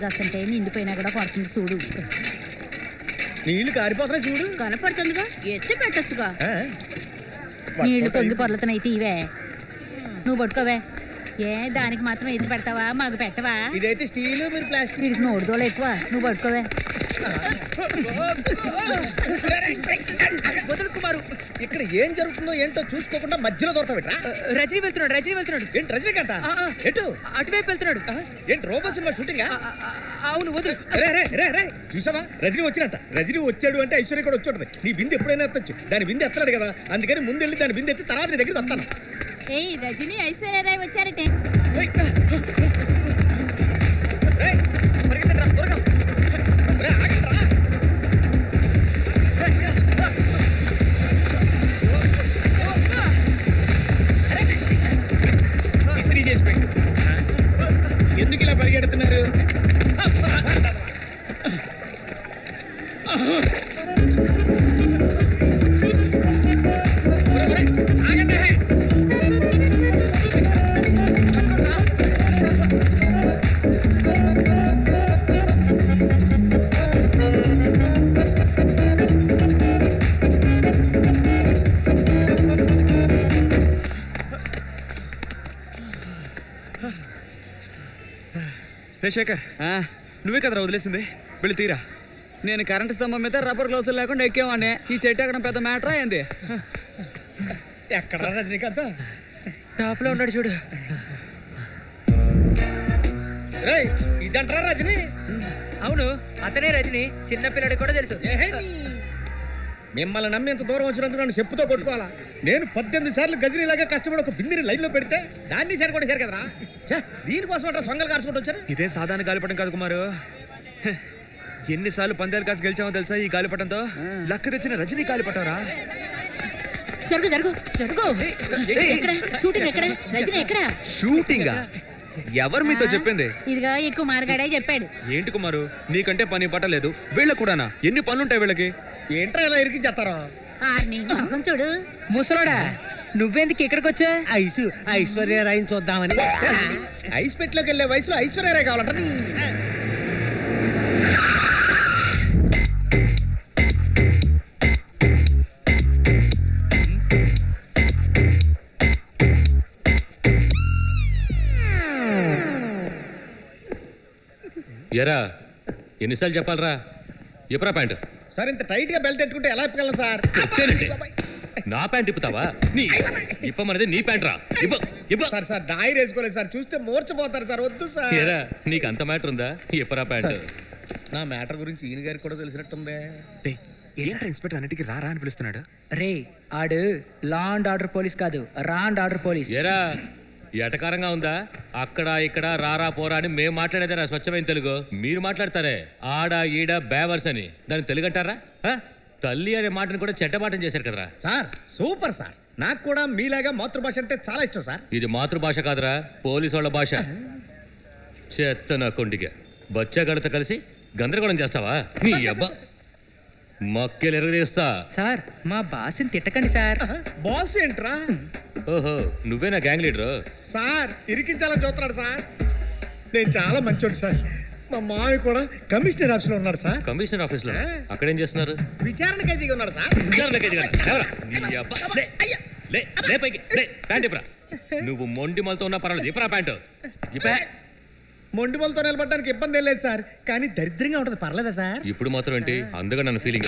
కాస్తుంటే నిండిపోయినా కూడా కొడుతుంది చూడు నీళ్లు కారిపోతున్నాయి చూడు కనపడుతుందిగా ఎత్తి పెట్టొచ్చుగా ఆ? నీళ్లు పొంగి పొర్లుతున్నాయి తీవే నువ్వు పట్టుకోవే ఏ దానికి మాత్రం ఎత్తి పెడతావా మాకు పెట్టవా ఇదైతే స్టీల్ మీరు ప్లాస్టిక్ వీడికి నోడుదోలు ఎక్కువ నువ్వు పట్టుకోవే వదులు కుమారు ఇక్కడ ఏం జరుగుతుందో ఏంటో చూసుకోకుండా మధ్యలో దొరకబెట్రా రజనీ వెళ్తున్నాడు రజనీ వెళ్తున్నాడు ఏంటి రజనీకాంత ఆ, ఆ. ఎటు అటువైపు వెళ్తున్నాడు ఆ? ఏంటి రోబో సినిమా షూటింగా ఆ, ఆ, అవును వదులు రే రే రే రే చూసావా రజనీ వచ్చినట్ట రజనీ వచ్చాడు అంటే ఐశ్వర్య కూడా వచ్చి ఉంటుంది నీ బిందె ఎప్పుడైనా ఎత్తచ్చు దాని బిందె ఎత్తలేడు కదా అందుకని ముందు వెళ్ళి దాని బిందె ఎత్తి తర్వాత నీ దగ్గరికి వస్తాను ఏయ్ రజనీ ఐశ్వర్యరాయ్ వచ్చారటే రేయ్, పరిగెత్తండిరా, త్వరగా. రే, ఆగండ్రా. ఇస్త్రీ చేసి పెట్టు ఎందుకు ఇలా పరిగెడుతున్నారు ఒరే, ఒరే, ఆగండి. రే శేఖర్ నువ్వే కదరా వదిలేసింది వెళ్ళి తీరా నేను కరెంట్ స్తంభం మీద రబ్బర్ గ్లౌసులు లేకుండా ఎక్కేవాడిని ఈ చెట్టు ఎక్కడ పెద్ద మ్యాటరా ఏంది ఎక్కడ రజనీకాంత్ టాప్ లో ఉన్నాడు చూడు రే ఇదంటారా రజనీ అవును అతనే రజని చిన్న పిల్లడికి కూడా తెలుసు ఏహే నీ. మిమ్మల్ని నమ్మి ఇంత దూరం వచ్చినందుకు నన్ను చెప్పుతో కొట్టుకోవాలా నేను పద్దెనిమిది సార్లు గజనీలాగా కష్టపడి ఒక బిందిని లైన్ లో పెడితే దాన్ని సరి కొట్టేశారు కదరా ఛే, దీనికోసం అంటారా సొంగలు కార్చుకుంటూ వచ్చారు ఇదే సాధారణ గాలిపటం కాదు కుమారు హ, ఎన్నిసార్లు పందాలు కాసి గెలిచామో తెలుసా ఈ గాలిపటంతో లక్క తెచ్చిన రజనీ గాలిపటంరా జరుగు జరుగు జరుగు ఎక్కడ షూటింగ్ ఎక్కడ రజనీ ఎక్కడ షూటింగా ఎవరు మీతో చెప్పింది ఇదిగా ఎక్కువ మార్గాడే చెప్పాడు ఏంటి కుమారు నీకంటే పని పట్టలేదు వీళ్ళకు కూడానా ఎన్ని పనులుంటాయి వీళ్ళకి ఏంట్రా ఇలా ఇరికించేస్తారో ఆర్ని మొహం చూడు ముసలోడా నువ్వెందుకు ఇక్కడికి వచ్చా ఐసు ఐశ్వర్యరాయని చూద్దామని ఐస్ పెట్టిలోకి వెళ్ళే వయసులో ఐశ్వర్యరాయ్ కావాలంట ఎరా ఎన్నిసార్లు చెప్పాలరా ఎప్పుడా ప్యాంటు సార్ ఇంత టైట్ గా బెల్ట్ ఎట్టుకుంటే ఎలా ఇప్పగలను సార్ ఇప్పేనండి. నా ప్యాంట్ ఇప్పుతావా నీ ఇప్పమనేది నీ ప్యాంట్ రా ఇప్ప ఇప్ప సార్ సార్ డైర్ వేసుకోలేదు సార్ చూస్తే మూర్చపోతారు సార్ వద్దు సార్ ఎరా నీకు అంత మ్యాటర్ ఉందా ఎప్పరా ప్యాంటు నా మ్యాటర్ గురించి ఈయన గారికి కూడా తెలిసినట్టుందే డేయ్, ఏంట్రా ఇన్స్పెక్టర్ అన్నిటికీ రా రా అని పిలుస్తున్నాడు రే ఆడు లా అండ్ ఆర్డర్ పోలీస్ కాదు రా అండ్ ఆర్డర్ పోలీస్ ఎరా ఎటకారంగా ఉందా అక్కడ ఇక్కడ రారా పోరా అని మేము మాట్లాడేదారా స్వచ్ఛమైన తెలుగు మీరు మాట్లాడతారే ఆడ ఈడ బేవర్స్ అని దాన్ని తెలుగు అంటారా ఆ? తల్లి అనే మాటను కూడా చెడ్డమాటం చేశారు కదరా సార్ సూపర్ సార్ నాకు కూడా మీలాగా మాతృభాష అంటే చాలా ఇష్టం సార్ ఇది మాతృభాష కాదురా పోలీసు వాళ్ళ భాష చెత్త నా కొండిగా బచ్చగాడితో కలిసి గందరగోళం చేస్తావా నీ అబ్బా మక్కెలు ఎరగదీస్తా సార్ మా బాస్ని తిట్టకండి సార్ బాస్ ఏంట్రా ఓహో నువ్వే నా గ్యాంగ్ లీడరు సార్ ఇరికించాలని చూస్తున్నాడు సార్ నేను చాలా మంచోడు సార్ మా మావి కూడా కమిషనర్ ఆఫీస్లో ఉన్నాడు సార్ కమిషనర్ ఆఫీస్లో అక్కడేం చేస్తున్నారు విచారణకి దిగి ఉన్నాడు సార్ విచారణకి ఎదిగాడు. ఎవరా? నీ అబ్బా. లే, లే, లే పైకి, లే, ప్యాంట్ ఇప్పురా నువ్వు మొండి మలతో ఉన్నా పర్వాలేదు ఇప్పురా ప్యాంటు ఇప్పే మొండి వాళ్ళతో నిలబడడానికి ఇబ్బంది ఏం లేదు సార్ కానీ దరిద్రంగా ఉంటుంది పర్లేదా సార్ ఇప్పుడు మాత్రం ఏంటి అందుగా నన్ను ఫీలింగ్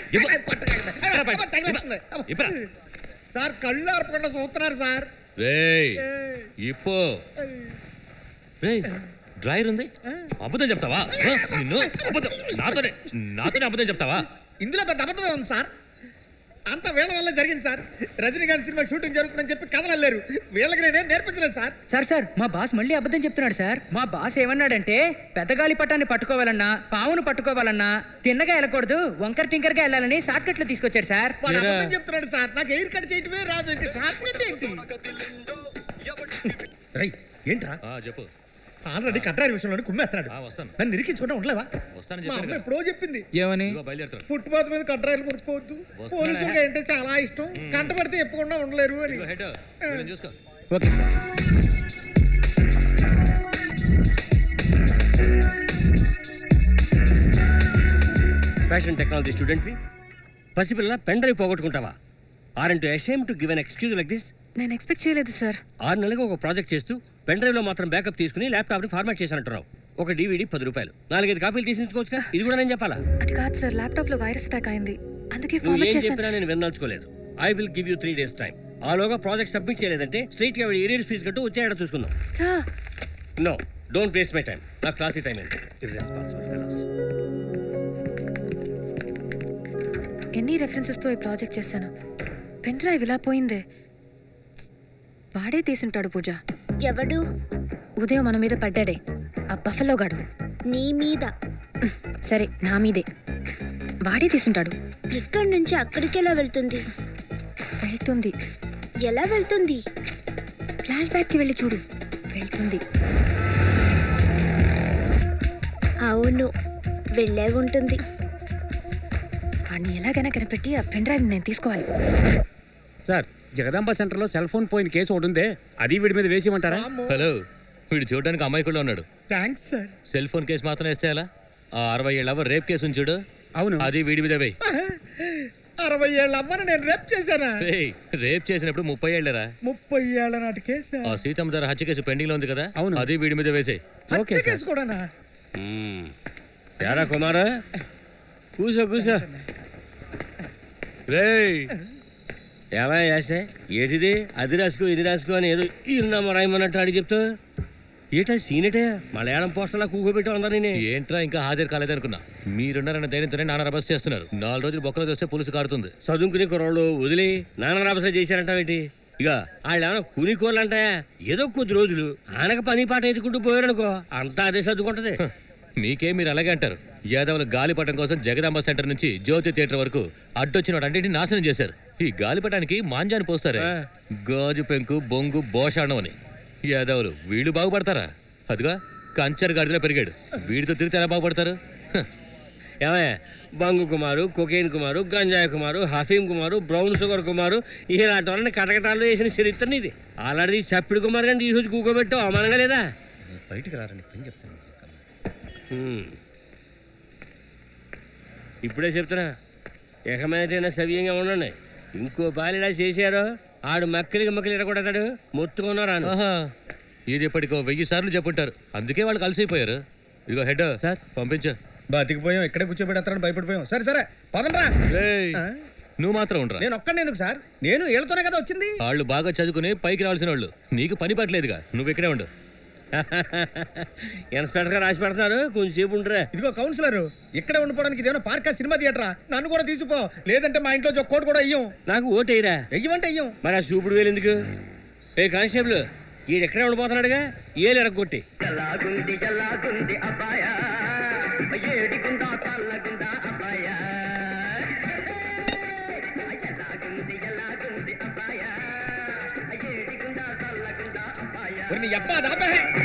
సార్ కళ్ళు ఆర్పకుండా చూస్తున్నారు సార్ రేయ్ ఇప్పో రేయ్ డ్రైవర్ ఉంది అబద్ధం చెప్తావా ఆ, నిన్ను అబద్ధం నాతోనే నాతోనే అబద్ధం చెప్తావా ఇందులో పెద్ద అబద్ధమే ఉంది సార్ అంత వీళ్ళ వల్ల జరిగింది సార్ రజనీకాంత్ సినిమా షూటింగ్ జరుగుతుందని చెప్పి కథలు వెళ్ళారు వీళ్ళకి నేనేం నేర్పించలేదు సార్ సార్ సార్ మా బాస్ మళ్ళీ అబద్ధం చెప్తున్నాడు సార్ మా బాస్ ఏమన్నాడంటే పెద్ద గాలిపటాన్ని పట్టుకోవాలన్నా పావును పట్టుకోవాలన్నా తిన్నగా వెళ్ళకూడదు వంకర టింకర్గా వెళ్ళాలని షార్ట్ కట్లు తీసుకొచ్చారు సార్ వాడు ఏరా? అబద్ధం చెప్తున్నాడు సార్ నాకు ఎయిర్ కట్ చేయటమే రాదు ఇంకా షార్ట్ కట్ ఏంటి రై ఏంట్రా ఆ, చెప్పు ఆల్రెడీ కట్రారి విషయంలో కుమ్మేస్తున్నాడు ఆ, వస్తాను నన్ను నిరికించుకుంటా ఉండలేవా వస్తానని మా చెప్పాను అమ్మ కదా. ఎప్పుడో చెప్పింది ఏమని ఇదిగో బయలుదేరుతాను ఫుట్పాత్ మీద కట్రాయిలు కొనుక్కోవద్దు వస్తున్నాడా? పోలీసులుగా అంటే చాలా ఇష్టం కంట పడితే ఎప్పకుండా ఉండలేరు అని ఇదిగో హెడ్ వీళ్ళని చూసుకో ఓకే సార్ ఇన్ఫర్మేషన్ టెక్నాలజీ స్టూడెంట్వి పసిపిల్ల పెన్ డ్రైవ్ పోగొట్టుకుంటావా are to ashamed to give an excuse like this నేను ఎక్స్పెక్ట్ చేయలేదు సార్ ఆరు నెలలుగా ఒక ప్రాజెక్ట్ చేస్తూ పెన్ డ్రైవ్లో మాత్రం బ్యాకప్ తీసుకుని ల్యాప్టాప్ని ఫార్మాట్ చేశానంటున్నావు ఒక డీవీడీ పది రూపాయలు నాలుగైదు కాపీలు తీసించుకోవచ్చుగా ఇది కూడా నేను చెప్పాలా అది కాదు సార్ ల్యాప్టాప్ లో వైరస్ అటాక్ అయింది అందుకే నువ్వు ఫార్మాట్ ఏం చేశాను చెప్పినా నేను వినదలుచుకోలేదు I will give you three days time ఆలోగా ప్రాజెక్ట్ సబ్మిట్ చేయలేదంటే స్ట్రైట్ గా ఏరియర్ ఫీజు కట్టు వచ్చేయడం చూసుకుందాం sir no don't waste my time నా క్లాసీ టైం ఏంటి ఇర్రెస్పాన్సిబుల్ ఫెలోస్ ఎన్ని రెఫరెన్సెస్ తో ఈ ప్రాజెక్ట్ చేశాను పెన్ డ్రైవ్ ఇలా పోయిందే వాడే తీసుంటాడు పూజ ఎవడు ఉదయం మన మీద పడ్డాడే ఆ బఫలో గాడు నీ మీద ఉహ్, సరే నా మీదే వాడే తీసుంటాడు ఇక్కడి నుంచి అక్కడికి ఎలా వెళ్తుంది వెళ్తుంది ఎలా వెళ్తుంది ఫ్లాష్ బ్యాక్ కి వెళ్ళి చూడు వెళ్తుంది అవును వెళ్ళే ఉంటుంది వాడిని ఎలాగైనా కనిపెట్టి ఆ పెన్ డ్రైవ్ నేను తీసుకోవాలి సార్ జగదాంబ సెంటర్లో సెల్ ఫోన్ పోయిన కేసు ఒకటి ఉందే అది వీడి మీద వేసిమంటారా హలో వీడు చూడడానికి అమాయకుల్లో ఉన్నాడు thanks sir cell phone case మాత్రం వేస్తే ఎలా ఆ అరవై ఏళ్ళ అవ్వ రేప్ కేసు ఉంది చూడు అవును అది వీడి మీద వేయి అరవై ఏళ్ళ అమ్మని నేను రేప్ చేశానా రేయ్, రేప్ చేసినప్పుడు ముప్పై ఏళ్ళరా ముప్పై ఏళ్ళ నాటి కేసు ఆ సీతమ్మ ధర హత్య కేసు పెండింగ్ లో ఉంది కదా అవును. అది వీడి మీద వేసేయ్ హత్య కేసు కూడానా ఏరా కుమార్ కూసో కూసో రేయ్ ఎలా యాసే ఏటిది అది రాసుకో ఇది రాసుకో అని ఏదో ఇరునామా రాయమన్నట్టు అడిగి చెప్తా ఏటా సీనేటే మలయాళం పోస్టర్లా కూకోబెట్టావు అందరినీ ఏంట్రా ఇంకా హాజరు కాలేదనుకున్నా మీరున్నారన్న ధైర్యంతోనే నాన్న అరెస్ట్ చేస్తున్నారు నాలుగు రోజులు బొక్కలు చూస్తే పులుసు కారుతుంది చదువుకునే కుర్రోళ్ళు వదిలి నాన్న రాబస చేశారంటావేంటి ఇక వాళ్ళు ఏమైనా కూని కోళ్ళంటా ఏదో కొద్ది రోజులు ఆనక పని పాట ఎత్తుకుంటూ పోయారనుకో అంతా అదే చదువుకుంటది హ, మీకే మీరు అలాగే అంటారు యాదవుల గాలిపటం కోసం జగదాంబ సెంటర్ నుంచి జ్యోతి థియేటర్ వరకు అడ్డొచ్చిన వాటన్నిటిని నాశనం చేశారు ఈ గాలిపటానికి మాంజాన్ని పోస్తారే ఆ. గాజు పెంకు బొంగు బోషాణం అని యాదవులు వీళ్ళు బాగుపడతారా అదిగా కంచర్ గడిలో పెరిగాడు వీడితో తిరిగితే ఎలా బాగుపడతారు హ, ఏమే బంగు కుమారు కొకేన్ కుమారు గంజాయి కుమారు హఫీం కుమారు బ్రౌన్ షుగర్ కుమారు ఇలాంటి వాళ్ళని కటకటాల్లో వేసిన చరిత్ర ఇది అలాంటిది చప్పిడి కుమార్ గారిని తీసుకొచ్చి కూకోబెట్టావు అవమానంగా లేదా బయటికి రారని పని చెప్తాను హ్మ్. ఇప్పుడే చెప్తున్నా ఎకమైనా సవ్యంగా ఉండండి ఇంకో పాలు ఇలా చేశారో ఆడు మక్కలికి మక్కలు ఇరగొడతాడు మొత్తుకున్నారు రాను ఆహా ఇది ఇప్పటికో వెయ్యి సార్లు చెప్పుంటారు అందుకే వాళ్ళు కలిసిపోయారు ఇదిగో హెడ్ సార్ పంపించు బతికిపోయాం ఇక్కడే కూర్చోబెడతారని భయపడిపోయాం సరే సరే పదండ్రా రేయ్, ఆ? నువ్వు మాత్రం ఉండరా నేను ఒక్కడే ఎందుకు సార్ నేను వీళ్ళతోనే కదా వచ్చింది వాళ్ళు బాగా చదువుకుని పైకి రావాల్సిన వాళ్ళు నీకు పని పట్టలేదుగా నువ్వు ఇక్కడే ఉండు ఇన్స్పెక్టర్ గారు రాసి పెడుతున్నారు కొంచెంసేపు ఉండరా ఇదిగో కౌన్సిలర్ ఇక్కడే ఉండిపోవడానికి ఇదేమో పార్కా సినిమా థియేటరా నన్ను కూడా తీసిపో లేదంటే మా ఇంట్లో ఒక కోటి కూడా అయ్యం నాకు ఓటేయరా వెయ్యమంటే అయ్యం మరి ఆ చూపుడు వేలు ఎందుకు ఏ కానిస్టేబుల్ ఈడు ఎక్కడే ఉండిపోతున్నాడుగా ఏలు ఎరగొట్టి ఒరి నీ అబ్బా దాపే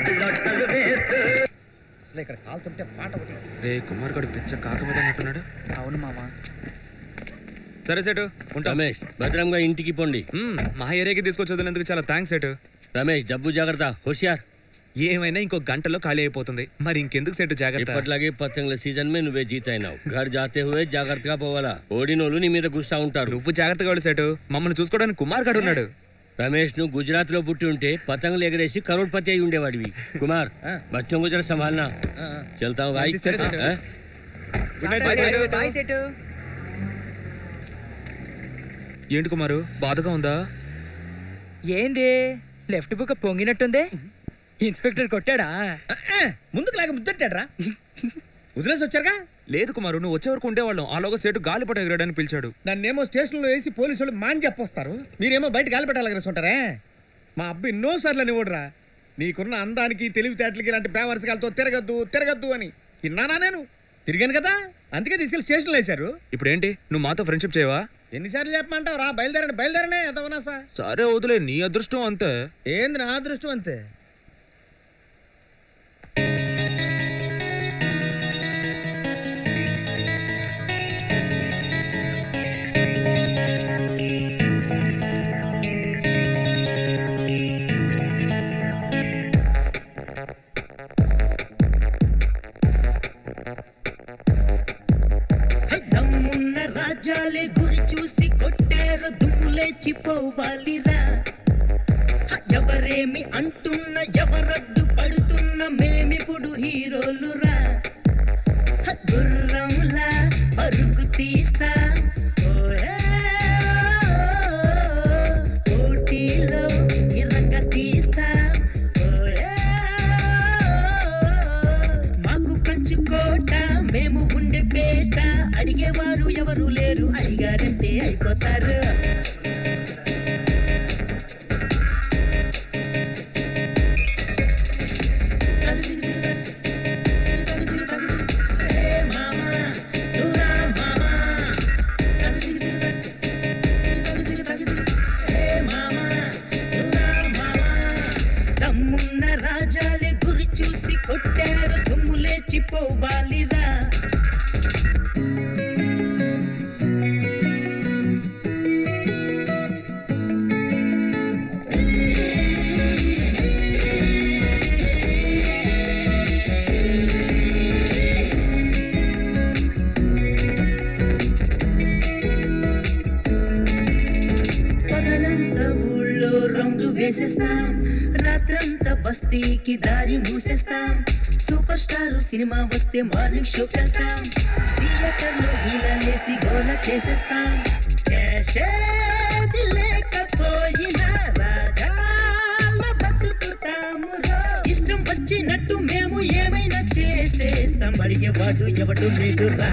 అసలు ఇక్కడ కాలుతుంటే పాట ఒకటి రే కుమార్ గడు పిచ్చ కాకమేద అంటున్నాడు అవును మామ సరే సేటు ఉంటా రమేష్ భద్రంగా ఇంటికి పోండి మ్మ్, మా ఏరియాకి తీసుకొచ్చి వదిలేందుకు చాలా థ్యాంక్స్ సేటు రమేష్ జబ్బు జాగ్రత్త హుషియార్ ఏమైనా ఇంకో గంటలో ఖాళీ అయిపోతుంది మరి ఇంకెందుకు సేటు జాగ్రత్త ఇప్పట్లాగే పతంగుల సీజన్ మే నువ్వే జీత అయినావు ఘర్ జాతే హువే జాగ్రత్తగా పోవాలా ఓడినోళ్ళు నీ మీద గుస్తా ఉంటారు నువ్వు జాగ్రత్తగా వెళ్ళు సేటు మమ్మల్ని చూసుకోవడానికి కుమార్ గడు ఉన్నాడు రమేష్ నువ్వు గుజరాత్ లో పుట్టి ఉంటే పతంగులు ఎగరేసి కరోడ్పతి అయి ఉండేవాడివి కుమార్ బచ్చం గుజర సంభాలనా చల్తా భాయ్ సరే, సరే. ఆ? గుడ్ నైట్ సేటు. బాయ్ సెటు ఏంటి కుమారు బాధగా ఉందా ఏంది లెఫ్ట్ బుక్ పొంగినట్టుంది ఇన్స్పెక్టర్ కొట్టాడా ముందుకు లాగా ముద్దట్టాడ్రా వదిలేసి వచ్చారుగా లేదు కుమారు నువ్వు వచ్చే వరకు ఉండేవాళ్ళం ఆలోగా సేటు గాలిపట ఎగరడానికి పిలిచాడు నన్నేమో స్టేషన్లో వేసి పోలీసు వాళ్ళు మాని చెప్పొస్తారు మీరేమో బయట గాలిపెట్టాలగరేసుంటారే మా అబ్బాయి ఎన్నోసార్లు అని ఓడరా నీకున్న అందానికి తెలివితేటలకి ఇలాంటి బేవర్సకాలతో తిరగద్దు తిరగద్దు అని విన్నానా నేను తిరిగాను కదా అందుకే తీసుకెళ్లి స్టేషన్లో వేశారు ఇప్పుడు ఏంటి నువ్వు మాతో ఫ్రెండ్షిప్ చేయవా ఎన్నిసార్లు చెప్పమంటావు రా బయలుదేరండి బయలుదేరనే ఎంతవనా సార్ సరే వదిలే నీ అదృష్టం అంతే ఏంది నా అదృష్టం అంతే లేచిపోవాలిరా హ, ఎవరేమి అంటున్న ఎవరడ్డు పడుతున్న మేమిప్పుడు హీరోలురా హ, గుర్రంలా పరుగు తీస్తా ఓయే, పోటీలో ఇరగ తీస్తా ఓయే, మాకు పంచుకోట మేము ఉండే పేట అడిగేవారు ఎవరు లేరు అడిగారంటే అయిపోతారు దమ్మున్న రాజాలే గురి చూసి కొట్టారు దుమ్ము లేచిపోవాలిరా పగలంతా ఊళ్ళో రంగు వేసేస్తాం రాత్రంతా బస్తీకి దారి మూసేస్తాం సూపర్ స్టార్ సినిమా వస్తే మార్నింగ్ షో వెళ్తాం థియేటర్లో హీలాలేసి గోల చేసేస్తాం క్యాషేది లేకపోయినా రాజాల బతుకుతాము ఇష్టం వచ్చినట్టు మేము ఏమైనా చేసేస్తాం అడిగేవాడు ఎవడు లేదురా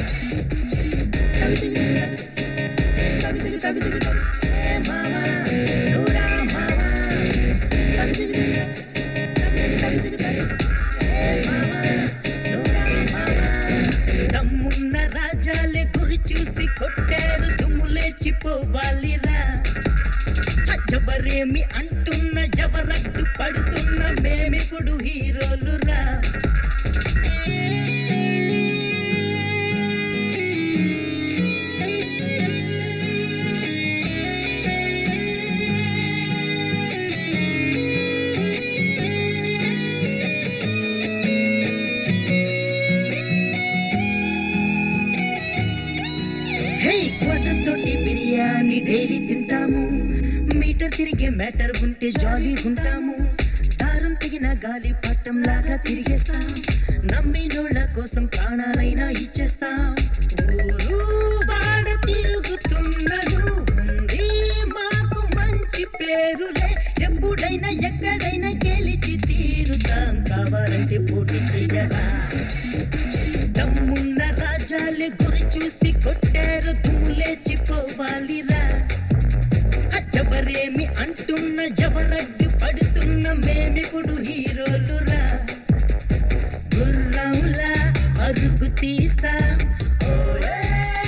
దమ్మున్న రాజాలే గురి చూసి కొట్టారు దుమ్ము లేచిపోవాలిరా ఎవరేమి అంటున్న ఎవరట్టు పడుతున్న మేమిప్పుడు హీరోలురా హే క్వార్టర్ తోటి బిర్యానీ డైలీ తింటాము మీటర్ తిరిగే మ్యాటర్ ఉంటే జాలీ ఉంటాము దారం తెగిన గాలి పట్టం లాగా తిరిగేస్తాం నమ్మినోళ్ళ కోసం ప్రాణాలైనా ఇచ్చేస్తాం ఊరు వాడ తిరుగుతున్నను ఉంది మాకు మంచి పేరులే ఎప్పుడైనా ఎక్కడైనా గెలిచి తీరుతాం కావాలంటే పోటీ చెయ్యరా దమ్మున్న రాజాలే గురి చూసి కొట్టారు దుమ్ము లేచిపోవాలిరా హ, ఎవరేమి అంటున్న ఎవరడ్డు పడుతున్న మేమిప్పుడు హీరోలురా గుర్రంలా అరుగు తీస్తా ఓయే,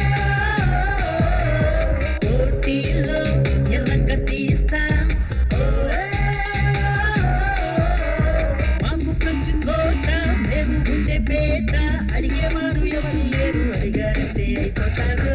పోటీలో ఎర్రగ తీస్తా ఓయే, మాకు పంచుకోట మేము ఉండే పేట అడిగేవారు ఎవరు లేరు అడిగారంటే అయిపోతారు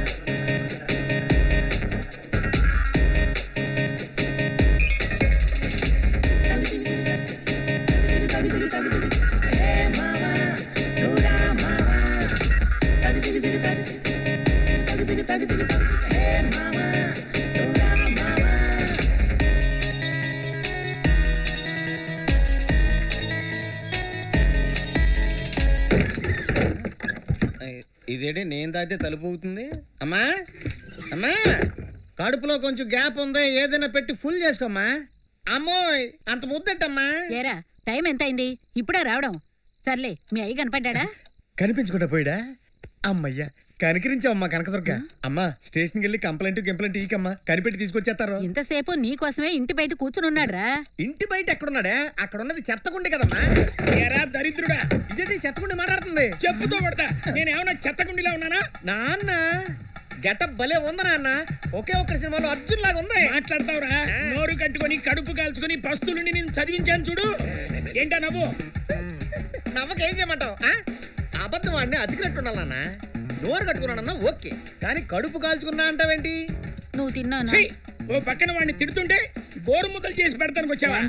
ఇదేంటి నేను తాగితే తలుపు అవుతుంది అమ్మా అమ్మా కడుపులో కొంచెం గ్యాప్ ఉంది ఏదైనా పెట్టి ఫుల్ చేసుకోమ్మా అమ్మోయ్ అంత ముద్దట్టమ్మా ఏరా టైం ఎంత అయింది ఇప్పుడే రావడం సర్లే మీ అయ్యి కనపడ్డా కనిపించకుండా పోయిడా అమ్మయ్యా కనికరించావమ్మా కనకదుర్గ అమ్మా స్టేషన్కి వెళ్ళి కంప్లైంట్ గింప్లైంట్ ఈకమ్మా కనిపెట్టి తీసుకొచ్చేస్తారు ఇంతసేపు నీ కోసమే ఇంటి బయట కూర్చుని ఉన్నాడ్రా ఇంటి బయట ఎక్కడున్నాడే అక్కడ ఉన్నది చెత్తకుండి కదమ్మా ఎరా దరిద్రుడా ఇదేంటి చెత్తకుండి మాట్లాడుతుంది చెప్పుతో కొడతా నేను ఏమన్నా చెత్తకుండిలా ఉన్నానా నాన్న గెటప్ భలే ఉంది నాన్న ఒకే ఒక్క సినిమాలో అర్జున్ లాగా ఉంది మాట్లాడతావురా నోరు కట్టుకొని కడుపు కాల్చుకొని పస్తులుండి నేను చదివించాను చూడు ఏంటా నవ్వు నవ్వకేం చేయమంటావు ఆ? అబద్ధం వాడిని అతికినట్టు ఉండాలి నాన్న నోరు కట్టుకున్నానన్నా ఓకే కానీ కడుపు కాల్చుకున్నా అంటావేంటి నువ్వు తిన్నాను ఛీ! ఓ పక్కన వాడిని తిడుతుంటే గోరు ముద్దలు చేసి పెడతానికి వచ్చావా ఏమండి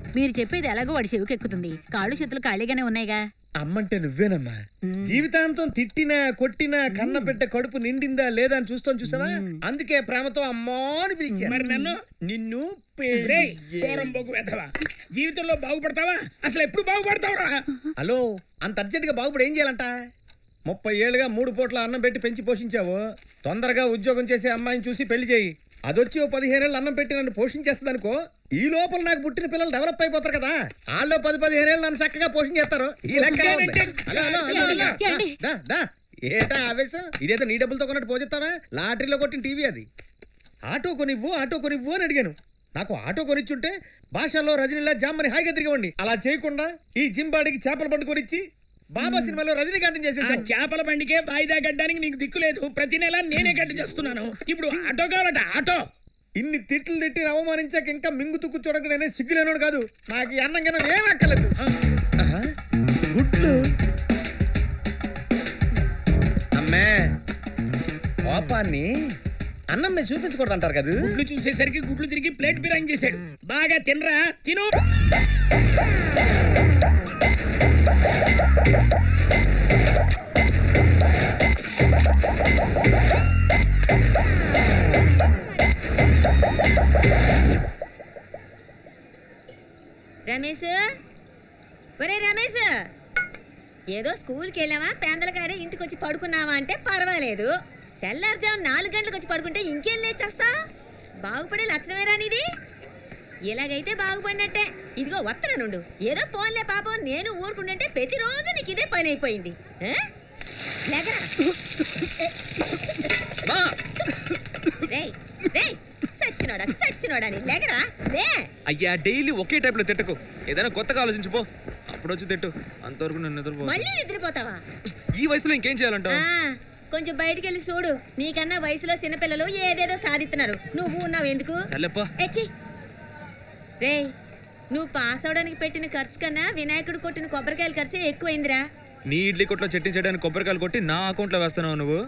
మీరు చెప్పేది ఎలాగో వాడి చెవికి ఎక్కుతుంది కాళ్ళు చేతులు ఖాళీగానే ఉన్నాయిగా అమ్మంటే నువ్వేనమ్మా జీవితాంతం తిట్టినా కొట్టినా కన్న పెట్టే కడుపు నిండిందా లేదా అని చూస్తాను చూసావా అందుకే ప్రేమతో అమ్మా అని పిలిచా మరి నన్ను నిన్ను రేయ్, దూరం పోకు వెధవా. జీవితంలో బాగుపడతావా అసలు ఎప్పుడు బాగుపడతావురా హలో అంత అర్జెంటుగా బాగుపడి ఏం చేయాలంట ముప్పై ఏళ్ళుగా మూడు పూట్ల అన్నం పెట్టి పెంచి పోషించావు తొందరగా ఉద్యోగం చేసే అమ్మాయిని చూసి పెళ్లి చేయి అదొచ్చి ఓ పదిహేను ఏళ్ళు అన్నం పెట్టి నన్ను పోషించేస్తుంది అనుకో ఈ లోపల నాకు పుట్టిన పిల్లలు డెవలప్ అయిపోతారు కదా వాళ్ళు పది పదిహేను ఏళ్ళు నన్ను చక్కగా పోషించేస్తారు ఈ లెక్క ఎలా ఉంది? Hello, hello, hello, hello. దా, దా. ఏటా ఆవేశం ఇదేదో నీ డబ్బులతో కొన్నట్టు పోజెత్తావా లాటరీలో కొట్టిన టీవీ అది ఆటో కొనివ్వు ఆటో కొనివ్వు అని అడిగాను నాకు ఆటో కొనిచ్చుంటే భాషల్లో రజనీలా జామ్మని హాయిగా తిరిగివ్వండి అలా చేయకుండా ఈ జిమ్ బాడీకి చేపల పండు కొనిచ్చి బాబా సినిమాలో రజనీకాంత్ ఆ చేసేసాను చేపల బండికే వాయిదా కట్టడానికి నీకు దిక్కు లేదు ప్రతి నెల నేనే కట్టి చేస్తున్నాను ఇప్పుడు ఆటో కావాలట ఆటో ఇన్ని తిట్లు తిట్టి అవమానించాక ఇంకా మింగుతూ కూర్చోడానికి నేనే సిగ్గులేనోడు కాదు నాకు ఈ అన్నం కన్నా ఏం అక్కర్లేదు ఆహా, గుడ్లు అమ్మే కోపాన్ని అన్నం మీద చూపించకూడదు అంటారు కదా గుడ్లు చూసేసరికి గుడ్లు తిరిగి ప్లేట్ బిర్యానీ చేశాడు బాగా తినరా తిను రమేష్ ఒరే రమేష్ ఏదో స్కూల్కి వెళ్ళావా పేందలకాడే ఇంటికి వచ్చి పడుకున్నావా అంటే పర్వాలేదు తెల్లారుజాము నాలుగు గంటలకు వచ్చి పడుకుంటే ఇంకేం లేచేస్తా బాగుపడే లక్షణమేరా నీది ఇలాగైతే బాగుపడినట్టే ఇదిగో వత్తన నుండు ఏదో పోన్లే పాపం నేను ఊరుకుంటుంటే ప్రతిరోజు నీకు ఇదే పని అయిపోయింది ఆ? లేకరా రేయ్ రేయ్ సచ్చినోడా సచ్చినోడా నీ లేకరా లే అయ్యా డైలీ ఒకే టైప్లో తిట్టకు ఏదైనా కొత్తగా ఆలోచించుపో అప్పుడు వచ్చి తిట్టు అంతవరకు నన్ను నిద్రపో మళ్ళీ నిద్రపోతావా ఈ వయసులో ఇంకేం చేయాలంటావు ఆ, కొంచెం బయటికి వెళ్ళి చూడు నీకన్నా వయసులో చిన్నపిల్లలు ఏదేదో సాధిస్తున్నారు నువ్వు ఉన్నావు ఎందుకు సర్లేప్పా ఎచ్చి రే నువ్వు పాస్ అవడానికి పెట్టిన ఖర్చు కన్నా వినాయకుడు కొట్టిన కొబ్బరికాయల ఖర్చే ఎక్కువైందిరా నీ ఇడ్లీ కొట్లో చెట్టించడానికి కొబ్బరికాయలు కొట్టి నా అకౌంట్లో వేస్తున్నావు నువ్వు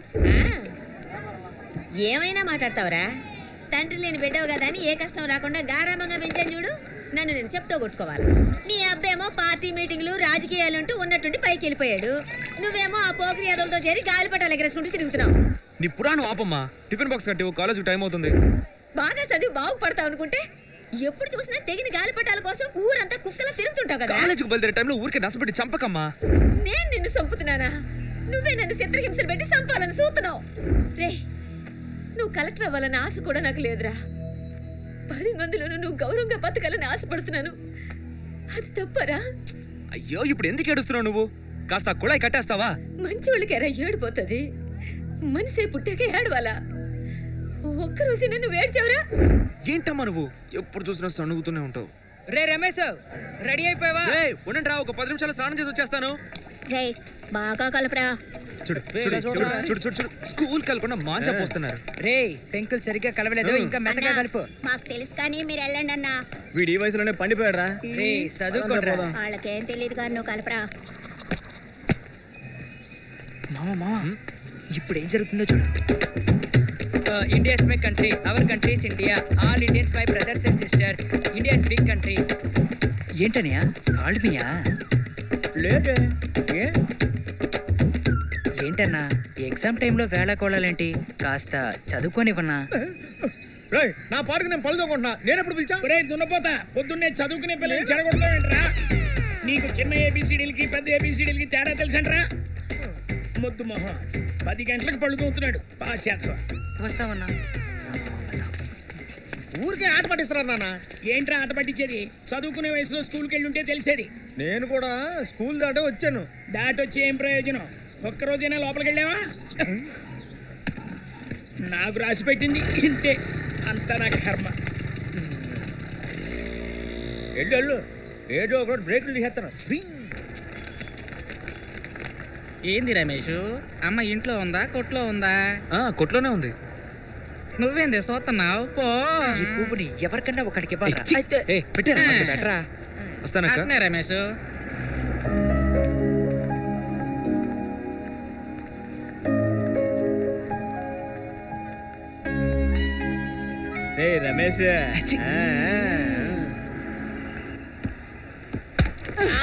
ఏమైనా మాట్లాడతావురా తండ్రి లేని బిడ్డవు కదా అని ఏ కష్టం రాకుండా గారామంగా పెంచాను చూడు నన్ను నేను చెప్తూ కొట్టుకోవాలి నీ అబ్బేమో పార్టీ మీటింగ్లు రాజకీయాలంటూ ఉన్నట్టుండి పైకి వెళ్ళిపోయాడు నువ్వేమో ఆ పోకిరి యాదవులతో చేరి గాలిపటాలు ఎగరేసుకుంటూ తిరుగుతున్నావు నీ పురాణం ఆపమ్మా టిఫిన్ బాక్స్ కట్టి కాలేజ్కి టైం అవుతుంది బాగా చదివి బాగుపడతావు అనుకుంటే ఎప్పుడు చూసినా తెగిన గాలిపటాల కోసం ఊరంతా కుక్కలా తిరుగుతుంటావు కదా కాలేజీకి బయలుదేరే టైంలో ఊరికే నష్టపెట్టి చంపకమ్మా నేను నిన్ను చంపుతున్నానా నువ్వే నన్ను చిత్రహింసలు పెట్టి చంపాలని చూస్తున్నావు రే నువ్వు కలెక్టర్ అవ్వాలని ఆశ కూడా నాకు లేదురా పది మందిలోనూ నువ్వు గౌరవంగా బతకాలని ఆశపడుతున్నాను అది తప్పరా అయ్యో ఇప్పుడు ఎందుకు ఏడుస్తున్నావు నువ్వు కాస్త ఆ కుళాయి కట్టేస్తావా మంచి వాళ్ళకి ఎరా ఏడిపోతుంది మనిషి పుట్టాక ఏడవాలా ఒక్కరోజైనా నువ్వు ఏడ్చావురా ఏంటమ్మా నువ్వు ఎప్పుడు చూసినా సణుగుతూనే ఉంటావు రే రమేష్ రెడీ అయిపోయావా ఏయ్, ఉండండి రా ఒక పది నిమిషాలు స్నానం చేసి వచ్చేస్తాను రే బాగా కలపరా చూడు చూడు చూడు చూడు చూడు చూడు స్కూల్ కలకుండా మాంచా పోస్తున్నారు రే పెంకులు సరిగ్గా కలవలేదు ఇంకా మెత్తగా కలుపు మాకు తెలుసు కానీ మీరు వెళ్ళండి అన్నా వీడు ఈ వయసులోనే పండిపోయాడు రా రే చదువుకోండి వాళ్ళకేం తెలియదు కానీ నువ్వు కలపరా మామ మామ ఇప్పుడు ఏం జరుగుతుందో చూడు India is my country our country is India all Indians my brothers and sisters India is big country ఏంటనియా కాళ్ళు మీయా లేదే ఏ ఏంటన్నా ఎగ్జామ్ టైంలో వేళకోళాలేంటి కాస్త చదువుకోనివ్వన్నా రేయ్, నా పాడుకు నేను పழுదోకుంటున్నా నేను ఎప్పుడు పిలిచా ఒరే దున్నపోతా పొద్దున్నే చదువుకునే పిల్లలు చెడగొడతావేంట్రా నీకు చిన్న ఏబిసిడీలకి పెద్ద ఏబిసిడీలకి తేడా తెలుసంట్రా మొద్దు మొహం పది గంటలకు పడుకుంటున్నాడు పాశాత్వ వస్తావన్నా ఊరికే ఆట పట్టిస్తున్నారు నాన్న ఏంట్రా ఆట పట్టించేది చదువుకునే వయసులో స్కూల్కి వెళ్ళి ఉంటే తెలిసేది నేను కూడా స్కూల్ దాటే వచ్చాను దాటొచ్చి ఏం ప్రయోజనం ఒక్కరోజైనా లోపలికి వెళ్ళావా నాకు రాసి పెట్టింది ఇంతే అంత నా కర్మ ఎడ్డళ్ళు ఏదో ఒకటి బ్రేకులు తీసేస్తాను ఏంది రమేష్ అమ్మ ఇంట్లో ఉందా కొట్లో ఉందా ఆ, కొట్లోనే ఉంది నువ్వేంది చూస్తున్నావు పో ఈ పువ్వుని ఎవరికన్నా ఒకడికి ఇవ్వాలిరా. ఛీ, అయితే ఏ, పెట్టేరా, ఆ. అంతే బెటరా. వస్తానక్క అట్నే రమేష్ రే రమేష్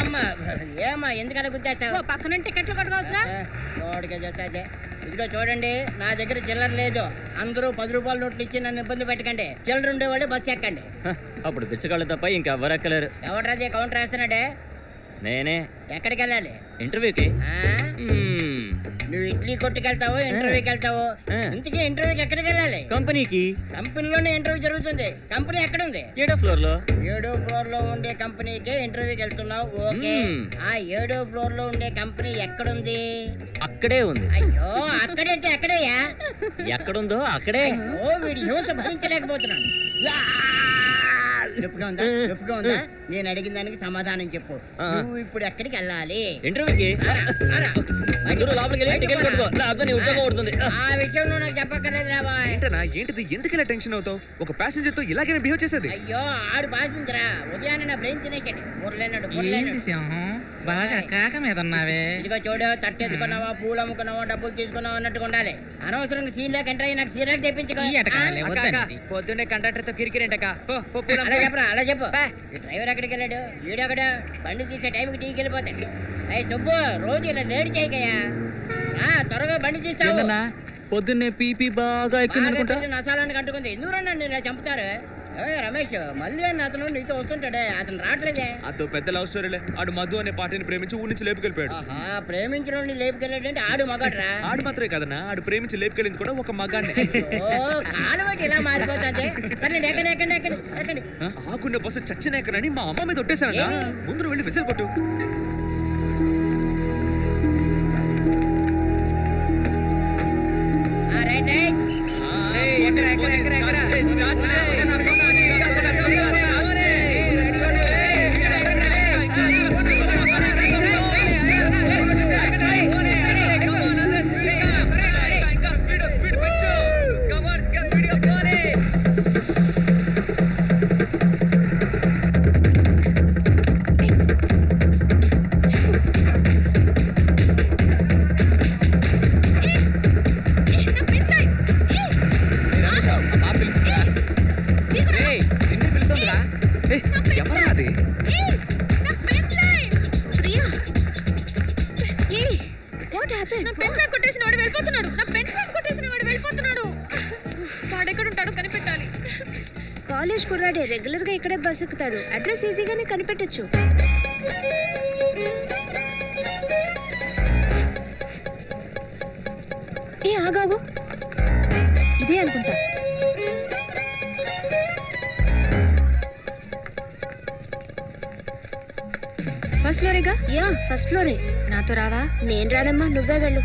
ఏమ్మా ఏమ్మా ఎందుకలా గుర్తేస్తావు పక్కన టికెట్లు కొట్టుకోవచ్చురా రోడ్డుకే చేస్తాదే ఇదిగో చూడండి నా దగ్గర చిల్లర లేదు అందరూ పది రూపాయల నోట్లు ఇచ్చి నన్ను ఇబ్బంది పెట్టకండి చిల్లర ఉండేవాళ్ళు బస్సు ఎక్కండి అప్పుడు బిచ్చగాళ్ళు తప్ప ఇంకెవ్వరెక్కలేరు ఎవడ్రాజే కౌంటర్ వేస్తున్నాడే నేనే ఎక్కడికి వెళ్ళాలి ఇంటర్వ్యూకి ఆ? నువ్వు ఇడ్లీ కొట్టుకెళ్తావు ఇంటర్వ్యూకి వెళ్తావు ఇంతకీ ఇంటర్వ్యూకి ఎక్కడికి వెళ్ళాలి కంపెనీకి కంపెనీలోనే ఇంటర్వ్యూ జరుగుతుంది కంపెనీ ఎక్కడ ఉంది ఏడో ఫ్లోర్ లో ఏడో ఫ్లోర్ లో ఉండే కంపెనీకే ఇంటర్వ్యూకి వెళ్తున్నావు ఓకే మ్మ్. ఆ ఏడో ఫ్లోర్ లో ఉండే కంపెనీ ఎక్కడుంది అక్కడే ఉంది అయ్యో అక్కడంటే ఎక్కడయ్యా ఎక్కడుందో అక్కడే ఓ వీడి హింస భరించలేకపోతున్నాను నొప్పిగా ఉందా నొప్పిగా ఉందా నేను అడిగిన దానికి సమాధానం చెప్పు నువ్వు ఇప్పుడు ఎక్కడికి వెళ్ళాలి ఇంటర్వ్యూకి అందరూ లోపలికి వెళ్ళి టికెట్ కొట్టుకో లేకపోతే నీ ఉద్యోగం కొడుతుంది ఆ విషయం నువ్వు నాకు చెప్పక్కర్లేదు రా బాయ్ ఏంటనా ఏంటిది ఎందుకు ఇలా టెన్షన్ అవుతావు ఒక ప్యాసింజర్ తో ఇలాగైనా బిహేవ్ చేసేది అయ్యో ఆడు బాసిందిరా ఉదయాన్నే నా బ్రెయిన్ తినేసాడు మురలేనాడు ఏంటి మురలేనాడు సింహం బాగా కాక మీద ఉన్నావే ఇదిగో చూడు తట్టు ఎత్తుకున్నావా పూలు అమ్ముకున్నావా డబ్బులు తీసుకున్నావా అన్నట్టుగా ఉండాలి అనవసరంగా సీన్ లోకి ఎంటర్ అయ్యి నాకు సీరియల్ తెప్పించుకో అక్క, అక్క, పొద్దున్నే కండక్టర్ తో కిరికిరేంటక్క పో పో, పోదాం, అలా పో. చెప్పరా అలా చెప్పు ఈ డ్రైవర్ ఎక్కడికి వెళ్ళాడు ఈడొకడు బండి తీసే టైంకి టీకి వెళ్ళిపోతాడు అయ్యి సుబ్బు రోజు ఇలా లేట్ చేయకయ్యా రా త్వరగా బండి తీసావు ఏందన్నా పొద్దున్నే పీపీ బాగా ఎక్కింది అనుకుంటా నసాలని కట్టుకుంది ఎందుకు నన్ను ఇలా చంపుతారు ఏ రమేష్ మళ్ళీ అన్న అతను నీతో వస్తుంటాడే అతను రావట్లేదే అదో పెద్ద లవ్ స్టోరీలే ఆడు మధు అనే పార్టీని ప్రేమించి ఊరి నుంచి లేపుకెళ్ళిపోయాడు ఆహా ప్రేమించిన లేపుకెళ్ళాడంటే ఆడు మగడ్రా ఆడు మాత్రమే కదన్నా ఆడు ప్రేమించి లేపుకెళ్ళింది కూడా ఒక మగాడిని ఓ కాలు బట్టి ఇలా మారిపోతుంది సరే ఎక్కండి ఎక్కండి ఎక్కండి ఎక్కండి ఆకున్న బస్సు చచ్చిన ఎక్కనని మా అమ్మ మీద ఒట్టేశానంట ముందు నువ్వు వెళ్ళి విసిల్ కొట్టు ఆ, రైట్ రైట్ ఎవరా అది వాట్ హ్యాపెండ్ నా పెన్ డ్రైవ్ కొట్టేసిన వాడు వెళ్ళిపోతున్నాడు నా పెన్ డ్రైవ్ కొట్టేసిన వాడు వెళ్ళిపోతున్నాడు వాడు ఎక్కడ ఉంటాడో కనిపెట్టాలి కాలేజ్ కుర్రాడే రెగ్యులర్ గా ఇక్కడే బస్ ఎక్కుతాడు అడ్రస్ ఈజీగానే కనిపెట్టొచ్చు ఏ ఆగాగు ఇదే అనుకుంటా ఫస్ట్ ఫ్లోరేగా యా ఫస్ట్ ఫ్లోరే నాతో రావా నేను రానమ్మా నువ్వే వెళ్ళు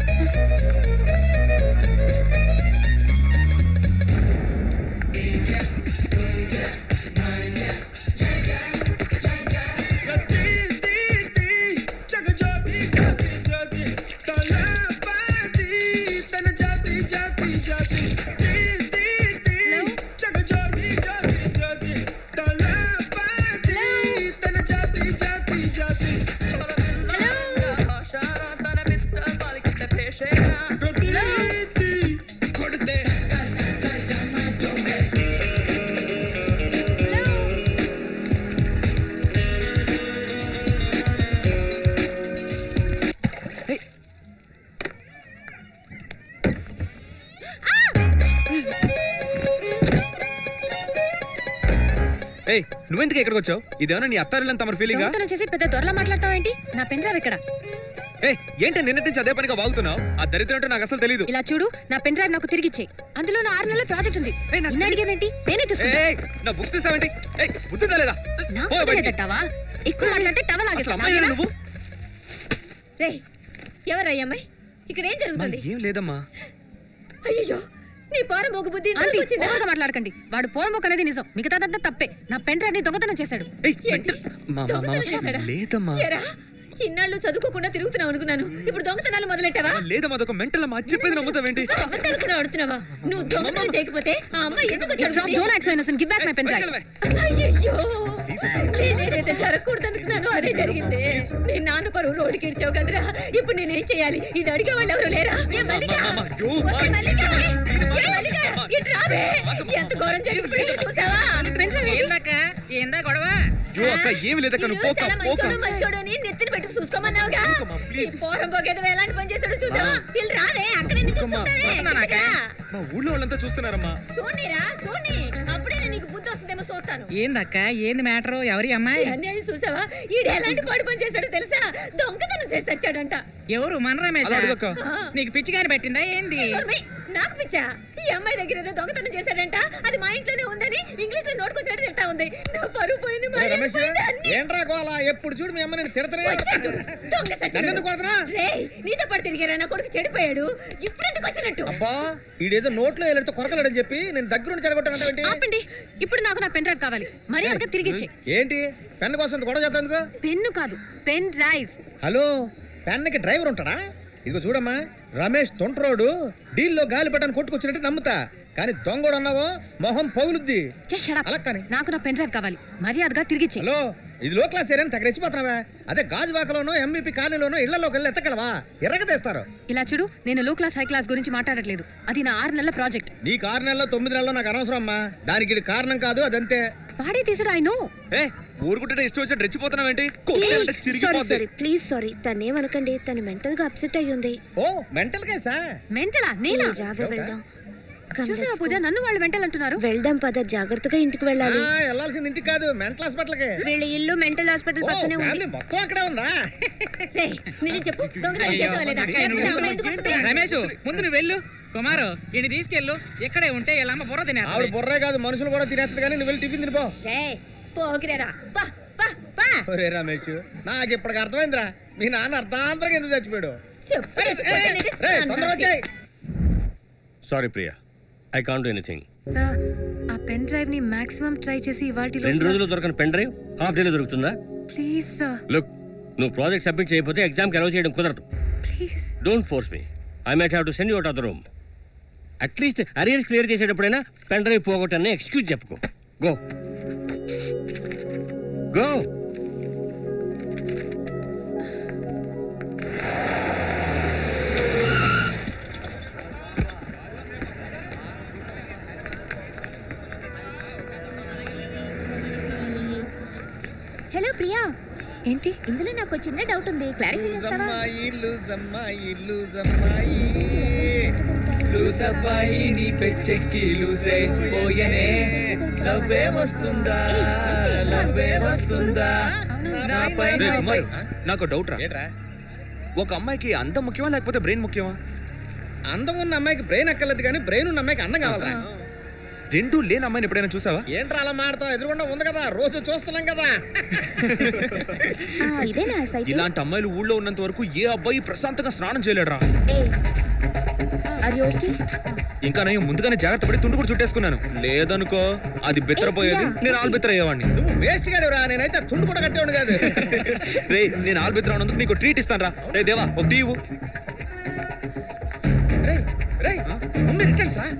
ఏయ్ నువ్వెందుకు ఇక్కడికి వచ్చావు ఇదేమన్నా నీ అత్తారిల్లని తమరు ఫీలింగా దొంగతనం చేసి పెద్ద దొరలా మాట్లాడతావేంటి నా పెన్ డ్రైవ్ ఇక్కడ ఏయ్ ఏంటి నిన్నటి నుంచి అదే పనిగా వాగుతున్నావు ఆ దరిద్రం ఏంటో నాకు అసలు తెలియదు ఇలా చూడు నా పెన్ డ్రైవ్ నాకు తిరిగి ఇచ్చే అందులో నా ఆరు నెలల ప్రాజెక్ట్ ఉంది నిన్న అడిగేదేంటి నేనే తీసుకుంటా ఏయ్ నా బుక్స్ తీస్తావేంటి ఏయ్ బుద్ధిందా లేదా నా పో బయటికి. తట్టవా ఎక్కువ మాట్లాడితే టవల్ అసలు అమ్మాయినా నువ్వు రే ఎవరయ్య అమ్మాయి ఇక్కడ ఏం జరుగుతుంది ఏం లేదమ్మా అయ్యో నీ పార మోగు బుద్ధి ఆంటీ, ఇంతవరకు వచ్చిందా? ఓవర్గా మాట్లాడకండి వాడు పోరమోక్ అనేది నిజం మిగతాదంతా తప్పే నా పెన్ డ్రైవ్ ని దొంగతనం చేశాడు మా మా దొంగతనం చేశాడా? లేదమ్మా ఏరా, ఇన్నాళ్ళు చదువుకోకుండా తిరుగుతున్నావు అనుకున్నాను ఇప్పుడు దొంగతనాలు మొదలెట్టావా లేదమ్మా అదొక మెంటల్ అమ్మా చెప్పేది నమ్ముతావేంటి అబద్ధాలు కూడా ఆడుతున్నావా నువ్వు దొంగతనం చేయకపోతే ఆ అమ్మాయి ఎందుకు వచ్చాడు జోన్ యాక్స్ అయినా give back my pen drive అయ్యయ్యో నేనేదైతే జరగకూడదు అనుకున్నాను అదే జరిగింది నీ నాన్న పరువు రోడ్డుకి ఇడ్చావు కదరా ఇప్పుడు నేనేం చేయాలి ఇది అడిగే వాళ్ళు ఎవరు లేరా ఏ మల్లిక వస్తే మల్లిక ఏ మల్లిక ఇటు రావే ఎంత ఘోరం జరిగిపోయిందో చూసావా ఏందక్క ఏందా గొడవ అయ్యో అక్క ఏమి లేదక్క నువ్వు పోక చాలా పోక మంచోడు మంచోడు అని నెత్తిన పెట్టుకు చూసుకోమన్నావుగా ఈ పోరం పోకేదో ఎలాంటి పని చేశాడు చూసావా వీళ్ళు రావే అక్కడే నుంచి చూస్తావే మా ఊళ్ళో వాళ్ళంతా చూస్తున్నారమ్మా సోనీరా సోనీ అప్పుడే నేను నీకు బుద్ధి వస్తుందేమో చూస్తాను ఏందక్క ఏంది మ్యాటరు ఎవరి అమ్మాయి అన్యాయం చూసావా ఈడు ఎలాంటి పాడు పని చేశాడో తెలుసా దొంగతనం చేసి వచ్చాడంట ఎవరు మన రమేష్ అలా అడగక్క. నీకు పిచ్చిగాని పెట్టిందా ఏంది ఛీ, నోర్మై, నాకు పిచ్చా ఈ అమ్మాయి దగ్గర ఏదో దొంగతనం చేశాడంట అది మా ఇంట్లోనే ఉందని ఇంగ్లీష్ లో నోటుకొచ్చినట్టు తిడతా ఉంది నా పరువు పోయింది రే మర్యాద రమేష్ పోయింది, అన్నీ ఏంట్రా గోల ఎప్పుడు చూడు మీ అమ్మ నేను తిడతనే వచ్చాడు. దొంగ సచ్చినోడు. నన్నెందుకు కొడతనా? రేయ్, నీతో పాటు తిరిగారా నా కొడుకు చెడిపోయాడు ఇప్పుడు ఎందుకు వచ్చినట్టు అబ్బా ఈడేదో నోట్లో వెళ్ళడితో కొరకలేడని చెప్పి నేను దగ్గరుండి చెడగొట్టానంటే ఆపండి ఇప్పుడు నాకు నా పెన్ డ్రైవ్ కావాలి మరి అంతా తిరిగి ఇచ్చే ఏంటి పెన్ కోసం ఇంత గొడవ చేస్తందుకు పెన్ను కాదు పెన్ డ్రైవ్ హలో పెన్కి డ్రైవర్ ఉంటాడా ఇదిగో చూడమ్మా రమేష్ తొంట్రోడు డీల్లో గాలి పట్టాను కొట్టుకొచ్చినట్టు నమ్ముతా కానీ దొంగోడు అన్నావో మొహం పగులుద్ది Just shut up. నాకు నా పెన్ డ్రైవ్ కావాలి మర్యాదగా తిరిగి ఇచ్చే హలో ఇది లో క్లాస్ ఏరియా తెగ రెచ్చిపోతున్నావా అదే గాజువాకలోనో ఎంబీపీ కాలనీలోనో ఇళ్లలోకి వెళ్ళి ఎత్తగలవా ఎర్రగ తెస్తారు ఇలా చూడు నేను లో క్లాస్ హై క్లాస్ గురించి మాట్లాడట్లేదు అది నా ఆరు నెలల ప్రాజెక్ట్ నీకు ఆరు నెలల్లో తొమ్మిది నెలల్లో నాకు అనవసరం అమ్మా దానికి ఇది కారణం కాదు అదంతే వాడే తీసుడు ఐ నో ఏ ఊరుకుంటే ఇష్టం వచ్చి రెచ్చిపోతున్నావేంటి సారీ చిరిగిపోద్ది సారీ ప్లీజ్ సారీ తనేమనకండి తను మెంటల్ గా అప్సెట్ అయ్యి ఉంది ఓ మెంటల్ కేసా మెంటలా నేనా ఏ, రావే వెళ్దాం Come, చూసావా let's పూజ go. నన్ను వాళ్ళు మెంటల్ అంటున్నారు వెళ్దాం పద జాగ్రత్తగా ఇంటికి వెళ్ళాలి ఆ, వెళ్ళాల్సింది ఇంటికి కాదు మెంటల్ హాస్పిటల్కి వీళ్ళ ఇల్లు మెంటల్ హాస్పిటల్ ఓ, పక్కనే ఉంది ఫ్యామిలీ మొత్తం అక్కడే ఉందా రేయ్, నిజం చెప్పు దొంగతనం చేసావా లేదా లేకపోతే అమ్మాయి ఎందుకు వస్తుంది? రమేష్ ముందు నువ్వు వెళ్ళు కుమారు ఈయన తీసుకెళ్ళు ఇక్కడే ఉంటే వీళ్ళ అమ్మ బుర్ర ఆవిడ తినేస్తుంది బుర్రే కాదు మనుషులు కూడా తినేస్తుంది కానీ నువ్వు వెళ్ళి టిఫిన్ తినిపో రేయ్, పోకిరేడా పా పా పా ఒరే రమేష్ నాకు ఇప్పటికి అర్థమైందిరా మీ నాన్న అర్ధాంతరంగా ఎందుకు చచ్చిపోయాడు చెప్పు రేయ్, తొందరగా వచ్చేయ్. Sorry Priya I can't do anything sir ఆ పెన్ డ్రైవ్ ని మాక్సిమం ట్రై చేసి రెండు ఇవాటి రోజులు దొరకని పెన్ డ్రైవ్ హాఫ్ డేలో దొరుకుతుందా ప్లీజ్ సార్ లుక్ నువ్వు ప్రాజెక్ట్ సబ్మిట్ చేయకపోతే ఎగ్జామ్కి అలౌ చేయడం కుదరదు please don't force me I might have to send you out of the room at least arrears clear చేసేటప్పుడైనా పెన్ డ్రైవ్ పోగొట్టని ఎక్స్క్యూజ్ చెప్పుకో గో గో హలో ప్రియా ఏంటి ఇందులో నాకు చిన్న డౌట్ ఉంది క్లారిఫై చేస్తావా జమ్మాయి లూజమ్మాయి లూజమ్మాయి లూసబ్బాయి నీ పెచ్చెక్కి లూసే పోయనే నవ్వే వస్తుందా నవ్వే వస్తుందా నాపై రే, కుమార్, నాకు డౌట్ రా ఏంట్రా ఒక అమ్మాయికి అందం ముఖ్యమా లేకపోతే బ్రెయిన్ ముఖ్యమా అందం ఉన్న అమ్మాయికి బ్రెయిన్ అక్కర్లేదు కానీ బ్రెయిన్ ఉన్న అమ్మాయికి అందం కావాలా రెండు లేని అమ్మాయిని ఎప్పుడైనా చూసావా ఏంట్రా అలా మాడతావు ఎదురుగుండా ఉంది కదా రోజు చూస్తున్నాం కదా ఇదేనా సైట్ ఇలాంటి అమ్మాయిలు ఊళ్ళో ఉన్నంత వరకు ఏ అబ్బాయి ప్రశాంతంగా స్నానం చేయలేడురా అది ఓకే ఇంకా నేను ముందుగానే జాగ్రత్త పడి తుండు కూడా చుట్టేసుకున్నాను లేదనుకో అది బిత్తరపోయేది నేను ఆల్ బిత్తర అయ్యేవాడిని నువ్వు వేస్ట్ గాడురా నేనైతే తుండు కూడా కట్టేవాడు కాదు రే నేను ఆల్ బిత్తర ఉన్నందుకు నీకు ట్రీట్ ఇస్తాను రా రే దేవా ఒక టీవు రేయ్ రేయ్ మమ్మీ రిటర్న్స్ రా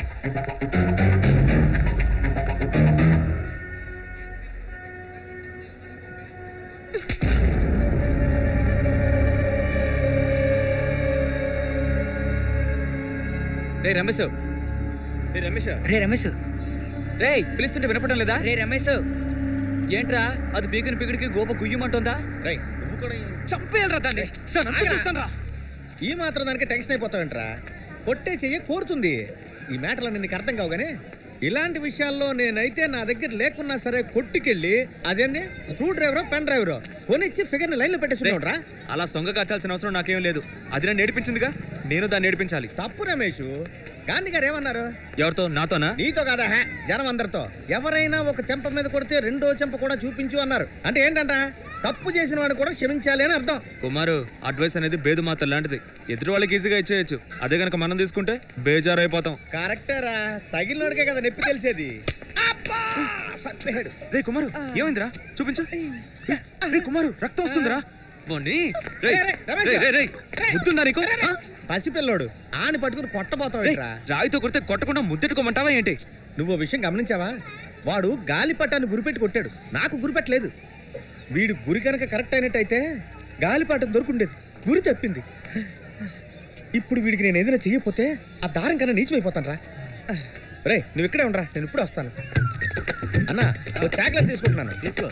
రే రమేష్ రే రమేష్ రే రమేష్ రే పిలుస్తుంటే వినపడడం లేదా రే రమేష్ ఏంట్రా అది పీకిన పీకిడికి గోప గుయ్యమంటుందా రేయ్ నువ్వు కూడా చంపేయాలరా దాన్ని దాన్ని అంతా చూస్తాను రా ఈ మాత్రం దానికి టెన్షన్ అయిపోతావేంట్రా కొట్టే చెయ్యి కోరుతుంది ఈ మ్యాటర్లు నీకు అర్థం కావు కానీ ఇలాంటి విషయాల్లో నేనైతే నా దగ్గర లేకున్నా సరే కొట్టుకెళ్ళి అదేంది స్క్రూ డ్రైవరో పెన్ డ్రైవరో కొనిచ్చి ఫిగర్ని లైన్లో పెట్టేసుకున్నాడు రా అలా సొంగ కట్టాల్సిన అవసరం నాకేం లేదు అది నేను నేర్పించిందిగా నేను దాన్ని నేర్పించాలి తప్పు రమేష్ గాంధీ గారు ఏమన్నారు ఎవరితో నాతోనా నీతో కాదా హే జనం అందరితో ఎవరైనా ఒక చెంప మీద కొడితే రెండో చెంప కూడా చూపించు అన్నారు అంటే ఏంటంట తప్పు చేసిన వాడు కూడా క్షమించాలి అని అర్థం కుమారు అడ్వైస్ అనేది బేదు మాత్ర లాంటిది ఎదురు వాళ్ళకి ఈజీగా ఇచ్చేయచ్చు అదే కనుక మనం తీసుకుంటే బేజారు అయిపోతాం కరెక్టేరా తగిలినోడికే కదా నొప్పి తెలిసేది అబ్బా! సత్యాడు. రే కుమారు ఏమైందిరా చూపించు రే కుమారు రక్తం వస్తుందిరా పోనీ. రేయ్, రేయ్, రేయ్, రమేష్ రేయ్, రేయ్, రేయ్. రేయ్. బుద్ధుందా నీకు ఆ? పసిపిల్లోడు ఆని పట్టుకుని కొట్టబోతావు రేయ్, రాయితో కొడితే కొట్టకుండా ముద్దెట్టుకోమంటావా ఏంటి నువ్వు ఓ విషయం గమనించావా వాడు గాలి పట్టాన్ని గురిపెట్టి కొట్టాడు నాకు గురిపెట్టలేదు వీడు గురి కనుక కరెక్ట్ అయినట్టయితే గాలిపటం దొరుకుండేది గురి తప్పింది ఇప్పుడు వీడికి నేను ఏదైనా చెయ్యకపోతే ఆ దారం కన్నా నీచమైపోతాను రా రే నువ్వు ఇక్కడే ఉండరా నేను ఇప్పుడు వస్తాను అన్నా ఓ చాక్లెట్ తీసుకుంటున్నాను తీసుకో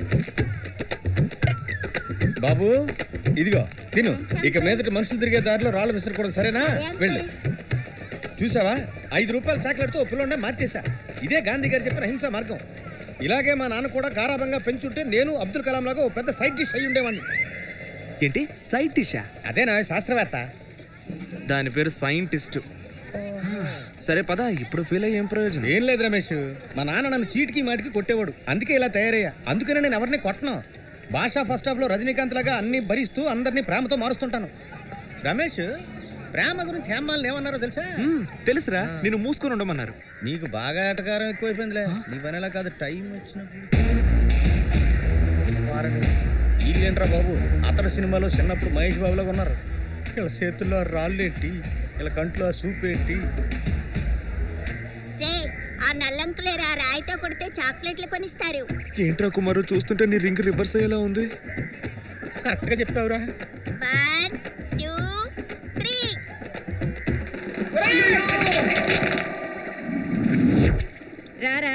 బాబు ఇదిగో తిను ఇక మీదటి మనుషులు తిరిగే దారిలో రాళ్ళు విసరకూడదు సరేనా వెళ్ళు చూసావా ఐదు రూపాయల చాక్లెట్తో ఓ పిల్లోనే మార్చేశా ఇదే గాంధీ గారు చెప్పిన హింస మార్గం ఇలాగే మా నాన్న కూడా గారాభంగా పెంచుంటే నేను అబ్దుల్ కలాం లాగా ఓ పెద్ద సైడ్ డిష్ అయి ఉండేవాడిని ఏంటి సైడ్ డిషా అదేనా శాస్త్రవేత్త దాని పేరు సైంటిస్ట్ సరే పద ఇప్పుడు ఫీల్ అయ్యి ఏం ప్రయోజనం ఏం లేదు రమేష్ మా నాన్న నన్ను చీటికి మాటికి కొట్టేవాడు అందుకే ఇలా తయారయ్యా అందుకనే నేను ఎవరిని కొట్టను భాషా ఫస్ట్ హాఫ్ లో రజనీకాంత్ లాగా అన్ని భరిస్తూ అందరినీ ప్రేమతో మారుస్తుంటాను రమేష్ ప్రేమ గురించి హేమాలని ఏమన్నారో తెలుసా తెలుసురా నేను మూసుకొని ఉండమన్నారు నీకు బాగా ఎటకారం ఎక్కువైపోయిందిలే నీ పని ఎలా కాదు టైం వచ్చినప్పుడు వీళ్ళేంట్రా బాబు అతడు సినిమాలో చిన్నప్పుడు మహేష్ బాబులాగా ఉన్నారు వీళ్ళ చేతుల్లో ఆ రాళ్ళు ఏంటి వీళ్ళ కంట్లో ఆ సూప్ ఏంటి రే ఆ నల్లంకులేరా రాయితో కొడితే చాక్లెట్లు కొనిస్తారు ఏంట్రా కుమారు చూస్తుంటే నీ రింగ్ రివర్స్ అయ్యేలా ఉంది కరెక్ట్గా చెప్తావురా వన్ టూ త్రీ రారా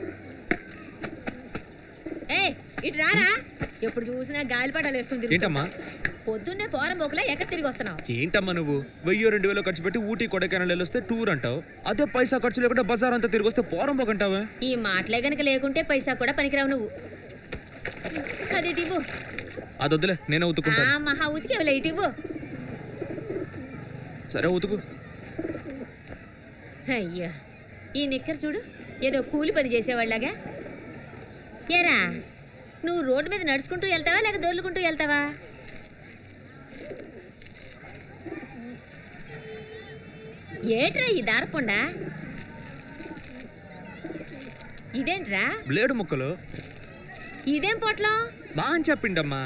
ఏ ఇటు రారా ఎప్పుడు చూసినా గాలిపటాలు వేసుకుని తిరుగుతుంటావు. ఏంటమ్మా పొద్దున్నే పోరం పోకులా ఎక్కడ తిరిగి వస్తున్నావు ఏంటమ్మా నువ్వు వెయ్యి రెండు వేలు ఖర్చు పెట్టి ఊటీ కొడైకెనాల్ వెళ్ళొస్తే టూర్ అంటావు అదే పైసా ఖర్చు లేకుండా బజార్ అంతా తిరిగి వస్తే పోరం పోకంటావా ఈ మాటలే గనక లేకుంటే పైసా కూడా పనికిరావు నువ్వు అది ఇవ్వు అది వద్దులే నేనే ఆ ఉతుకుంటాను మహా ఉతికేవలే ఇటు ఇవ్వు సరే ఉతుకు అయ్యా ఈ నిక్కర్ చూడు ఏదో కూలి పని చేసేవాళ్ళగా ఏరా నువ్వు రోడ్డు మీద నడుచుకుంటూ వెళ్తావా లేక దొర్లుకుంటూ వెళ్తావా ఏట్రా ఈ దారపుండా ఇదేంట్రా బ్లేడు ముక్కలు ఇదేం పొట్లం బా అని చెప్పిండమ్మా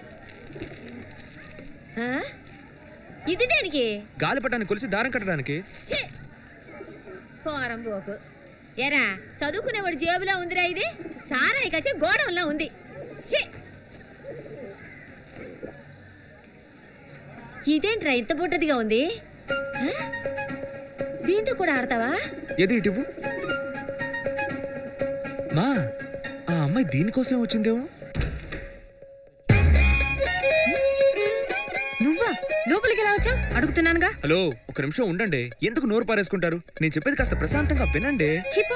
ఆ? ఇది దేనికి గాలిపటాన్ని కొలిసి దారం కట్టడానికి ఛీ! పోరం పోకు ఎరా చదువుకునేవాడు జేబులో ఉందిరా ఇది సారాయి కచ్చి గోడంలో ఉంది ఛీ! ఇదేంట్రా ఇంత బుట్టదిగా ఉంది ఆ? దీంతో కూడా ఆడతావా ఏది ఇటువు మా ఆ అమ్మాయి దీనికోసం వచ్చిందేమో నువ్వా లోపలికి ఎలా వచ్చావు అడుగుతున్నానుగా హలో ఒక నిమిషం ఉండండి ఎందుకు నోరు పారేసుకుంటారు నేను చెప్పేది కాస్త ప్రశాంతంగా వినండి చిప్పు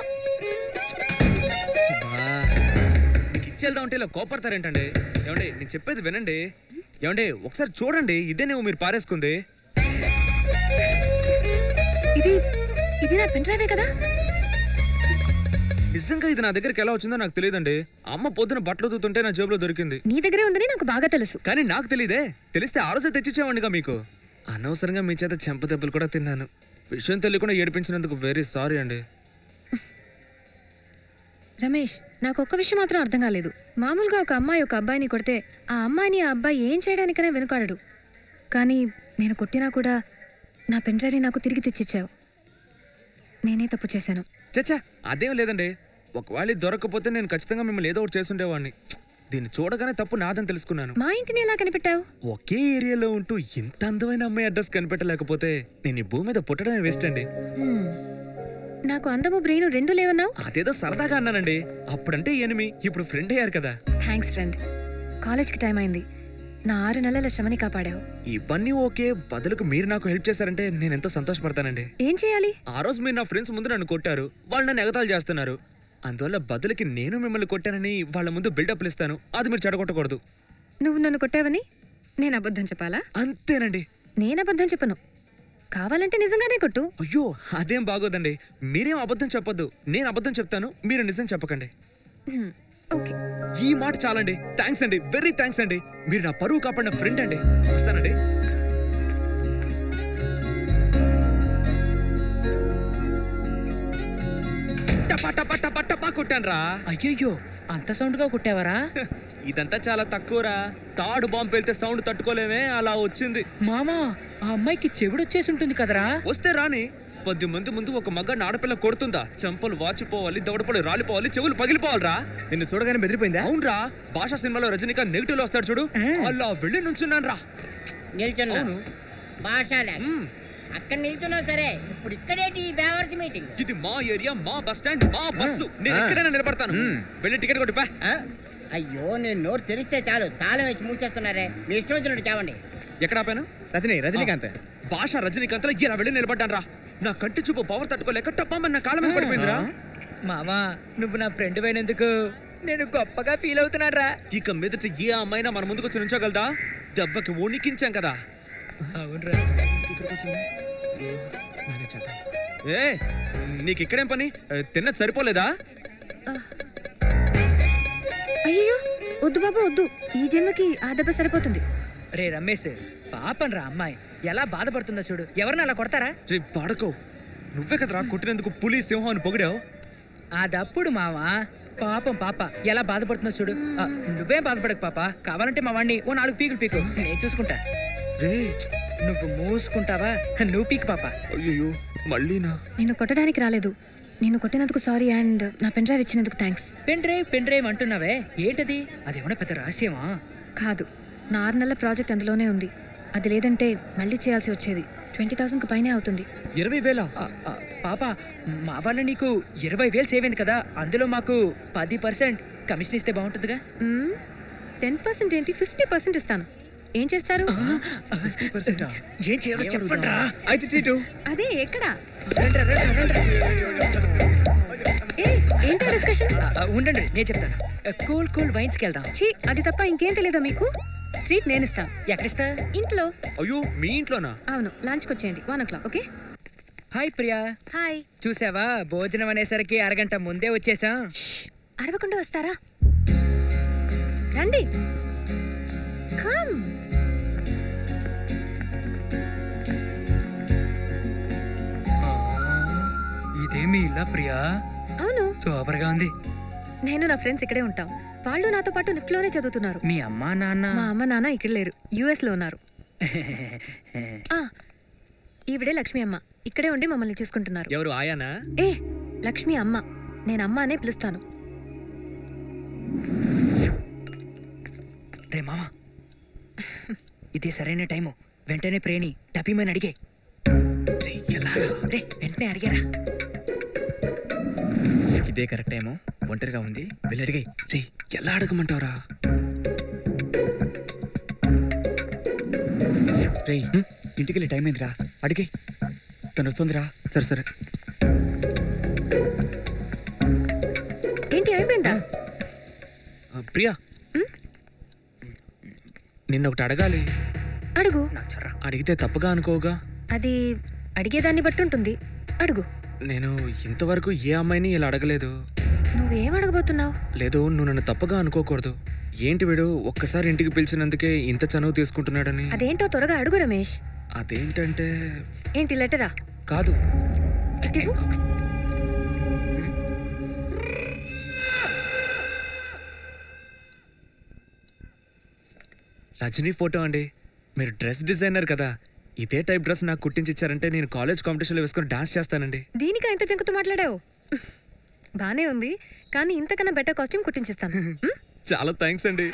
బా, మీకు ఇచ్చేద్దాం అంటే ఇలా కోపడతారేంటండి ఏమండి నేను చెప్పేది వినండి ఏమండి ఒకసారి చూడండి ఇదేనేమో మీరు పారేసుకుంది ఇది ఇది నా పెన్ డ్రైవే కదా నిజంగా ఇది నా దగ్గరికి ఎలా వచ్చిందో నాకు తెలియదండి అమ్మ పొద్దున బట్టలు ఉతుకుతుంటే నా జేబులో దొరికింది నీ దగ్గరే ఉందని నాకు బాగా తెలుసు కానీ నాకు తెలియదే తెలిస్తే ఆ రోజే తెచ్చిచ్చేవాడిగా మీకు అనవసరంగా మీ చేత చెంప దెబ్బలు కూడా తిన్నాను విషయం తెలియకుండా ఏడిపించినందుకు వెరీ సారీ అండి రమేష్ నాకు ఒక్క విషయం మాత్రం అర్థం కాలేదు మామూలుగా ఒక అమ్మాయి ఒక అబ్బాయిని కొడితే ఆ అమ్మాయిని ఆ అబ్బాయి ఏం చేయడానికైనా వెనుకాడడు కానీ నేను కొట్టినా కూడా నా పెన్ డ్రైవ్ని నాకు తిరిగి తెచ్చిచ్చావు నేనే తప్పు చేశాను చచ్చా అదేం లేదండి ఒకవేళ ఇది దొరకకపోతే నేను ఖచ్చితంగా మిమ్మల్ని ఏదో ఒకటి చేసుండేవాడిని దీన్ని చూడగానే తప్పు నాదని తెలుసుకున్నాను మా ఇంటిని ఎలా కనిపెట్టావు ఒకే ఏరియాలో ఉంటూ ఇంత అందమైన అమ్మాయి అడ్రస్ కనిపెట్టలేకపోతే నేను ఈ భూమి మీద పుట్టడమే వేస్ట్ అండి హ్మ్. నాకు అందము బ్రెయిన్ రెండు లేవన్నావు అదేదో సరదాగా అన్నానండి అప్పుడంటే ఎనిమి ఇప్పుడు ఫ్రెండ్ అయ్యారు కదా థ్యాంక్స్ ఫ్రెండ్ కాలేజ్కి టైం అయింది నా ఆరు నెలల శ్రమని కాపాడావు ఇవన్నీ ఓకే బదులుకు మీరు నాకు హెల్ప్ చేశారంటే నేను ఎంతో సంతోషపడతానండి ఏం చేయాలి ఆ రోజు మీరు నా ఫ్రెండ్స్ ముందు నన్ను కొట్టారు వాళ్ళు నన్ను ఎగతాలు చేస్తున్నారు అందువల్ల బదులుకి నేను మిమ్మల్ని కొట్టానని వాళ్ళ ముందు బిల్డప్లు ఇస్తాను అది మీరు చెడగొట్టకూడదు నువ్వు నన్ను కొట్టావని నేను అబద్ధం చెప్పాలా అంతేనండి నేను అబద్ధం చెప్పను కావాలంటే నిజంగానే కొట్టు అయ్యో అదేం బాగోదండి మీరేం అబద్ధం చెప్పొద్దు నేను అబద్ధం చెప్తాను మీరు నిజం చెప్పకండి హ్మ్. ఓకే ఈ మాట చాలండి థ్యాంక్స్ అండి వెరీ థ్యాంక్స్ అండి మీరు నా పరువు కాపాడిన ఫ్రెండ్ అండి వస్తానండి టపా టపా టపా టపా కొట్టానురా అయ్యయ్యో అంత సౌండ్గా కొట్టావరా ఇదంతా చాలా తక్కువరా తాడు బాంబు పెళ్తే సౌండ్ తట్టుకోలేమే అలా వచ్చింది మామా ఆ అమ్మాయికి చెవిడొచ్చేసి ఉంటుంది కదరా వస్తే రాని పది మంది ముందు ఒక మగాడిని ఆడపిల్ల కొడుతుందా చెంపలు వాచిపోవాలి దవడపలు రాలిపోవాలి చెవులు పగిలిపోవాలిరా నిన్ను చూడగానే బెదిరిపోయిందా అవునరా భాషా సినిమాలో రజనీకాంత్ నెగిటివ్ లో వస్తాడు చూడు అలా వెళ్ళి నుంచున్నాను రా నిల్చున్నా భాషాలే అక్కడ నిల్చున్నావు సరే ఇప్పుడు ఇక్కడేంటి ఈ బేవర్స్ మీటింగ్ ఇది మా ఏరియా మా బస్ స్టాండ్ మా బస్సు నేను ఎక్కడైనా నిలబడతాను వెళ్ళి టికెట్ కొట్టి పా అయ్యో నేను నోరు తెరిస్తే చాలు తాళం వేసి మూసేస్తున్నారే మీ ఇష్టం వచ్చినట్టు చావండి ఎక్కడ ఆపాను రజనీ రజనీకాంత్ భాష రజనీకాంత్ ఇలా వెళ్ళి నిలబడ్డాను రా నా కంటి చూపు పవర్ తట్టుకోలేక టప్పమని నా కాళ్ళ మీద పడిపోయిందిరా మామా నువ్వు నా ఫ్రెండ్ అయినందుకు నేను గొప్పగా ఫీల్ అవుతున్నారా ఇక మీదట ఏ అమ్మాయినా మన ముందుకు వచ్చి నుంచోగలదా దెబ్బకి వణికించాం కదా అవునరా ఏ నీకు ఇక్కడేం పని ఏ, తిన్నది సరిపోలేదా అయ్యో వద్దు బాబు వద్దు ఈ జన్మకి ఆ దెబ్బ సరిపోతుంది రే రమేష్ పాపం రా అమ్మాయి ఎలా బాధపడుతుందో చూడు ఎవరిని అలా కొడతారా రే పడకో నువ్వే కదరా కొట్టినందుకు పులి సింహం అని పొగిడావు అదప్పుడు మావా పాపం పాప ఎలా బాధపడుతుందో చూడు ఆ, నువ్వేం బాధపడకు పాప కావాలంటే మా వాడిని ఓ నాలుగు పీకులు పీకు నేను చూసుకుంటా నువ్వు మూసుకుంటావా నువ్వు పీకు పాప అయ్యో మళ్ళీనా నేను కొట్టడానికి రాలేదు నేను కొట్టినందుకు సారీ అండ్ నా పెన్ డ్రైవ్ ఇచ్చినందుకు thanks pen drive pen drive అంటున్నావే ఏంటది అదేమన్నా పెద్ద రహస్యమా కాదు నా ఆరు నెలల ప్రాజెక్ట్ అందులోనే ఉంది అది లేదంటే మళ్ళీ చేయాల్సి వచ్చేది ట్వంటీ థౌసండ్కి పైనే అవుతుంది ఇరవై వేల పాప మా వల్ల నీకు ఇరవై వేలు సేవ్ అయింది కదా అందులో మాకు పది పర్సెంట్ కమిషన్ ఇస్తే బాగుంటుందిగా టెన్ పర్సెంట్ ఏంటి ఫిఫ్టీ పర్సెంట్ ఇస్తాను ఏం చేస్తారు ఏం చేయాలో చెప్పండి అయితే టీటు అదే ఎక్కడ ఏ ఏంటో డిస్కషన్ ఉండండి నేను చెప్తాను కూల్ కూల్ వైన్స్కి వెళ్దాం ఛీ అది తప్ప ఇంకేం తెలియదా మీకు ట్రీట్ నేను ఇస్తాను ఎక్కడిస్తా ఇంట్లో అయ్యో మీ ఇంట్లోనా అవును లంచ్కి వచ్చేయండి one o'clock okay hi Priya hi చూసావా భోజనం అనేసరికి అరగంట ముందే వచ్చేసాం అరవకుండా వస్తారా రండి కమ్ ఇదేమి ఇలా ప్రియా అవును సూపర్గా ఉంది నేను నా ఫ్రెండ్స్ ఇక్కడే ఉంటాం వాళ్ళు నాతో పాటు నిఫ్ట్లోనే చదువుతున్నారు మీ అమ్మా నాన్న మా అమ్మ నాన్న ఇక్కడ లేరు యుఎస్ లో ఉన్నారు ఆ, ఈవిడే లక్ష్మి అమ్మ ఇక్కడే ఉండి మమ్మల్ని చూసుకుంటున్నారు ఎవరు ఆయానా ఏ లక్ష్మి అమ్మ నేను అమ్మ అనే పిలుస్తాను రే మామా ఇదే సరైన టైము వెంటనే ప్రేణి టపీమని అడిగే రే, ఎలారా? రే వెంటనే అడిగారా ఇదే కరెక్ట్ టైము ఒంటరిగా ఉంది వెళ్ళి అడిగాయి రే ఎలా అడగమంటావురా రే ఇంటికి వెళ్ళి టైం అయిందిరా అడిగాయి తను వస్తుందిరా సరే సరే ఏంటి అయిపోయిందా ఆ, ప్రియా నిన్న ఒకటి అడగాలి అడుగు అడిగితే తప్పుగా అనుకోగా అది అడిగేదాన్ని బట్టి ఉంటుంది అడుగు నేను ఇంతవరకు ఏ అమ్మాయిని ఇలా అడగలేదు నువ్వేం అడగబోతున్నావు లేదు నువ్వు నన్ను తప్పుగా అనుకోకూడదు ఏంటి వీడు ఒక్కసారి ఇంటికి పిలిచినందుకే ఇంత చనువు తీసుకుంటున్నాడని అదేంటో త్వరగా అడుగు రమేష్ అదేంటంటే ఏంటి లెటరా కాదు ఇటివ్వు. రజనీ ఫోటో అండి మీరు డ్రెస్ డిజైనర్ కదా ఇదే టైప్ డ్రెస్ నాకు కుట్టించి ఇచ్చారంటే నేను కాలేజ్ కాంపిటీషన్లో వేసుకొని డాన్స్ చేస్తానండి దీనికా ఇంత జంకుతూ మాట్లాడావు బానే ఉంది కానీ ఇంతకన్నా బెటర్ కాస్ట్యూమ్ కుట్టించిస్తాను ఉం? చాలా థ్యాంక్స్ అండి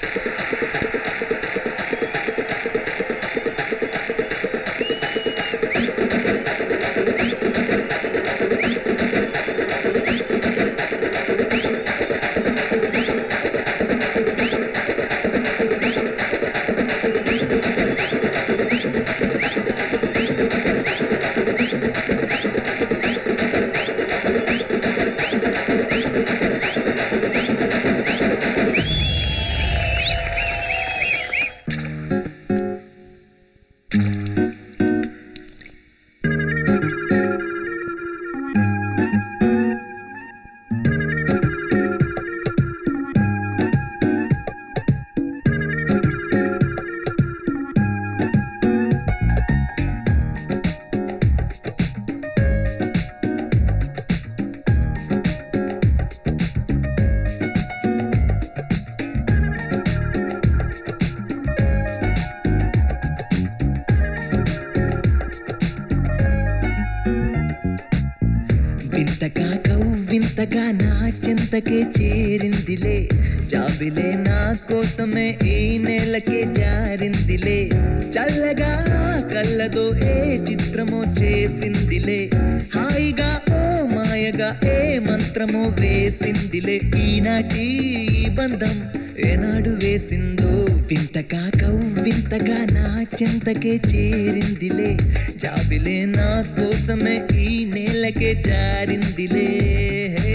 వింతగా కవ్వింతగా నా చెంతకే చేరిందిలే జాబిలే నా కోసమే ఈ నెలకే జారిందిలే చల్లగా కళ్ళ కళ్ళతో ఏ చిత్రమో చేసిందిలే హాయిగా ఓ మాయగా ఏ మంత్రమో వేసిందిలే ఈనాటి ఈ బంధం ఏనాడు వేసిందో వింతగా కవ్వింతగా నా చెంతకే చేరిందిలే జాబిలే నా కోసమే ఈ నేలకే జారిందిలే హే.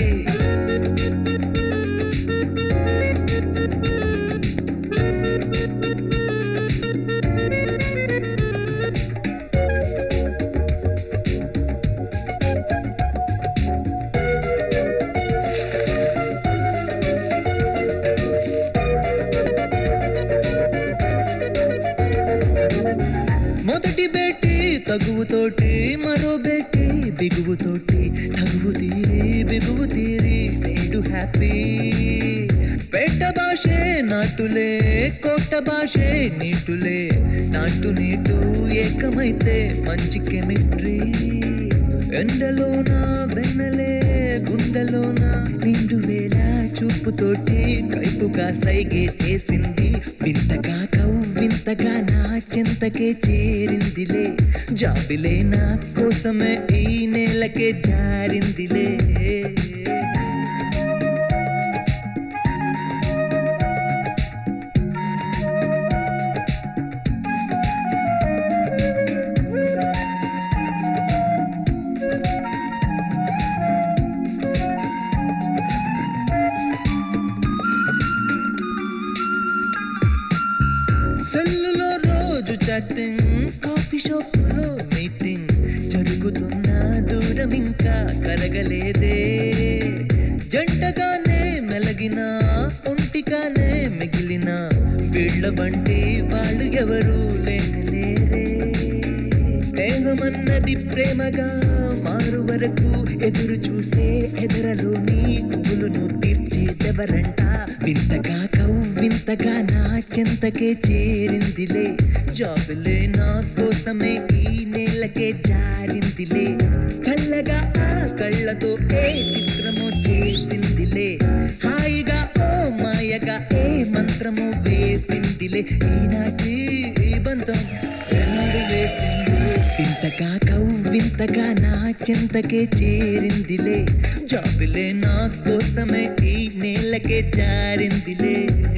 మొదటి బేటి తగువుతోటి మరో బేటి బిగువుతోటి తగువు తీరి బిగువు తీరి నేడు హ్యాపీ పెట్ట భాషే నాటులే కోట భాషే నీటులే నాటు నీటు ఏకమైతే మంచి కెమిస్ట్రీ ఎండలోన వెన్నలే గుండెలోన నిండు వేళ చూపుతోటి కైపుగా సైగే చేసింది వింతగా కవ్వింతగా నా చెంతకే చేరిందిలే జాబిలే నా కోసమే ఈ నేలకే జారిందిలే సెల్లులో రోజు చాటింగ్ కాఫీ షాప్ లో మీటింగ్ జరుగుతున్న దూరం ఇంకా కరగలేదే జంటగానే మెలగిన ఒంటిగానే మిగిలిన వీళ్ళ వంటి వాళ్ళు ఎవరు లేనే స్నేహమన్నది ప్రేమగా మారు వరకు ఎదురు చూసే ఎదురలోని కుగులును తీర్చేదెవరంట వింతగా కవ్వింతగా నా చెంతకే చేరిందిలే జాబులే నా కోసమే ఈ నేలకే జారిందిలే చల్లగా ఆ కళ్ళతో ఏ చిత్రమో చేసిందిలే హాయిగా ఓ మాయగా ఏ మంత్రము వేసిందిలే ఈనాటి ఈ బంధం ఎలాడు వేసింది వింతగా కవ్వింతగా నా చెంతకే చేరిందిలే జాబులే నా కోసమే ఈ నేలకే జారిందిలే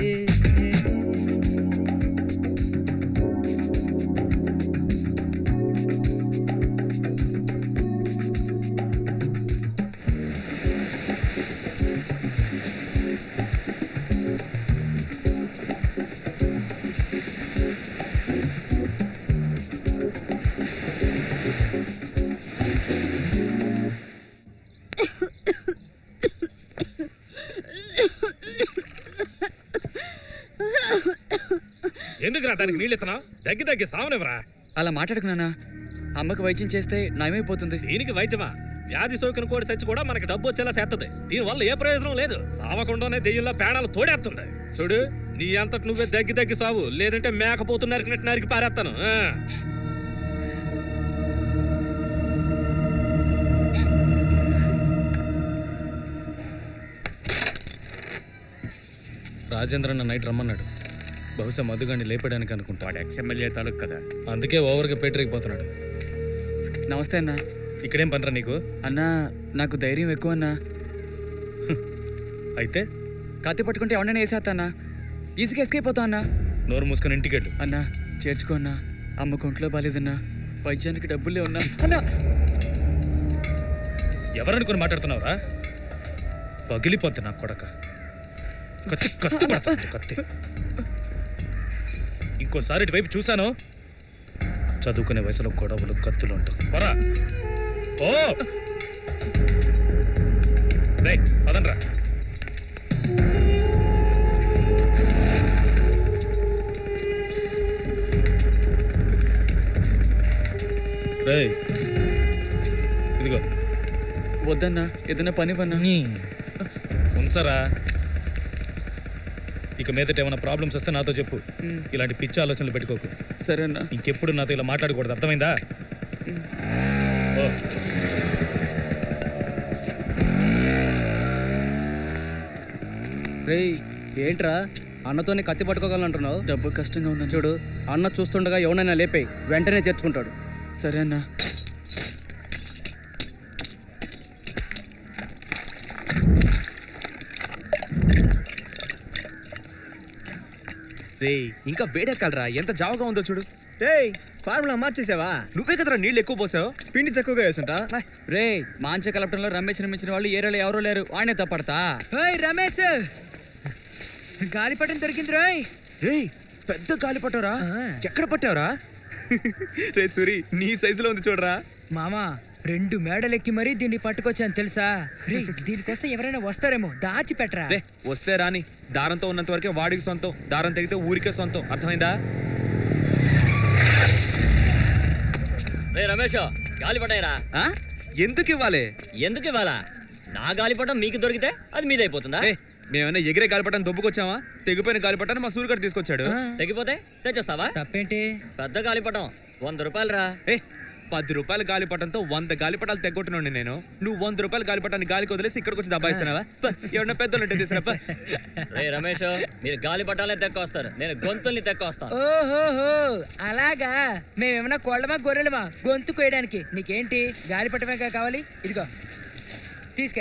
ఎందుకురా దానికి నీళ్ళు ఇత్తనా దగ్గి దగ్గి సావనివరా అలా మాట్లాడకు నాన్న అమ్మకి వైద్యం చేస్తే నయమైపోతుంది దీనికి వైద్యమా వ్యాధి సోకిన కోడి చచ్చి కూడా మనకి డబ్బు వచ్చేలా చేస్తుంది దీనివల్ల ఏ ప్రయోజనం లేదు సావకుండానే దెయ్యంలో పేడాలు తోడేస్తుంది చూడు నీ అంతటి నువ్వే దగ్గి దగ్గి సావు లేదంటే మేకపోతు నరికినట్టు నరికి పారేస్తాను ఆ. రాజేంద్ర నైట్ రమ్మన్నాడు బహుశా మధుగాన్ని లేపడానికి అనుకుంటా వాడు ఎక్స్ఎమ్మెల్యే తాలూకు కదా అందుకే ఓవర్గా పేటరేగిపోతున్నాడు నమస్తే అన్న ఇక్కడేం పనిరా నీకు అన్నా నాకు ధైర్యం ఎక్కువ అన్నా అయితే కత్తి పట్టుకుంటే ఎవడైనా వేసేస్తా అన్నా ఈజీగా ఎస్కేప్ అవుతా అన్నా నోరు మూసుకొని ఇంటికి వెళ్ళు అన్నా చేర్చుకో అన్నా అమ్మ కొంట్లో బాలేదన్నా వైద్యానికి డబ్బులే ఉన్నా అన్నా ఎవరనుకుని మాట్లాడుతున్నావురా పగిలిపోద్ది నా కొడక కత్తి కత్తి పడుతుంది కత్తి ఇంకోసారి ఇటువైపు చూశాను చదువుకునే వయసులో గొడవలు కత్తులు ఉంటావు పరా ఓ రేయ్, పదండ్రా రేయ్, ఇదిగో వద్దన్నా ఏదైనా పని పన్నా ఉంచరా ఇక మీదట ఏమైనా ప్రాబ్లమ్స్ వస్తే నాతో చెప్పు ఇలాంటి పిచ్చి ఆలోచనలు పెట్టుకోకు సరే అన్నా ఇంకెప్పుడు నాతో ఇలా మాట్లాడకూడదు అర్థమైందా ఓ. రేయ్ ఏంట్రా అన్నతోని కత్తి పట్టుకోగలంటున్నావు డబ్బు కష్టంగా ఉందని చూడు అన్న చూస్తుండగా ఎవడైనా లేపేయి వెంటనే తెచ్చుకుంటాడు సరే అన్న రే ఇంకా వేడెక్కాలరా ఎంత జావగా ఉందో చూడు రే ఫార్ములా మార్చేసావా నువ్వే కదరా నీళ్ళు ఎక్కువ పోసావు పిండి తక్కువగా వేసుంటా రే మాంచ కలపటంలో రమేష్ నిర్మించిన వాళ్ళు ఏరియాలో ఎవరూ లేరు ఆయనే తప్పడతా ఓయ్ రమేష్ గాలిపటం దొరికింది రోయ్ రే పెద్ద గాలి పట్టారా ఎక్కడ పట్టావురా రే సూరి నీ సైజులో ఉంది చూడరా మామా రెండు మేడలెక్కి మరీ దీన్ని పట్టుకొచ్చాను తెలుసా రే దీనికోసం ఎవరైనా వస్తారేమో దాచిపెట్టరా రే వస్తే రాని దారంతో ఉన్నంత వరకే వాడికి సొంతం దారం తెగితే ఊరికే సొంతం అర్థమైందా రే రమేష్ గాలిపటాయిరా ఎందుకు ఇవ్వాలి ఎందుకు ఇవ్వాలా నా గాలిపటం మీకు దొరికితే అది మీదైపోతుందా ఏ మేమన్నా ఎగిరే గాలిపటాన్ని దొబ్బుకొచ్చావా తెగిపోయిన గాలిపటాన్ని మా సూర్యగారు తీసుకొచ్చాడు తెగిపోతే తెచ్చేస్తావా తప్పేంటి పెద్ద గాలిపటం వంద రూపాయలు రా ఏ పది రూపాయల గాలిపటంతో వంద గాలిపటాలు తెగొట్టినండి నేను నువ్వు వంద రూపాయల గాలిపటాన్ని గాలికి వదిలేసి ఇక్కడికి వచ్చి దబాయిస్తున్నావా ప, ఎవరన్నా పెద్దలు ఉంటే తీసుకురా రే రమేష్ మీరు గాలిపటాలే తెక్కొస్తారు నేను గొంతుల్ని తెక్కొస్తాను ఓహోహో అలాగా మేమేమన్నా కోళ్ళమా గొర్రెలమా గొంతు కోయడానికి నీకేంటి గాలిపటమే కావాలి ఇదిగో తీసుకా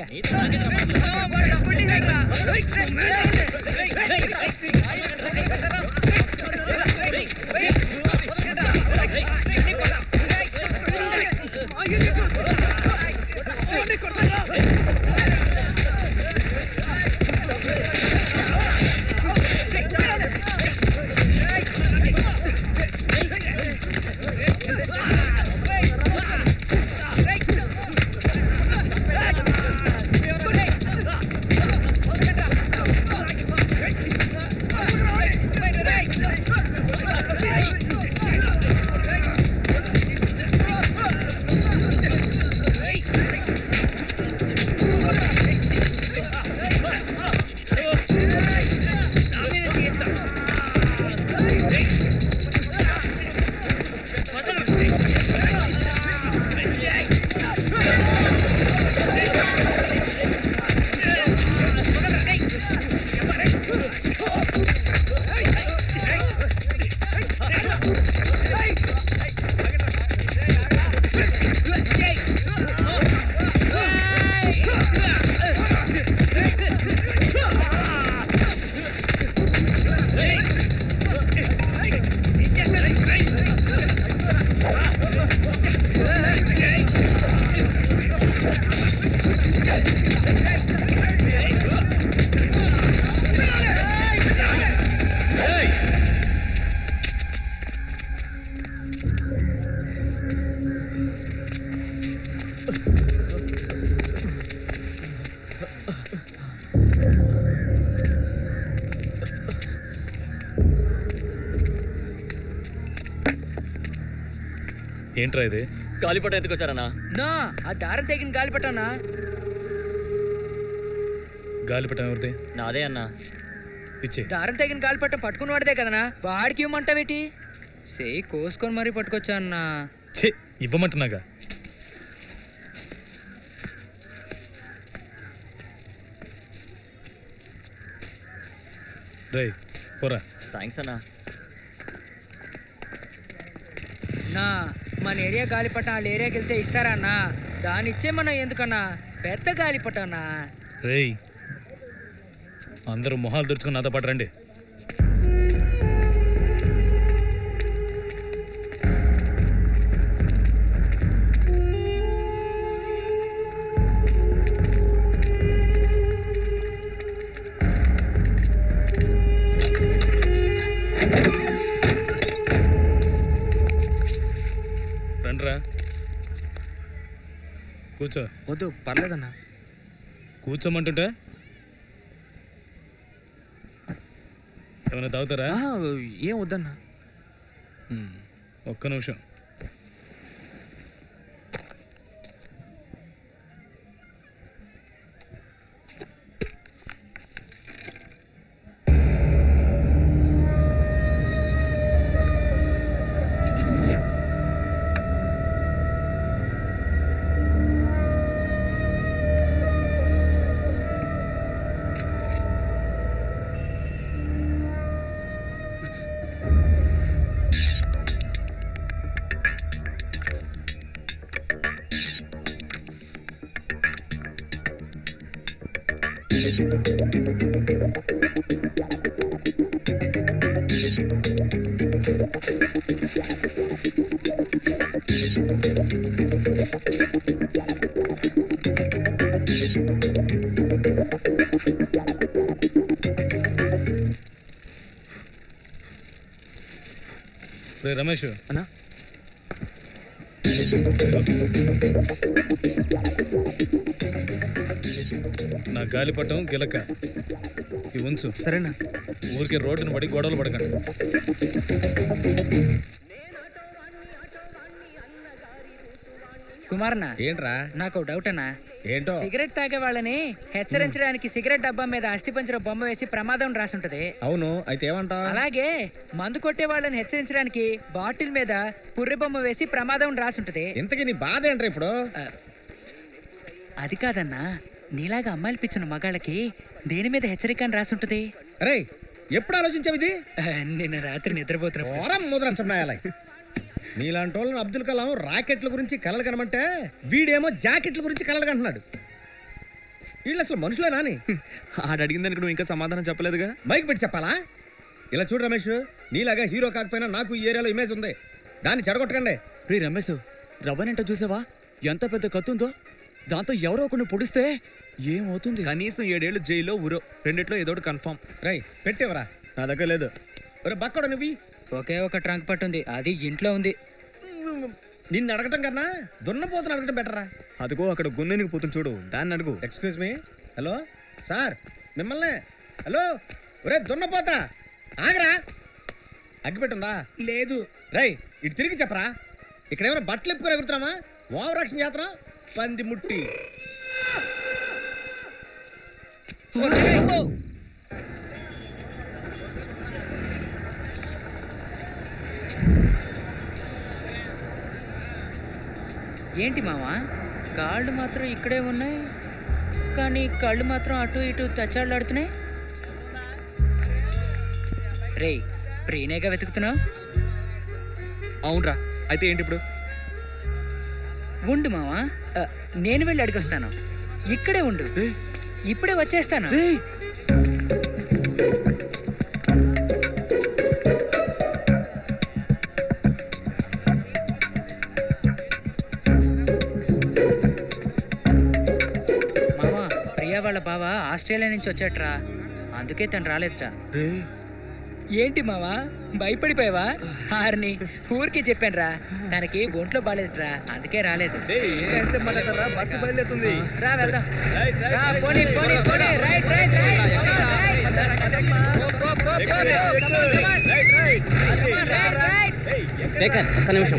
ఏంట్రా ఇది గాలిపటం ఎత్తుకొచ్చారన్నా నా ఆ దారం తెగిన గాలిపటానా గాలిపటం ఎవరిది నాదే అన్నా ఇచ్చే దారం తెగిన గాలిపటం పట్టుకుని వాడితే కదనా వాడికి ఇవ్వమంటావేటి సేయి కోసుకొని మరీ పట్టుకొచ్చా అన్నా ఛే ఇవ్వమంటున్నాగా రేయ్ పోరా థ్యాంక్స్ అన్నా నా మన ఏరియా గాలిపటం వాళ్ళ ఏరియాకి వెళ్తే ఇస్తారా అన్నా దాని ఇచ్చే మనం ఎందుకన్నా పెద్ద గాలిపటం రేయ్ అందరూ మొహాలు తెరుచుకుని నాతో పాటు రండి రండ్రా కూర్చో వద్దు పర్లేదన్నా కూర్చోమంటుంటే ఏమైనా తాగుతారా ఏం వద్దన్నా ఉమ్, ఒక్క నిమిషం రే రమేష్ అన్నా నా గాలిపటం గిలక ఇవి ఉంచు సరేనా ఊరికే రోడ్డును పడి గొడవలు పడకండి కుమారన్న ఏంట్రా నాకు డౌట్ అన్నా ఏంటో సిగరెట్ తాగే వాళ్ళని హెచ్చరించడానికి సిగరెట్ డబ్బా మీద అస్థిపంజర బొమ్మ వేసి ప్రమాదం రాసుంటది అవును అయితే ఏమంటా అలాగే మందు కొట్టే వాళ్ళని హెచ్చరించడానికి బాటిల్ మీద పుర్రె బొమ్మ వేసి ప్రమాదం రాసుంటది ఇంతకీ నీ బాధ ఏంట్రా ఇప్పుడు అది కాదన్నా నీలాగా అమ్మాయిలు పిచ్చిన మగాళ్ళకి దేని మీద హెచ్చరిక అని రాసుంటది అరే ఎప్పుడు ఆలోచించావు ఇది నిన్న రాత్రి నిద్రపోతున్నా ఓరం ముద్రించమనాయాలి నీలాంటి వాళ్ళని అబ్దుల్ కలాం రాకెట్ల గురించి కలలు కనమంటే వీడేమో జాకెట్ల గురించి కలలు కంటున్నాడు వీళ్ళు అసలు మనుషులే నాని ఆడు అడిగిన దానికి నువ్వు ఇంకా సమాధానం చెప్పలేదుగా మైక్ పెట్టి చెప్పాలా ఇలా చూడు రమేష్ నీలాగా హీరో కాకపోయినా నాకు ఈ ఏరియాలో ఇమేజ్ ఉంది దాన్ని చెడగొట్టకండి రే రమేష్ రవ్వనంట చూసావా ఎంత పెద్ద కత్తుందో దాంతో ఎవరో ఒకరిని పొడిస్తే ఏమవుతుంది కనీసం ఏడేళ్ళు జైల్లో ఊరో రెండిట్లో ఏదో ఒకటి కన్ఫామ్ రై పెట్టేవరా నా దగ్గర లేదు ఒరే బక్కడు నువ్వు ఒకే ఒక ట్రంక్ పట్టుంది అది ఇంట్లో ఉంది నిన్ను అడగటం కన్నా దున్నపోతుని అడగటం బెటరా అదిగో అక్కడ గున్నెనికి పోతుంది చూడు దాన్ని అడుగు ఎక్స్క్యూజ్ మీ హలో సార్ మిమ్మల్ని హలో ఒరే దున్నపోత ఆగరా అగ్గిపెట్టుందా లేదు రై ఇటు తిరిగి చెప్పరా ఇక్కడ ఏమైనా బట్టలు ఎప్పుకొని ఎగురుతున్నామా ఓవర్ యాక్షన్ చేస్తున్నాం పంది ముట్టి ఏంటి మావా కాళ్ళు మాత్రం ఇక్కడే ఉన్నాయి కానీ కళ్ళు మాత్రం అటు ఇటు తచ్చాడులాడుతున్నాయి రే ప్రీనేగా వెతుకుతున్నావు అవునరా అయితే ఏంటి ఇప్పుడు ఉండు మావా ఆ, నేను వెళ్ళి అడిగొస్తాను ఇక్కడే ఉండు ఇప్పుడే వచ్చేస్తాను మావా ప్రియా వాళ్ళ బావ ఆస్ట్రేలియా నుంచి వచ్చాట్రా అందుకే తను రాలేదుట ఏంటి మావా భయపడిపోయావా హారిని ఊరికే చెప్పాను రా తనకి ఒంట్లో బాగాలేదురా అందుకే రాలేదు బస్సు బయలుదేరుతుంది రా వెళ్దాం రా పోనీ పోనీ పోనీ రైట్ రైట్ శేఖర్ ఒక్క నిమిషం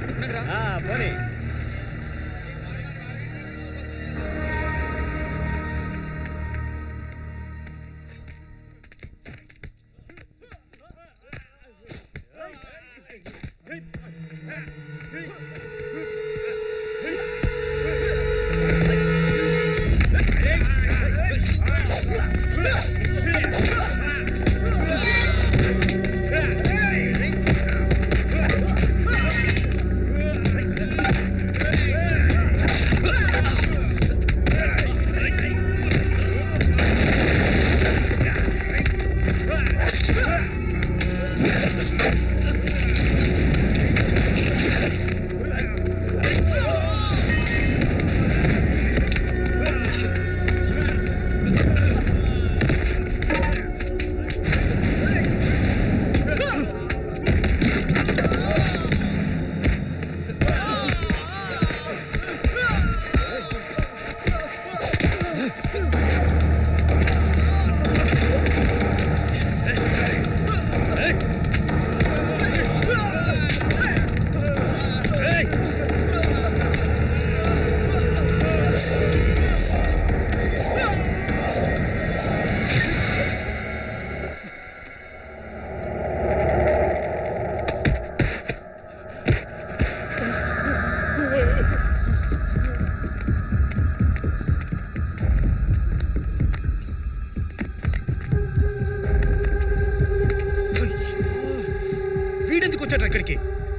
వీడెందుకు వచ్చాడు ఇక్కడికి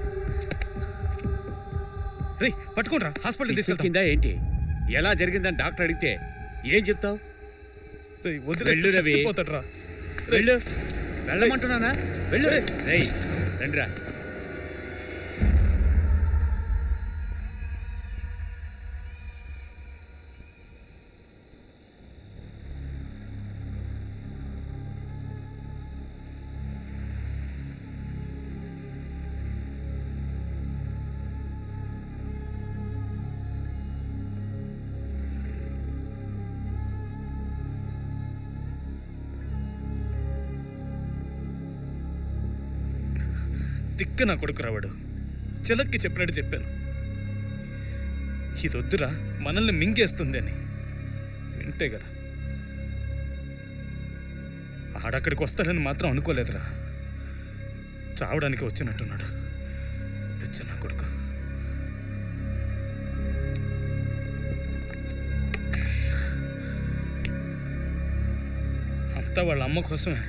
రే పట్టుకోండిరా హాస్పిటల్ తీసుకెళ్తాం కింద ఏంటి ఎలా జరిగిందని డాక్టర్ అడిగితే ఏం చెప్తావు వెళ్ళు రవి వెళ్ళు వెళ్ళమంటున్నానా వెళ్ళు రేయ్ రండిరా తిక్క నా కొడుకు రావాడు చిలక్కి చెప్పినట్టు చెప్పాను ఇది వద్దురా మనల్ని మింగేస్తుంది అని వింటే కదా ఆడక్కడికి వస్తాడని మాత్రం అనుకోలేదురా చావడానికి వచ్చినట్టున్నాడు పిచ్చ నా కొడుకు అంతా వాళ్ళ అమ్మ కోసమే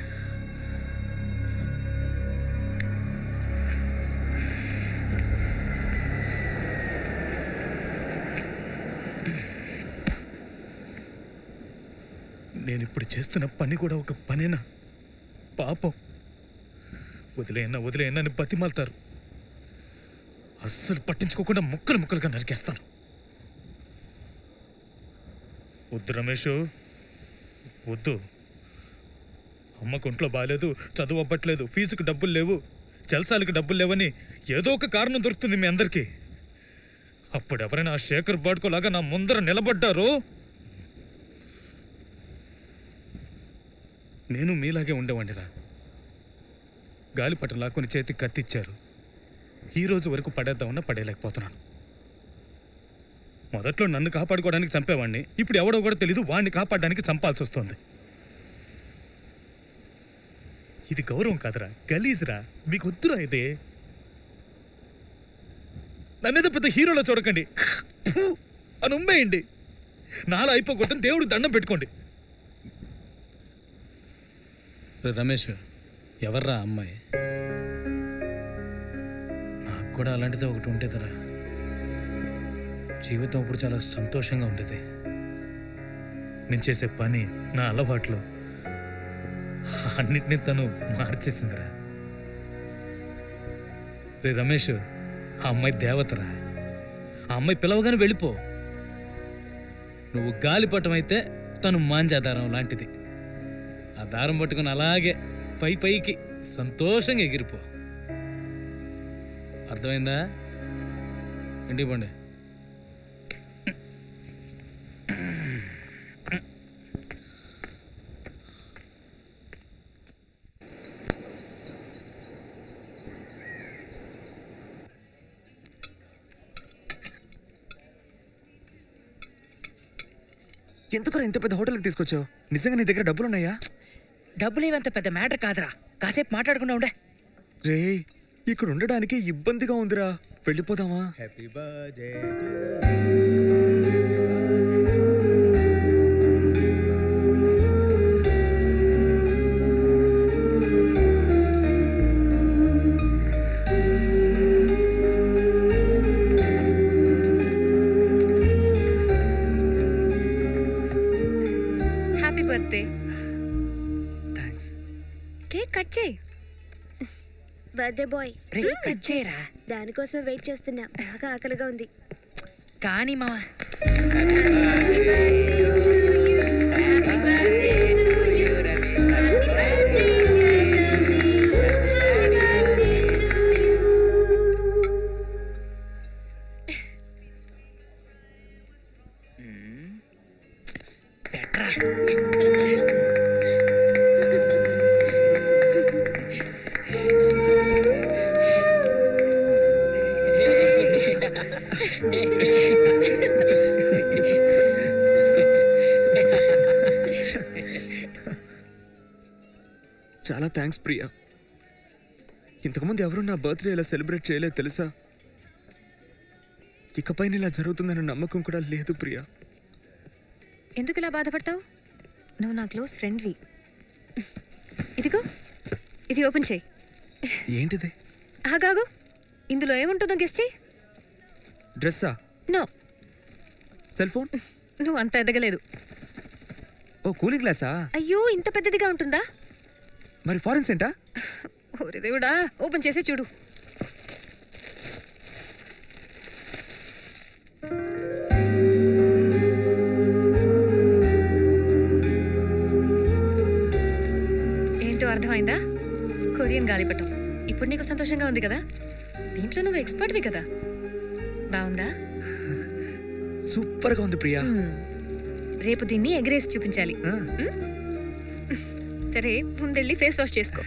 నేను ఇప్పుడు చేస్తున్న పని కూడా ఒక పనేనా పాపం వదిలేయన్నా వదిలేయన్నా అని బతిమాలుతారు అస్సలు పట్టించుకోకుండా ముక్కలు ముక్కలుగా నరికేస్తాను వద్దు రమేష్ వద్దు అమ్మకు ఒంట్లో బాగాలేదు చదువు అవ్వట్లేదు ఫీజుకి డబ్బులు లేవు జల్సాలకి డబ్బులు లేవని ఏదో ఒక కారణం దొరుకుతుంది మీ అందరికీ అప్పుడు ఎవరైనా ఆ శేఖర్ బాడుకోలాగా నా ముందర నిలబడ్డారో నేను మీలాగే ఉండేవాడిరా గాలిపటం లాక్కుని చేతికి కత్తిచ్చారు ఈ రోజు వరకు పడేద్దామన్నా పడేయలేకపోతున్నాను మొదట్లో నన్ను కాపాడుకోవడానికి చంపేవాడిని ఇప్పుడు ఎవడో కూడా తెలీదు వాడిని కాపాడడానికి చంపాల్సి వస్తుంది ఇది గౌరవం కాదురా గలీజ్రా మీకు వద్దురా ఇదే నన్నేదో పెద్ద హీరోలో చూడకండి ఫు! అని ఉమ్మేయండి నాలో అయిపోకూడదని దేవుడు దండం పెట్టుకోండి రే రమేష్ ఎవర్రా అమ్మాయి నాకు కూడా అలాంటిది ఒకటి ఉండేదిరా జీవితం ఇప్పుడు చాలా సంతోషంగా ఉండేది నేను చేసే పని నా అలవాట్లు అన్నిటినీ తను మార్చేసిందిరా రే రమేష్ ఆ అమ్మాయి దేవతరా ఆ అమ్మాయి పిలవగానే వెళ్ళిపో నువ్వు గాలిపటం అయితే తను మాంజాదారం లాంటిది ఆ దారం పట్టుకుని అలాగే పై పైకి సంతోషంగా ఎగిరిపో అర్థమైందా ఇంటికి పండి ఎందుకురా ఇంత పెద్ద హోటల్కి తీసుకొచ్చావు నిజంగా నీ దగ్గర డబ్బులు ఉన్నాయా డబ్బులు ఇవంత పెద్ద మ్యాటర్ కాదురా కాసేపు మాట్లాడకుండా ఉండే రే ఇక్కడ ఉండడానికి ఇబ్బందిగా ఉందిరా వెళ్ళిపోదామా happy birthday happy birthday thanks cake cut చేయి బర్త్డే బాయ్ రే కట్ చేయరా దానికోసం వెయిట్ చేస్తున్నా బాగా ఆకలిగా ఉంది కానీ మావా చాలా థ్యాంక్స్ ప్రియా ఇంతకుముందు ఎవరు నా బర్త్డే ఇలా సెలబ్రేట్ చేయలేదు తెలుసా ఇకపై ఇలా జరుగుతుందన్న నమ్మకం కూడా లేదు ప్రియా ఎందుకు ఇలా బాధపడతావు నువ్వు నా క్లోజ్ ఫ్రెండ్వి ఇదిగో ఇది ఓపెన్ చేయి ఏంటిది ఆగాగు ఇందులో ఏముంటుందో గెస్ట్ చేయి డ్రెస్సా నో సెల్ ఫోన్ నువ్వు అంత ఎదగలేదు ఓ కూలింగ్ గ్లాసా అయ్యో ఇంత పెద్దదిగా ఉంటుందా మరి ఫారెన్ సెంటా ఓరి దేవుడా ఓపెన్ చేసి చూడు ఏంటో అర్థమైందా కొరియన్ గాలిపటం ఇప్పుడు నీకు సంతోషంగా ఉంది కదా దీంట్లో నువ్వు ఎక్స్పర్ట్వి కదా బాగుందా సూపర్ గా ఉంది ప్రియా మ్మ్. రేపు దీన్ని ఎగరేసి చూపించాలి మ్మ్? సరే ముందెళ్ళి ఫేస్ వాష్ చేసుకో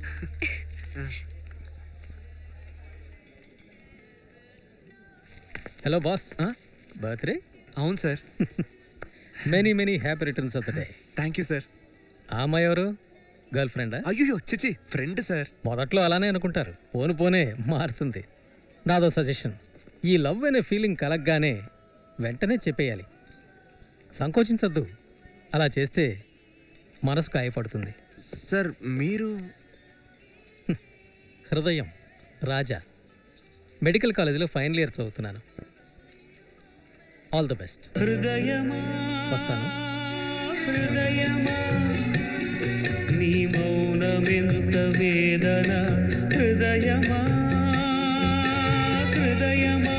హలో బాస్ బర్త్డే అవును sir many many happy returns of the day thank you sir ఆ అమ్మాయి ఎవరు గర్ల్ ఫ్రెండా అయ్యో చిచి ఫ్రెండ్ సార్ మొదట్లో అలానే అనుకుంటారు పోను పోనే మారుతుంది నాదో సజెషన్ ఈ లవ్ అనే ఫీలింగ్ కలగ్గానే వెంటనే చెప్పేయాలి సంకోచించద్దు అలా చేస్తే మనసు గాయపడుతుంది సార్ మీరు హృదయం రాజా మెడికల్ కాలేజీలో ఫైనల్ ఇయర్ చదువుతున్నాను ఆల్ ద బెస్ట్ వస్తాను హృదయమా నీ మౌనమెంత వేదన హృదయమా హృదయమా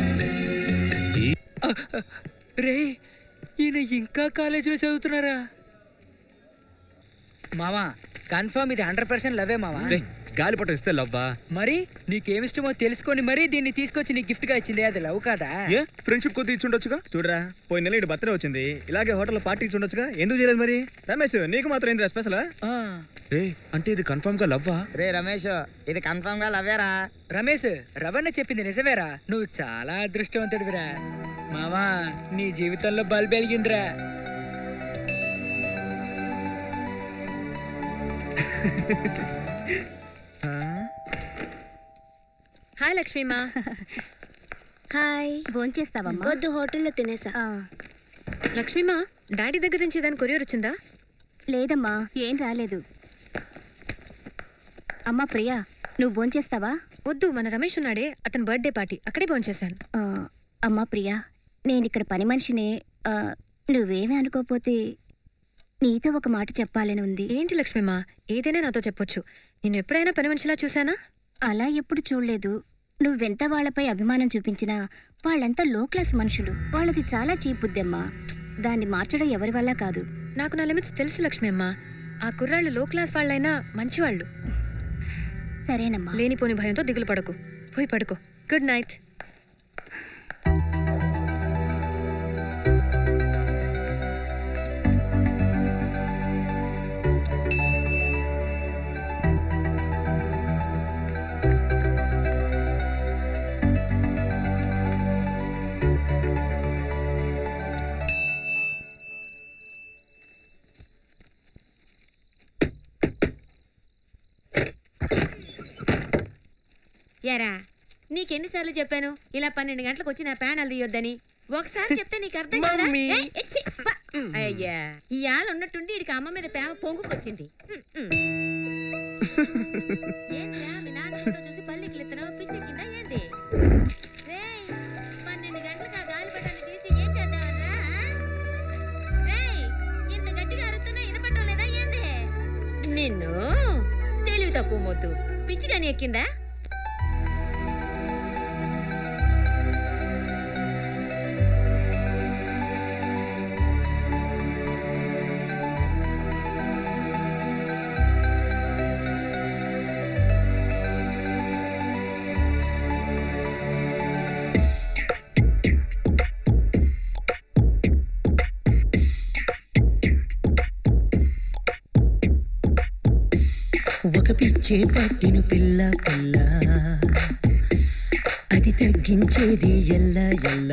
రే ఈయన ఇంకా కాలేజీలో చదువుతున్నారా మావా కన్ఫర్మ్ ఇది హండ్రెడ్ పర్సెంట్ లవే మావా రే గాలిపటం ఇస్తే లవ్వా మరి నీకేమిష్టమో తెలుసుకొని మరీ దీన్ని తీసుకొచ్చి నీకు గిఫ్ట్ గా ఇచ్చింది అది లవ్ కాదా ఏ ఫ్రెండ్షిప్ కొద్ది ఇచ్చుండొచ్చుగా చూడరా పోయిన నెల ఇటు బర్త్డే వచ్చింది ఇలాగే హోటల్లో పార్టీ ఇచ్చుండొచ్చుగా ఎందుకు చేయలేదు మరి రమేష్ నీకు మాత్రం ఏంటి స్పెషల్ రే అంటే ఇది కన్ఫర్మ్ గా లవ్వా రే రమేష్ ఇది కన్ఫర్మ్ గా లవ్వేరా రమేష్ రవణ చెప్పింది నిజమేరా నువ్వు చాలా అదృష్టవంతుడివిరా మావా నీ జీవితంలో బల్బ్ వెలిగిందిరా హాయ్ లక్ష్మీమా హాయ్ భోంచేస్తావమ్మా వద్దు హోటల్లో తినేసా లక్ష్మీమా డాడీ దగ్గర నుంచి ఏదైనా కొరియర్ వచ్చిందా లేదమ్మా ఏం రాలేదు అమ్మా ప్రియా నువ్వు భోంచేస్తావా వద్దు మన రమేష్ ఉన్నాడే అతని బర్త్డే పార్టీ అక్కడే భోంచేశాను ఆ, అమ్మా ప్రియా నేను ఇక్కడ పని మనిషినే ఆ, నువ్వేమీ అనుకోపోతే నీతో ఒక మాట చెప్పాలని ఉంది ఏంటి లక్ష్మీమా ఏదైనా నాతో చెప్పొచ్చు నేను ఎప్పుడైనా పని మనిషిలా చూసానా అలా ఎప్పుడు చూడలేదు నువ్వెంత వాళ్ళపై అభిమానం చూపించినా వాళ్ళంతా లో క్లాస్ మనుషులు వాళ్ళది చాలా చీప్ బుద్ధమ్మా దాన్ని మార్చడం ఎవరి వల్ల కాదు నాకు నా లిమిట్స్ తెలుసు లక్ష్మి అమ్మ ఆ కుర్రాళ్ళు లో క్లాస్ వాళ్ళైనా మంచివాళ్ళు సరేనమ్మా లేనిపోని భయంతో దిగులు పడకు పోయి పడుకో గుడ్ నైట్ యారా నీకెన్నిసార్లు చెప్పాను ఇలా పన్నెండు గంటలకు వచ్చి నా ప్యానల్ తీయొద్దని ఒకసారి చెప్తే నీకు అర్థం కాదా మమ్మీ. ఏ, ఎచ్చి, ప. అయ్యా ఈ ఆలు ఉన్నట్టుండి ఇడికి అమ్మ మీద ప్రేమ పొంగుకొచ్చింది ఉమ్, ఉమ్. ఏందిరా మీ నాన్న ఫోటో చూసి పల్లికి ఎత్తున్నావు పిచ్చి కింద ఏంది రేయ్ పన్నెండు గంటలకు ఆ గాలి పట్టాన్ని తీసి ఏం చేద్దామన్నా రేయ్ ఇంత గట్టిగా అరుతున్నా వినపడటం లేదా ఏంది నిన్ను తెలివి తక్కువ మొద్దు పిచ్చిగాని ఎక్కిందా ఒక పిచ్చే పట్టిన పిల్ల పిల్ల అది తగ్గించేది ఎల్ల ఎల్ల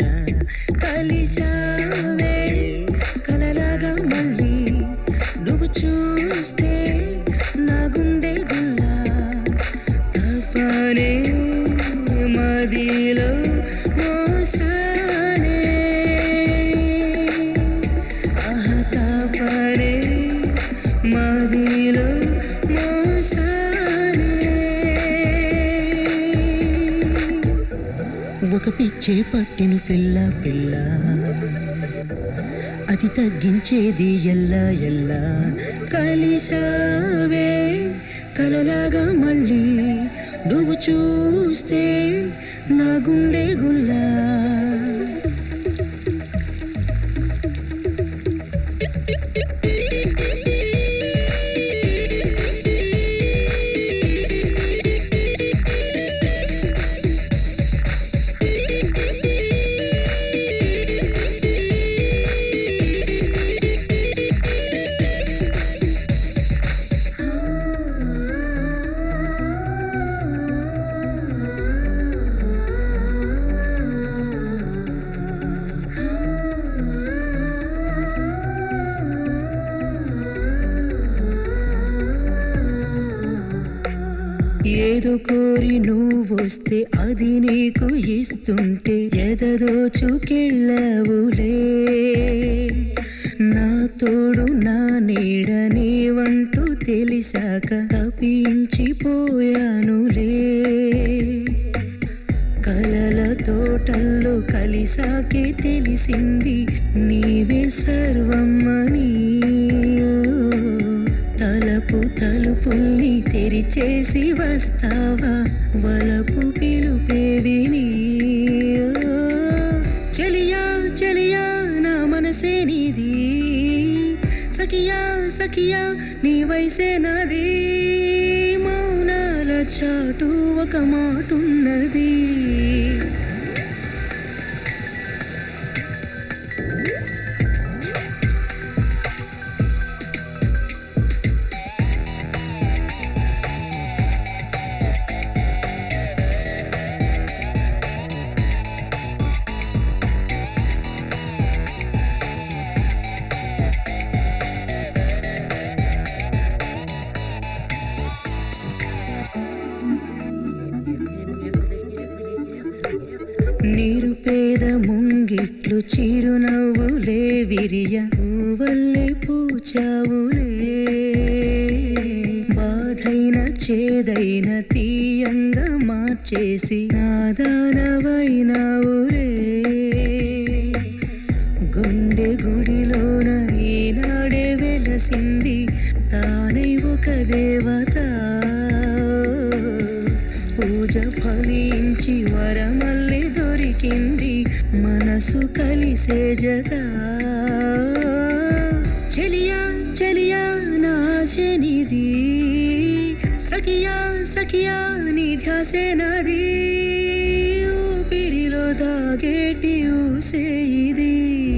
కలిసావే కలలాగా మళ్ళీ నువ్వు చూస్తే నా గుండె గుల్ల తపనే మదిలో మోసానే ఆహ తపనే మదిలో మోసానే ఒక పిచ్చే పట్టిన పిల్ల పిల్ల అది తగ్గించేది ఎల్లా ఎల్లా కలిసావే కలలాగా మళ్ళీ నువ్వు చూస్తే నా గుండె గుల్లా ఏదో కోరి నువ్వొస్తే అది నీకు ఇస్తుంటే ఎదదోచుకెళ్ళవులే నా తోడు నా నీడ నీవంటూ తెలిసాక తప్పించిపోయానులే కలల తోటల్లో కలిసాకే తెలిసింది నీవే సర్వమ్మని తలపు తలుపుల్ని తెరిచేసి వస్తావా వలపు పిలుపే విని చెలియా చెలియా నా మనసే నీది సఖియా సఖియా నీ వయసే నాది మౌనాల చాటు ఒక మాటున్నది నిరుపేద ముంగిట్లు చిరునవ్వులే విరియ పువ్వల్లే పూచావులే బాధైన చేదైన తీయంగా మార్చేసి నాదానవైనావులే గుండె గుడిలోన ఈనాడే వెలసింది తానై ఒక దేవత పూజ ఫలించి వరమల్లి దొరికింది మనసు కలిసే జత చెలియా చెలియా నా శనిది సఖియా సఖియా నీ ధ్యాసే నాది ఊపిరిలో దాగేటి ఊసే ఇది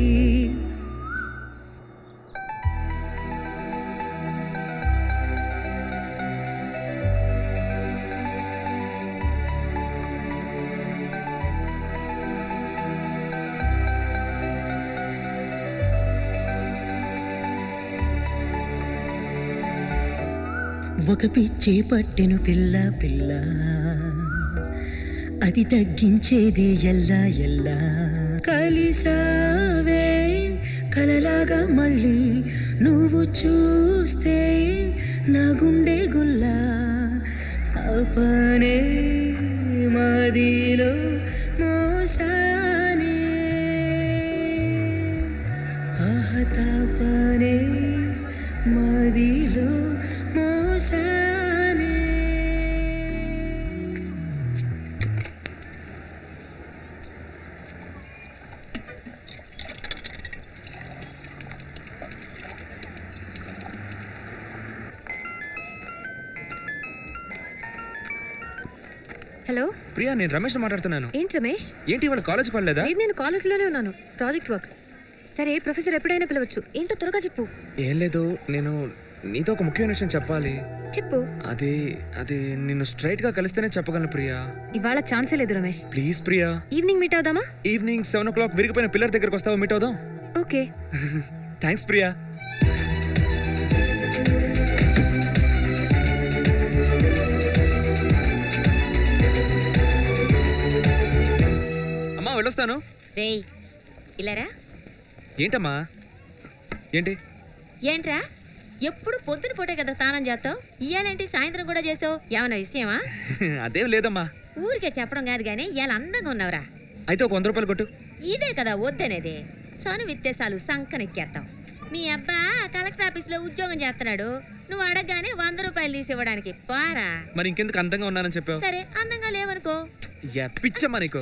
ఒక పిచ్చి పట్టెను పిల్ల పిల్ల అది తగ్గించేది ఎల్లా ఎల్లా కలిసావే కలలాగా మళ్ళీ నువ్వు చూస్తే నా గుండె గుల్లా తపనే మదిలో మోసానే ఆహతాపనే మదిలో మోసానే హలో ప్రియా నేను రమేష్ మాట్లాడుతున్నాను ఏంటి రమేష్ ఏంటి ఇవాళ కాలేజ్ పడలేదా లేదు నేను కాలేజ్లోనే ఉన్నాను ప్రాజెక్ట్ వర్క్ సరే ప్రొఫెసర్ ఎప్పుడైనా పిలవచ్చు ఏంటో త్వరగా చెప్పు ఏం లేదు నేను నీతో ఒక ముఖ్యమైన విషయం చెప్పాలి చెప్పు అది అది నిన్ను స్ట్రైట్ గా కలిస్తేనే చెప్పగలను ప్రియా ఇవాళ ఛాన్సే లేదు Ramesh please Priya evening meet అవుదామా ఈవినింగ్ సెవెన్ ఓ క్లాక్ విరిగిపోయిన పిల్లర్ దగ్గరకు వస్తావా మీట్ అవుదాం ఓకే థ్యాంక్స్ ప్రియా అమ్మా వెళ్ళొస్తాను రేయ్ ఇలారా ఏంటమ్మా ఏంటి ఏంట్రా ఎప్పుడు పొద్దున పూటే కదా స్నానం చేస్తావు ఇయ్యాలేంటి సాయంత్రం కూడా చేసావు ఏమైనా విషయమా అదేం లేదమ్మా ఊరికే చెప్పడం కాదు కానీ ఇవాళ అందంగా ఉన్నావురా అయితే ఒక వంద రూపాయలు కొట్టు ఇదే కదా వద్దనేది సను విత్తేసాలు సంకనెక్కేస్తాం మీ అబ్బా కలెక్టర్ ఆఫీస్లో ఉద్యోగం చేస్తున్నాడు నువ్వు అడగగానే వంద రూపాయలు తీసి ఇవ్వడానికి పారా మరి ఇంకెందుకు అందంగా ఉన్నానని చెప్పావు సరే అందంగా లేవనుకో యా, పిచ్చమ్మా నీకు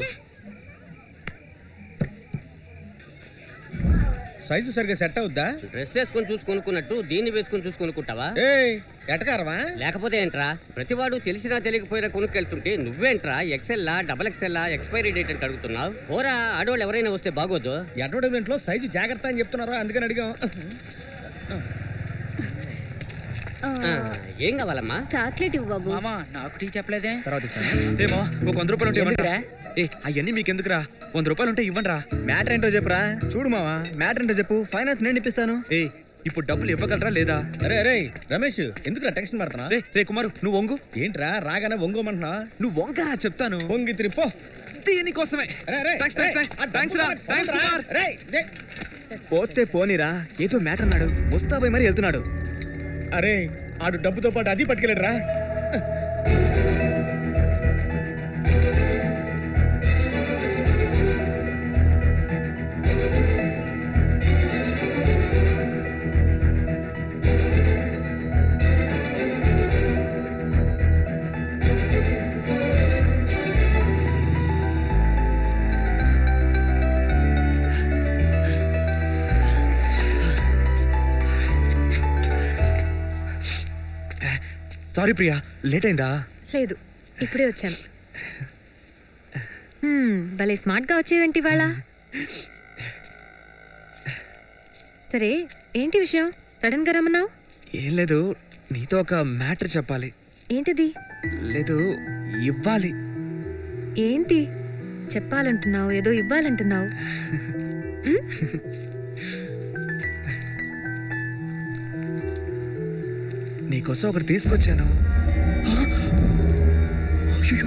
సైజు సరిగ్గా సెట్ అవుద్దా డ్రెస్ వేసుకొని చూసి కొనుక్కున్నట్టు దీన్ని వేసుకొని చూసి కొనుక్కుంటావా ఏ ఎటకారమా లేకపోతే ఏంట్రా ప్రతివాడు తెలిసినా తెలియకపోయినా కొనుక్కెళ్తుంటే నువ్వేంట్రా ఎక్సెల్లా డబల్ ఎక్సెల్లా ఎక్స్పైరీ డేట్ అని అడుగుతున్నావు ఓరా ఆడవాళ్ళు ఎవరైనా వస్తే బాగోదు అడ్వర్టైజ్మెంట్ లో సైజు జాగ్రత్త అని చెప్తున్నారు అందుకని అడిగాం ఆ, ఏం కావాలమ్మా చాక్లెట్ ఇవ్వు బాబు మామా నాకు టీ చెప్పలేదే తర్వాత ఇస్తాను ఏ మావా ఒక వంద రూపాయలు ఉంటే ఇవ్వండిరా ఏ అవన్నీ మీకు ఎందుకురా వంద రూపాయలు ఉంటే ఇవ్వండిరా మ్యాటర్ ఏంటో చెప్పురా చూడు మావా మ్యాటర్ ఏంటో చెప్పు ఫైనాన్స్ నేను ఇప్పిస్తాను ఏ ఇప్పుడు డబ్బులు ఇవ్వగలరా లేదా అరే అరే రమేష్ ఎందుకు టెన్షన్ పడుతున్నా రే రే కుమారు నువ్వు వంగు ఏంట్రా రాగానే వంగోమంటున్నా నువ్వు వంగరా చెప్తాను వంగి తిరిపో దీనికోసమే రే, రే, థాంక్స్, రే, థాంక్స్, ఆ థాంక్స్ డబ్బు రా, పట్టుకో, థాంక్స్ రా. కుమార్. రే, రే. పోతే పోనీరా ఏదో మ్యాటర్ అన్నాడు ముస్తాబై మరి వెళ్తున్నాడు అరే ఆడు డబ్బుతో పాటు అది పట్టుకెళ్ళాడు రా సారీ ప్రియా లేట్ అయిందా లేదు ఇప్పుడే వచ్చాను హ్మ్, భలే స్మార్ట్గా వచ్చేవేంటి ఇవాళ సరే ఏంటి విషయం సడన్గా రమ్మన్నావు ఏం లేదు నీతో ఒక మ్యాటర్ చెప్పాలి ఏంటిది లేదు ఇవ్వాలి ఏంటి చెప్పాలంటున్నావు ఏదో ఇవ్వాలంటున్నావు నీకోసం ఒకటి తీసుకొచ్చాను అయ్యో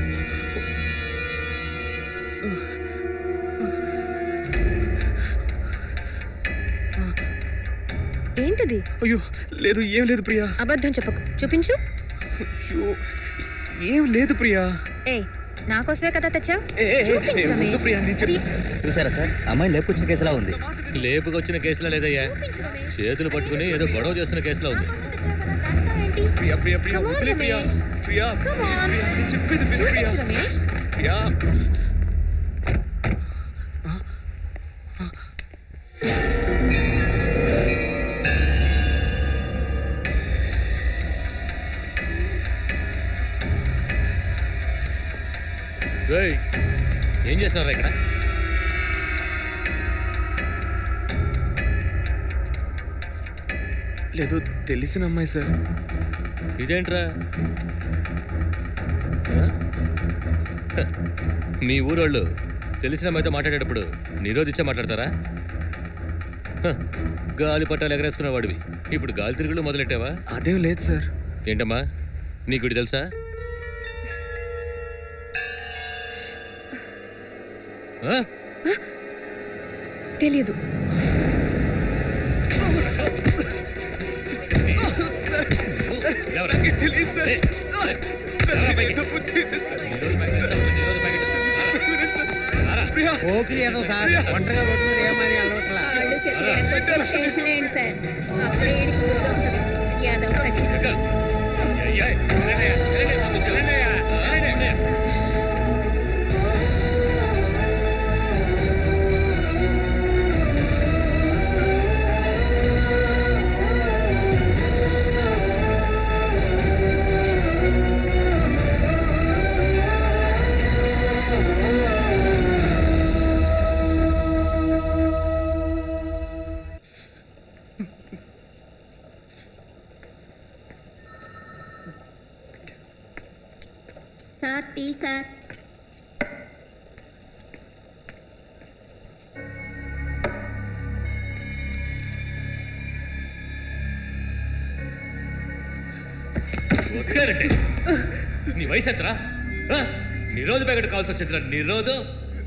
ఏంటిది అయ్యో లేదు ఏం లేదు ప్రియా అబద్ధం చెప్పకు చూపించు అయ్యో ఏం లేదు ప్రియా ఏ నా కోసమే కదా తెచ్చావు ఏ, ఏ, ఏ, చూపించు ఏ, వద్దు రమేష్. ప్రియా, నేను చెప్ప- చూసారా సార్ అమ్మాయి లేపుకొచ్చిన కేసులా ఉంది లేపుకొచ్చిన కేసులా లేదయ్యా చేతులు పట్టుకుని ఏదో గొడవ చేస్తున్న కేసులా ఉంది ప్రియా ప్రియా ప్రియా Come on, వదిలే Priya Ramesh. Priya Come please, on. Priya నేను చెప్పేది విను ప్రియా చూపించు రమేష్ ప్రియా ఏయ్, ఏం చేస్తున్నారా ఇక్కడ లేదు తెలిసిన అమ్మాయి సార్ ఇదేంట్రా ఆ? హ, మీ ఊరోళ్ళు తెలిసిన అమ్మాయితో మాట్లాడేటప్పుడు నిరోధించే మాట్లాడతారా హ, గాలి పట్టాలు ఎగరేసుకున్న వాడివి ఇప్పుడు గాలి తిరుగులు మొదలెట్టావా అదేం లేదు సార్ ఏంటమ్మా నీకు ఇది తెలుసా ఆ? తెలియదు ఎవరా? ఏయ్, ఎవరా పైకి? ఓకిరి ఏదో సార్ ఒంటరిగా రోడ్డు మీద ఏమని అలవట్లా కాళ్ళు చేతులు ఎరగొట్టి స్టేషన్ వేయండి సార్ అప్పుడే ఈడికి బుద్ధి వస్తుంది Yadav Sachin sir tea sir వదిలేరంటే నీ వయసు ఎంతరా ఆ? నిరోధ ప్యాకెట్ కావాల్సి వచ్చిందిరా నిరోధు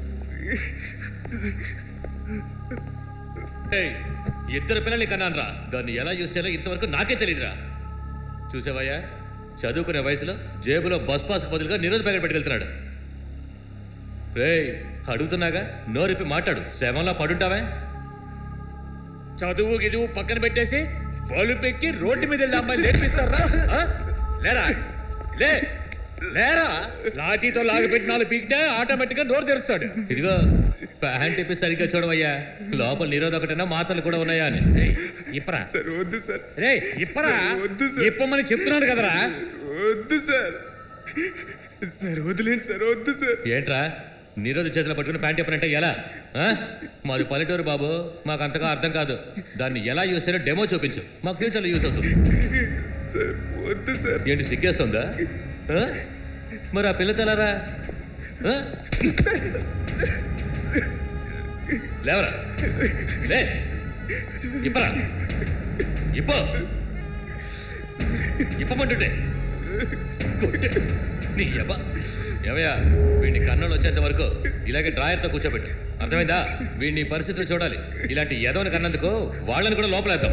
ఏయ్, ఇద్దరు పిల్లల్ని కన్నాను రా దాన్ని ఎలా యూజ్ చేయాలో ఇంతవరకు నాకే తెలియదురా చూసావయ్యా చదువుకునే వయసులో జేబులో బస్ పాస్ బదులుగా నిరోధ ప్యాకెట్ పెట్టుకెళ్తున్నాడు రేయ్ అడుగుతున్నాగా నోరిప్పి మాట్లాడు శవంలా పడుంటావే చదువు గిదువు పక్కన పెట్టేసి బలుపెక్కి రోడ్డు మీద వెళ్ళి అమ్మాయిలు నేర్పిస్తారా ఆ? లేరా లే లేరా లాఠీతో లాగపెట్టి నాలుగు పీకితే ఆటోమేటిక్ గా నోరు తెరుస్తాడు ఇదిగో ప్యాంట్ ఇప్పి సరిగ్గా చూడవయ్యా లోపల నిరోధకటైనా మాటలు కూడా ఉన్నాయా అని ఏయ్, ఇప్పరా సార్ వద్దు సార్ రే ఇప్పరా వద్దు సార్ ఇప్పమని చెప్తున్నాను కదరా వద్దు సార్ సార్ వదిలేండి సార్ వద్దు సార్ ఏంట్రా నీరోజు చేతిలో పట్టుకుని ప్యాంట్ ఇప్పనంటే ఎలా ఆ? మాది పల్లెటూరు బాబు మాకు అంతగా అర్థం కాదు దాన్ని ఎలా యూస్ చేయాలో డెమో చూపించు మాకు ఫ్యూచర్లో యూస్ అవుతుంది సార్ వద్దు సార్ ఏంటి సిగ్గేస్తుందా ఆ? మరి ఆ పిల్ల తెలారా ఆ? లేవరా లే ఇప్పరా ఇప్పో ఇప్పమంటుంటే కొట్టే. నీ ఎవ ఏవయ్యా వీడిని కన్నులు వచ్చేంత వరకు ఇలాగే డ్రాయర్తో కూర్చోబెట్టు అర్థమైందా వీడిని ఈ పరిస్థితులు చూడాలి ఇలాంటి ఎదవని కన్నందుకు వాళ్ళని కూడా లోపలేద్దాం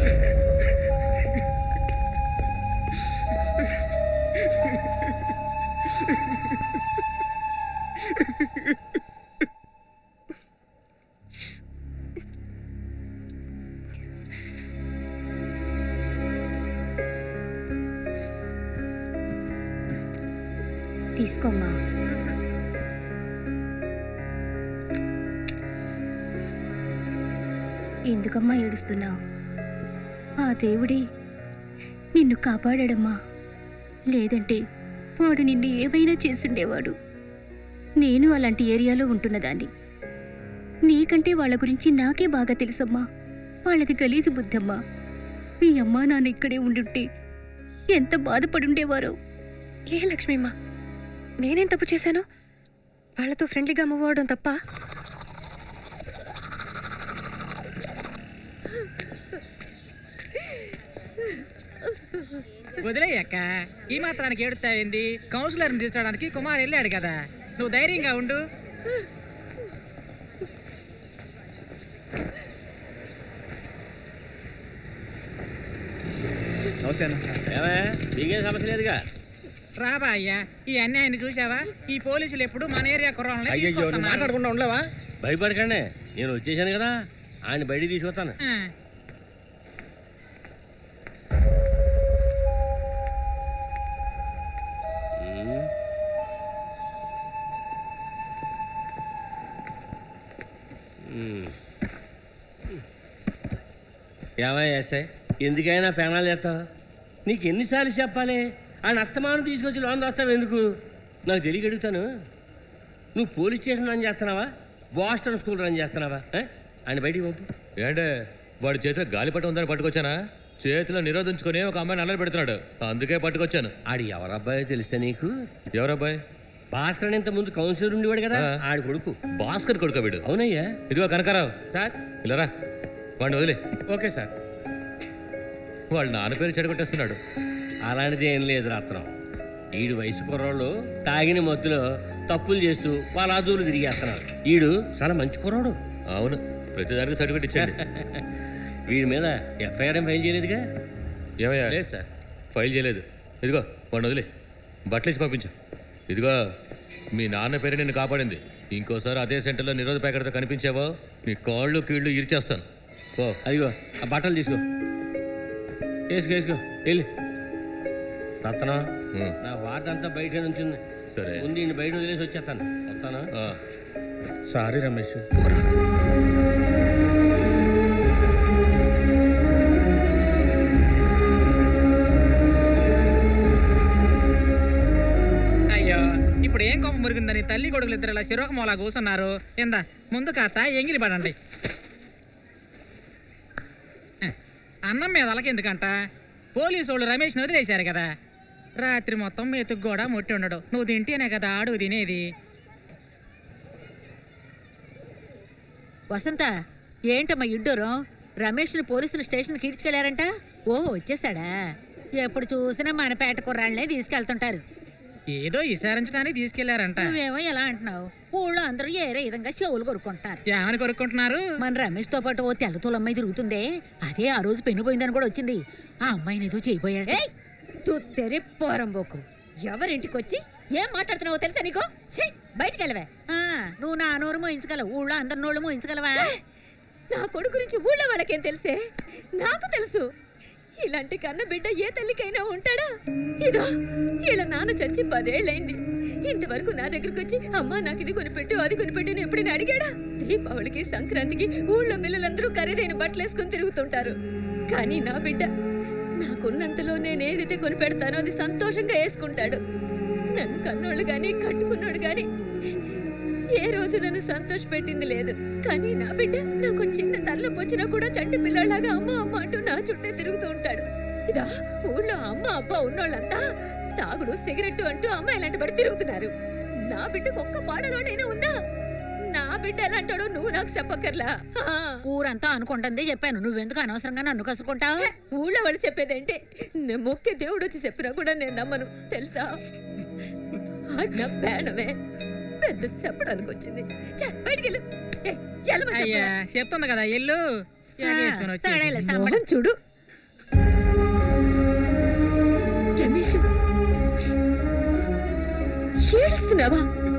తీసుకోమ్మా ఎందుకమ్మా ఏడుస్తున్నావు ఆ దేవుడే నిన్ను కాపాడాడమ్మా లేదంటే వాడు నిన్ను ఏవైనా చేసుండేవాడు నేను అలాంటి ఏరియాలో ఉంటున్నదాన్ని నీకంటే వాళ్ళ గురించి నాకే బాగా తెలుసమ్మా వాళ్ళది గలీజు బుద్ధమ్మా మీ అమ్మా నాన్న ఇక్కడే ఉండుంటే ఎంత బాధపడుండేవారో ఏ లక్ష్మీమ్మ నేనేం తప్పు చేశాను వాళ్ళతో ఫ్రెండ్లీగా మూవ్ అవడం తప్ప వదిలేయక్క ఈ మాత్రానికి ఏడుతావేంది కౌన్సిలర్ని తీసుకోవడానికి కుమార్ వెళ్ళాడు కదా నువ్వు ధైర్యంగా ఉండు నమస్తే అన్న ఏమయ్య నీకేం సమస్య లేదుగా రాబా అయ్యా ఈ అన్యాయాన్ని చూసావా ఈ పోలీసులు ఎప్పుడు మన ఏరియా కుర్రాళ్ళని అయ్యయ్యో, నువ్వు తీసుకొస్తున్నారు. మాట్లాడకుండా ఉండలేవా భయపడకండి నేను వచ్చేసాను కదా ఆయన బయటికి తీసుకొస్తాను ఆ. ఉమ్. ఉమ్. ఏమయ్య ఎస్ఐ ఎందుకైనా పెనాలు చేస్తావు నీకు ఎన్నిసార్లు చెప్పాలి ఆయన అత్తమాను తీసుకొచ్చి లోన్ రాస్తావు ఎందుకు నాకు తెలియక అడుగుతాను నువ్వు పోలీస్ స్టేషన్ రన్ చేస్తున్నావా బాస్టన్ స్కూల్ రన్ చేస్తున్నావా ఆ? ఆయన బయటికి పంపు ఏంటే వాడి చేతిలో గాలిపటం ఉందని పట్టుకొచ్చానా చేతిలో నిరోధించుకొని ఒక అమ్మాయిని అల్లరి పెడుతున్నాడు అందుకే పట్టుకొచ్చాను ఆడి ఎవరబ్బాయో తెలిస్తే నీకు ఎవరబ్బాయి భాస్కర్ ఇంత ముందు కౌన్సిలర్ ఉండేవాడు కదా ఆడి కొడుకు భాస్కర్ కొడుక వీడు అవునయ్యా ఇదిగో కనకారావు సార్ ఇలారా వాడిని వదిలే ఓకే సార్ వాళ్ళ నాన్న పేరు చెడగొట్టేస్తున్నాడు అలాంటిది ఏం లేదు రత్నం ఈడు వయసు కుర్రోళ్ళు తాగిన మత్తులో తప్పులు చేస్తూ వాళ్ళ ఆదువులు తిరిగేస్తున్నారు ఈడు చాలా మంచి కుర్రోడు అవును ప్రతిదానికి సర్టిఫికెట్ ఇచ్చాడు వీడి మీద ఎఫ్ఐఆర్ ఏం ఫైల్ చేయలేదుగా ఏమయ్యా లేదు సార్ ఫైల్ చేయలేదు ఇదిగో వాడిని వదిలే బట్టలు ఇచ్చి పంపించు ఇదిగో మీ నాన్న పేరు నిన్ను కాపాడింది ఇంకోసారి అదే సెంటర్లో నిరోధ ప్యాకెట్తో కనిపించావో నీ కాళ్ళు కీళ్ళు ఇరిచేస్తాను ఓ అదిగో ఆ బట్టలు తీసుకో వేసుకో వేసుకో వెళ్ళి రత్నం నా వార్డ్ అంతా బయట నుంచింది సరే ముందు ఈయన బయట వదిలేసి వచ్చేస్తాను వస్తాను సారీ రమేష్ అయ్యో ఇప్పుడు ఏం కోపం మురిగిందని తల్లి కొడుకులు ఇద్దరు ఇలా సిరోక మూలా కూర్చున్నారు ఇందా ముందు కాస్త ఎంగిలి పడండి ఆ, అన్నం మీద అలకెందుకంట పోలీసు వాళ్ళు రమేష్ని వదిలేశారు కదా రాత్రి మొత్తం మెతుకు కూడా ముట్టి ఉండడు నువ్వు తింటేనే కదా ఆడు తినేది వసంత ఏంటమ్మా ఇడ్డూరం రమేష్ని పోలీసులు స్టేషన్కి ఈడ్చుకెళ్లారంట ఓ వచ్చేసాడా ఎప్పుడు చూసినా మన పేట కుర్రాళ్ళనే తీసుకెళ్తుంటారు ఏదో విసారించడానికి తీసుకెళ్లారంట నువ్వేమో ఎలా అంటున్నావు ఊళ్ళో అందరూ ఏరే విధంగా చెవులు కొరుకుంటారు ఏమని కొరుక్కుంటున్నారు మన రమేష్ తో పాటు ఓ తెల్లతోలు అమ్మాయి తిరుగుతుందే అదే ఆ రోజు పెన్ను పోయిందని కూడా వచ్చింది ఆ అమ్మాయిని ఏదో చేయబోయాడు తుత్తెరి పోరంబోకు ఎవరింటికి వచ్చి ఏం మాట్లాడుతున్నావో తెలుసా నీకు ఛీ బయటికి వెళ్ళవే ఆ, నువ్వు నా నోరు మోయించగలవు ఊళ్ళో అందరి నోళ్ళు మోయించగలవా నా కొడుకు గురించి ఊళ్ళో వాళ్ళకేం తెలుసే నాకు తెలుసు ఇలాంటి కన్న బిడ్డ ఏ తల్లికైనా ఉంటాడా ఇదో వీళ్ళ నాన్న చచ్చి పదేళ్ళైంది ఇంతవరకు నా దగ్గరకు వచ్చి అమ్మా నాకు ఇది కొనిపెట్టు అది కొనిపెట్టు అని ఎప్పుడైనా అడిగాడా దీపావళికి సంక్రాంతికి ఊళ్ళో పిల్లలందరూ ఖరీదైన బట్టలు వేసుకుని తిరుగుతుంటారు కానీ నా బిడ్డ నాకున్నంతలో నేను ఏదైతే కొనిపెడతానో అది సంతోషంగా వేసుకుంటాడు నన్ను కన్నోళ్ళు గాని కట్టుకున్నోడు గాని ఏ రోజు నన్ను సంతోష పెట్టింది లేదు కానీ నా బిడ్డ నాకు చిన్న తలనొప్పి వచ్చినా కూడా చంటి పిల్లలాగా అమ్మ అమ్మ అంటూ నా చుట్టే తిరుగుతూ ఉంటాడు ఇదా ఊళ్ళో అమ్మ అబ్బా ఉన్నోళ్ళంతా తాగుడు సిగరెట్ అంటూ అమ్మాయి ఇలాంటి పడి తిరుగుతున్నారు నా బిడ్డకు ఒక్క పాడలోనైనా ఉందా నా బిడ్డ ఎలాంటాడో నువ్వు నాకు చెప్పక్కర్లా ఆ. ఊరంతా అనుకుంటుంది చెప్పాను నువ్వెందుకు అనవసరంగా నన్ను కసుకుంటావు ఊళ్ళో వాళ్ళు చెప్పేదేంటే నేను మొక్కే దేవుడు వచ్చి చెప్పినా కూడా నేను నమ్మను తెలుసా ఆడు నా పేడమే పెద్ద చెప్పడానికి వచ్చింది ఛ, బయటికి వెళ్ళు ఏయ్, వెళ్ళమని అయ్యా చెప్పరా? చెప్తుంది కదా ఎల్లు ఎగేసుకొని వచ్చేసి. సరేలే, మోహన్ చూడు రమేష్ ఏడుస్తున్నావా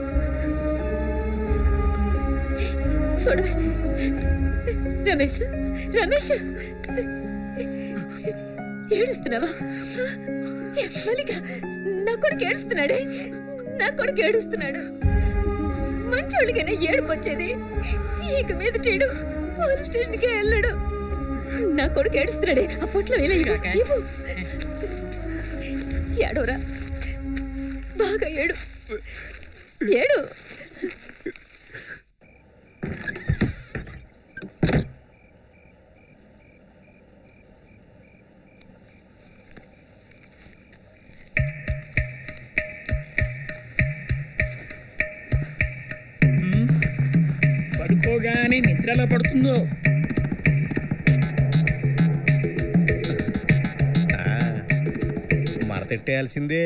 చూడవే రమేష్ రమేష్ ఏడుస్తున్నావా ఏ, మల్లిక నా కొడుకు ఏడుస్తున్నాడే నా కొడుకు ఏడుస్తున్నాడు మంచోళ్ళకైనా ఏడుపు వచ్చేది ఇక మీద చెడు పోలీస్ స్టేషన్కి వెళ్ళడు నా కొడుకు ఏడుస్తున్నాడే ఆ పొట్లో ఇలా ఇవ్వు, ఇవ్వు. ఏడోరా బాగా ఏడు ఏడు పడుకోగానే నిద్రలో పడుతుందో మడతెట్టేయాల్సిందే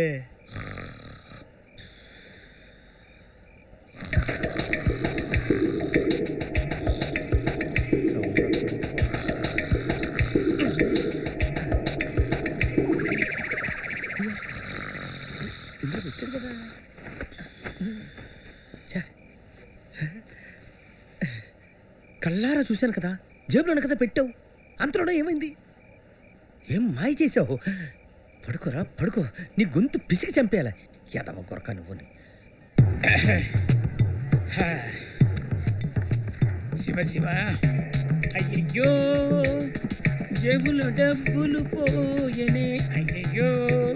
కళ్ళారా చూశాను కదా జేబులోనే కదా పెట్టావు అంతలోనే ఏమైంది ఏం మాయ చేసావు పడుకోరా పడుకో నీ గొంతు పిసికి చంపేయాలి ఎదవ కొరక నువ్వుని శివ శివ అయ్యయ్యో జేబులో డబ్బులు పోయనే అయ్యయ్యో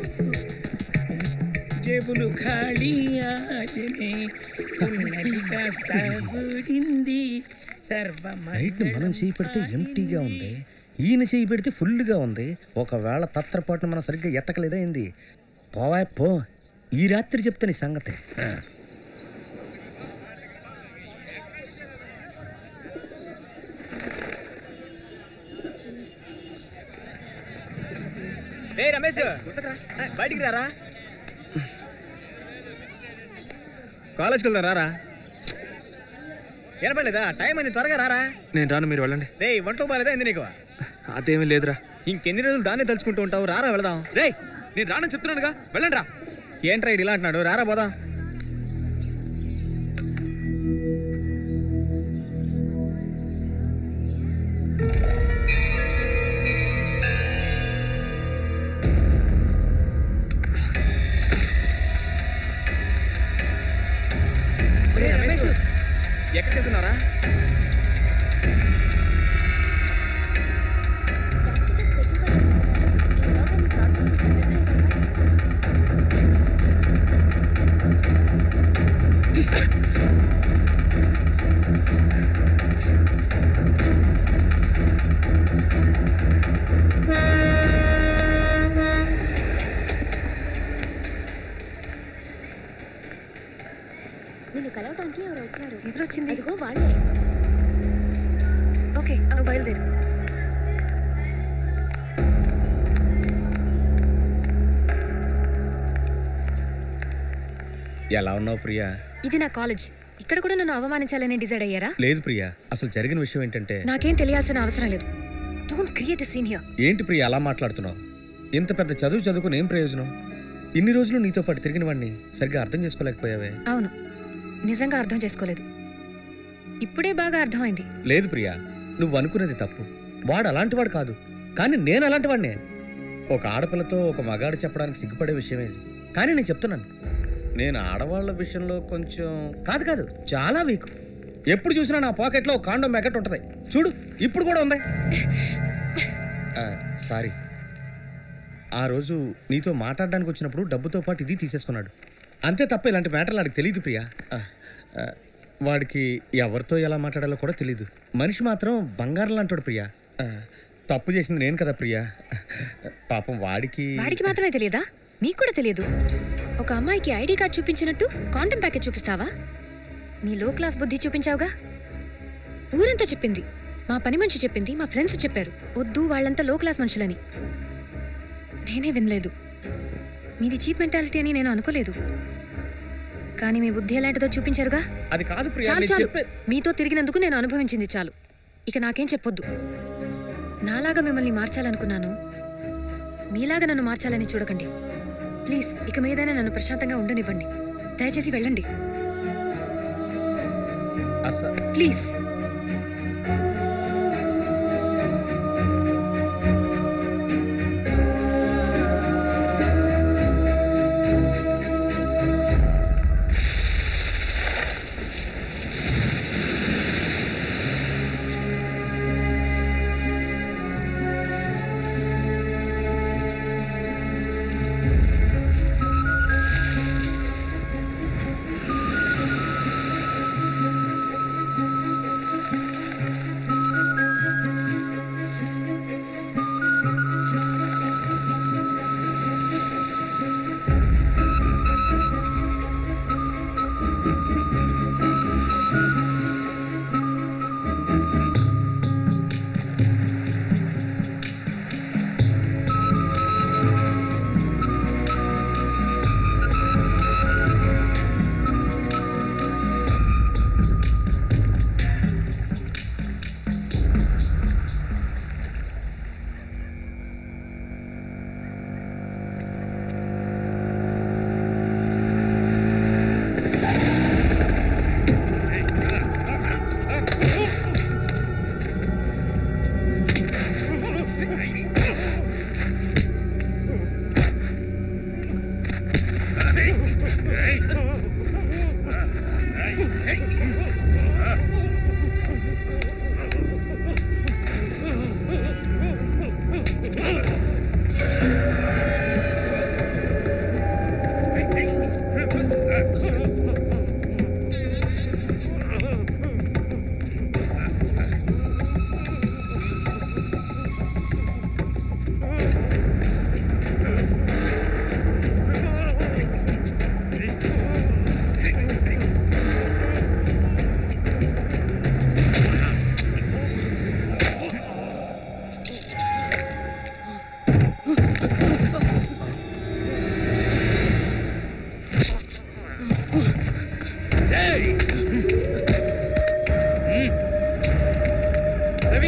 జేబులు ఖాళీ ఆయనే ఉన్నది కాస్త ఊడింది సర్వమ నైట్ మనం చేయి పెడితే ఎంటీగా ఉంది ఈయన చేయి పెడితే ఫుల్గా ఉంది ఒకవేళ తత్రపాటును మనం సరిగ్గా ఎత్తకలేదా ఏంది పోవా పో ఈ రాత్రి చెప్తా నీ సంగతి ఆ. ఏ రమేష్ బయటికి రారా కాలేజ్కి వెళ్దాం రారా వినపడలేదా టైం అని త్వరగా రారా నేను రాను మీరు వెళ్ళండి రే ఒంట్లో బాలేదా ఏంది నీకు అదేమీ లేదురా ఇంకెన్ని రోజులు దాన్నే తలుచుకుంటూ ఉంటావు రారా వెళదాం రే నేను రానని చెప్తున్నానుగా వెళ్ళండి రా ఏంట్రా ఇటు ఇలా అంటున్నాడు రారా పోదాం ఒరేయ్ రమేష్ ఎక్కడికి వెళ్తున్నారా నిన్ను కలవటానికి ఎవరు వచ్చారు ఎవరు వచ్చింది అదిగో వాళ్ళే ఓకే నువ్వు బయలుదేరు ఎలా ఉన్నావు ప్రియా ఇది నా కాలేజ్ ఇక్కడ కూడా నన్ను అవమానించాలని డిసైడ్ అయ్యారా లేదు ప్రియా అసలు జరిగిన విషయం ఏంటంటే నాకేం తెలియాల్సిన అవసరం లేదు డోంట్ క్రియేట్ సీన్ హియర్ ఏంటి ప్రియా అలా మాట్లాడుతున్నావు ఇంత పెద్ద చదువు చదువుకుని ఏం ప్రయోజనం ఇన్ని రోజులు నీతో పాటు తిరిగిన వాడిని సరిగ్గా అర్థం చేసుకోలేకపోయావే అవును నిజంగా అర్థం చేసుకోలేదు ఇప్పుడే బాగా అర్థమైంది లేదు ప్రియా నువ్వు అనుకున్నది తప్పు వాడు అలాంటి వాడు కాదు కానీ నేను అలాంటి వాడినే ఒక ఆడపిల్లతో ఒక మగాడు చెప్పడానికి సిగ్గుపడే విషయమే ఇది కానీ నేను చెప్తున్నాను నేను ఆడవాళ్ళ విషయంలో కొంచెం కాదు కాదు చాలా వీక్ ఎప్పుడు చూసినా నా పాకెట్లో ఒక కాండో మ్యాకెట్ ఉంటుంది చూడు ఇప్పుడు కూడా ఉంది ఆ, సారీ ఆ రోజు నీతో మాట్లాడడానికి వచ్చినప్పుడు డబ్బుతో పాటు ఇది తీసేసుకున్నాడు అంతే తప్ప ఇలాంటి మ్యాటర్లు వాడికి తెలియదు ప్రియా ఆ, ఆ, వాడికి ఎవరితో ఎలా మాట్లాడాలో కూడా తెలియదు మనిషి మాత్రం బంగారం లాంటాడు ప్రియా ఆ, తప్పు చేసింది నేను కదా ప్రియా పాపం వాడికి వాడికి మాత్రమే తెలియదా మీకు కూడా తెలియదు ఒక అమ్మాయికి ఐడి కార్డ్ చూపించినట్టు కాంటెంట్ ప్యాకేజ్ చూపిస్తావా నీ లో క్లాస్ బుద్ధి చూపించావుగా ఊరంతా చెప్పింది మా పని మనిషి చెప్పింది మా ఫ్రెండ్స్ చెప్పారు వద్దు వాళ్ళంతా లో క్లాస్ మనుషులని నేనే వినలేదు మీది చీప్ మెంటాలిటీ అని నేను అనుకోలేదు కానీ మీ బుద్ధి ఎలాంటిదో చూపించారుగా అది కాదు ప్రియా చాలు నేను చాలు చెప్పే- మీతో తిరిగినందుకు నేను అనుభవించింది చాలు ఇక నాకేం చెప్పొద్దు నాలాగా మిమ్మల్ని మార్చాలనుకున్నాను మీలాగా నన్ను మార్చాలని చూడకండి ప్లీజ్ ఇక మీదైనా నన్ను ప్రశాంతంగా ఉండనివ్వండి దయచేసి వెళ్ళండి అస- ప్లీజ్ రవి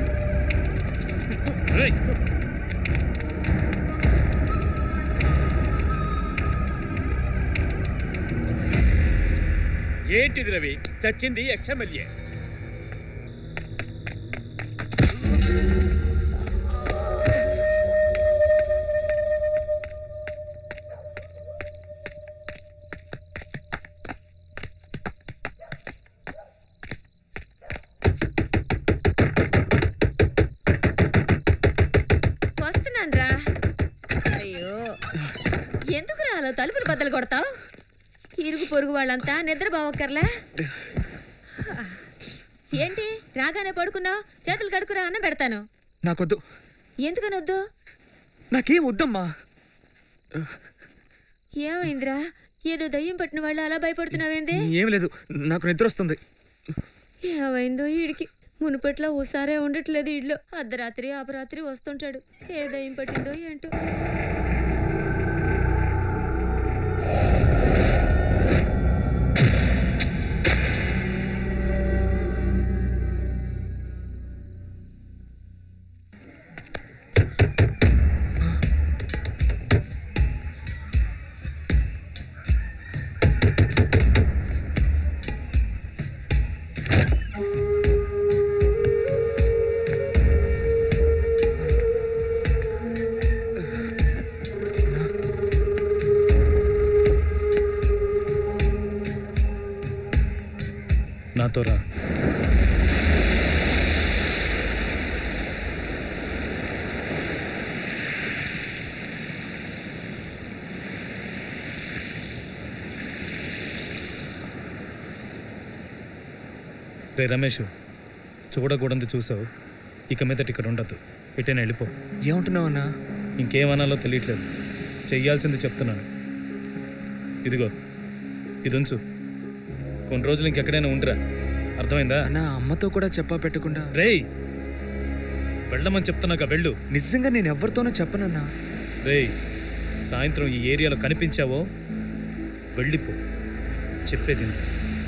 ఏంటిది రవి చచ్చింది ఎక్స్ఎమ్మెల్యే వస్తున్నానురా అయ్యో ఎందుకు రాలో తలుపులు బద్దలు కొడతావు ఇరుగు పొరుగు వాళ్ళంతా నిద్ర బావక్కర్లే ఏంటి రాగానే పడుకున్నావు చేతులు కడుకురా అన్న పెడతాను నాకొద్దు ఎందుకని వద్దు నాకేం వద్దమ్మా ఏమైందిరా ఏదో దయ్యం పట్టిన వాళ్ళు అలా భయపడుతున్నావేంది ఏం లేదు నాకు నిద్ర వస్తుంది ఏమైందో వీడికి మునుపట్లో ఊసారే ఉండట్లేదు ఇడ్లో అర్ధరాత్రి అపరాత్రి వస్తుంటాడు ఏ దయ్యం పట్టిందో ఏంటో నాతో రా రే రమేష్ చూడకూడదు చూసావు ఇక మీదట ఇక్కడ ఉండద్దు ఎటైనా వెళ్ళిపో ఏమంటున్నావు అన్నా ఇంకేమనాలో తెలియట్లేదు చెయ్యాల్సింది చెప్తున్నాను ఇదిగో ఇది ఉంచు కొన్ని రోజులు ఇంకెక్కడైనా ఉండరా అర్థమైందా అన్నా అమ్మతో కూడా చెప్పా పెట్టకుండా రేయ్ వెళ్ళమని చెప్తున్నాక వెళ్ళు నిజంగా నేను ఎవరితోనూ చెప్పనన్నా రేయ్ సాయంత్రం ఈ ఏరియాలో కనిపించావో వెళ్ళిపో చెప్పేది విను.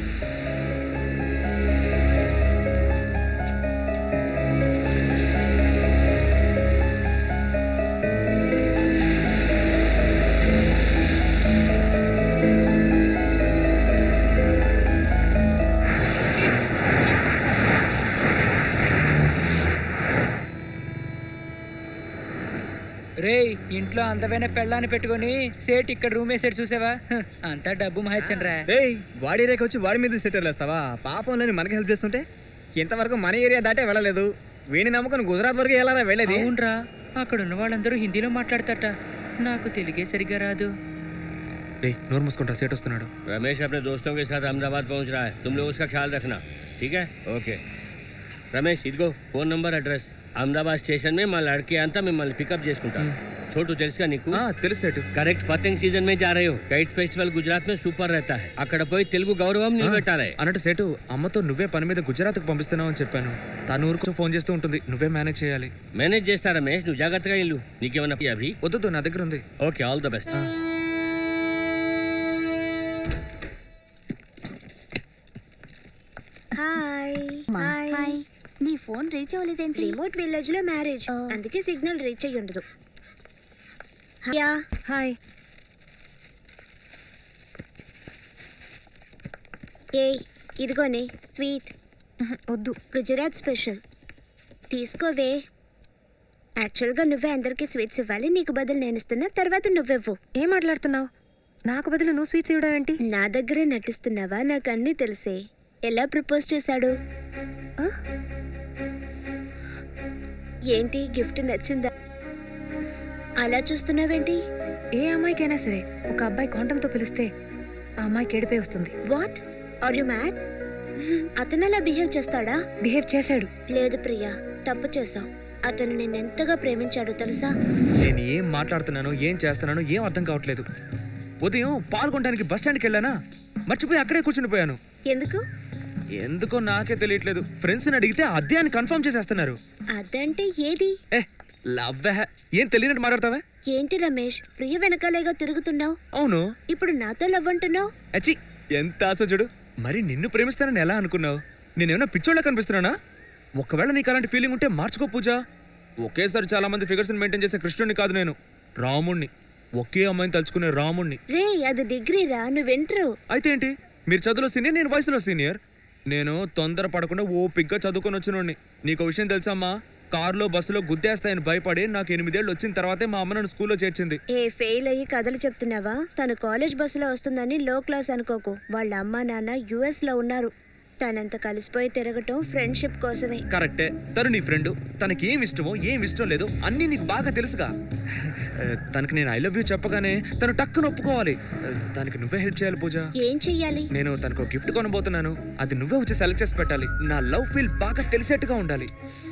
రేయ్ ఇంట్లో అందమైన పెళ్ళాన్ని పెట్టుకొని సేట్ ఇక్కడ రూమ్ వేసాడు చూసావా హ, అంతా డబ్బు మహచ్చన్ రా ఏయ్ వాడి ఏరియాకి వచ్చి వాడి మీద సెటిల్ వేస్తావా పాపం లేని మనకి హెల్ప్ చేస్తుంటే ఇంతవరకు మన ఏరియా దాటే వెళ్ళలేదు వీడిని నమ్ముకుని గుజరాత్ వరకు ఎలా వెళ్ళేది అవునరా అక్కడ ఉన్న వాళ్ళందరూ హిందీలో మాట్లాడతారట నాకు తెలుగే సరిగ్గా రాదు రే నోరు మూసుకుంటా సేట్ వస్తున్నాడు रमेश अपने दोस्तों के साथ अहमदाबाद पहुंच रहा है तुम लोग उसका ख्याल रखना ठीक है ఓకే రమేష్ ఇదిగో phone number address Ahmedabad station में మా లड़के అంతా మిమ్మల్ని పికప్ చేసుకుంటాను చోటు తెలుసుగా నీకు తెలుసు సేటు కరెక్ట్ పతంగ్ సీజన్ में जा रहे हो కైట్ ఫెస్టివల్ గుజరాత్ में సూపర్ रहता है అక్కడ పోయి తెలుగు గౌరవం నిలబెట్టాలి అన్నట్టు సేటు అమ్మతో నువ్వే పని మీద గుజరాత్కి పంపిస్తున్నావు అని చెప్పాను తను ఊరికి ఫోన్ చేస్తూ ఉంటుంది నువ్వే మేనేజ్ చేయాలి మేనేజ్ చేస్తా రమేష్ నువ్వు జాగ్రత్తగా ఇల్లు నీకేమన్నా అభి వద్దు నా దగ్గర ఉంది okay all the best hi hi నీ ఫోన్ రీచ్ అవ్వలేదేంటి రిమోట్ విలేజ్ లో మ్యారేజ్ అందుకే సిగ్నల్ రీచ్ అయ్యి ఉండదు యా హాయ్ ఏయ్ ఇదిగోనే స్వీట్ వద్దు గుజరాత్ స్పెషల్ తీసుకోవే యాక్చువల్గా నువ్వే అందరికీ స్వీట్స్ ఇవ్వాలి నీకు బదులు నేను ఇస్తున్నా తర్వాత నువ్వెవ్వు ఏం మాట్లాడుతున్నావు నాకు బదులు నువ్వు స్వీట్స్ ఇవ్వడం ఏంటి నా దగ్గరే నటిస్తున్నావా నాకు అన్నీ తెలిసే ఎలా ప్రపోజ్ చేశాడు ఏంటి గిఫ్ట్ నచ్చిందా అలా చూస్తున్నావేంటి ఏ అమ్మాయికైనా సరే ఒక అబ్బాయి కాంటంతో పిలిస్తే ఆ అమ్మాయికి ఏడిపే వస్తుంది వాట్ ఆర్ యు మ్యాడ్ అతను అలా బిహేవ్ చేస్తాడా బిహేవ్ చేశాడు లేదు ప్రియా తప్పు చేశావు అతను నేను ఎంతగా ప్రేమించాడో తెలుసా నేను ఏం మాట్లాడుతున్నానో ఏం చేస్తున్నానో ఏం అర్థం కావట్లేదు ఉదయం పాల్గొనడానికి బస్ స్టాండ్కి వెళ్ళానా మర్చిపోయి అక్కడే కూర్చునిపోయాను ఎందుకు ఎందుకో నాకే తెలియట్లేదు ఫ్రెండ్స్ని అడిగితే అదే అని కన్ఫర్మ్ చేసేస్తున్నారు అదంటే ఏది ఏ లవ్ ఏం తెలియనట్టు మాట్లాడతావా ఏంటి రమేష్ ప్రియ వెనకాలేగా తిరుగుతున్నావు అవును ఇప్పుడు నాతో లవ్ అంటున్నావు అచ్చి ఎంత ఆశ చూడు మరి నిన్ను ప్రేమిస్తానని ఎలా అనుకున్నావు నేనేమన్నా పిచ్చోళ్ళ కనిపిస్తున్నానా ఒకవేళ నీకు అలాంటి ఫీలింగ్ ఉంటే మార్చుకో పూజ ఒకేసారి చాలా మంది ఫిగర్స్ మెయింటైన్ చేసే కృష్ణుడిని కాదు నేను రాముణ్ణి ఒకే అమ్మాయిని తలుచుకునే రాముణ్ణి రే అది డిగ్రీ రా నువ్వు వింటరు అయితే ఏంటి మీరు చదువులో సీనియర్ నేను వయసులో సీనియర్ నేను తొందర పడకుండా ఓపిగ్గా చదువుకొని వచ్చినోడిని నీకు విషయం తెలుసా అమ్మా కారులో బస్సులో గుద్దేస్తాయని భయపడి నాకు ఎనిమిదేళ్ళు వచ్చిన తర్వాతే మా అమ్మ నన్ను స్కూల్లో చేర్చింది ఏ ఫెయిల్ అయ్యి కథలు చెప్తున్నావా తను కాలేజ్ బస్సులో వస్తుందని లో క్లాస్ అనుకోకు వాళ్ళ అమ్మా నాన్న యుఎస్ లో ఉన్నారు తనంత కలిసిపోయి తిరగటం ఫ్రెండ్షిప్ కోసమే కరెక్టే తను నీ ఫ్రెండ్ తనకి ఏం ఇష్టమో ఏం ఇష్టం లేదో అన్నీ నీకు బాగా తెలుసుగా ఆ, తనకి నేను ఐ లవ్ యూ చెప్పగానే తను టక్కున ఒప్పుకోవాలి ఆ, దానికి నువ్వే హెల్ప్ చేయాలి పూజ ఏం చెయ్యాలి నేను తనకు ఒక గిఫ్ట్ కొనబోతున్నాను అది నువ్వే వచ్చి సెలెక్ట్ చేసి పెట్టాలి నా లవ్ ఫీల్ బాగా తెలిసేట్టుగా ఉండాలి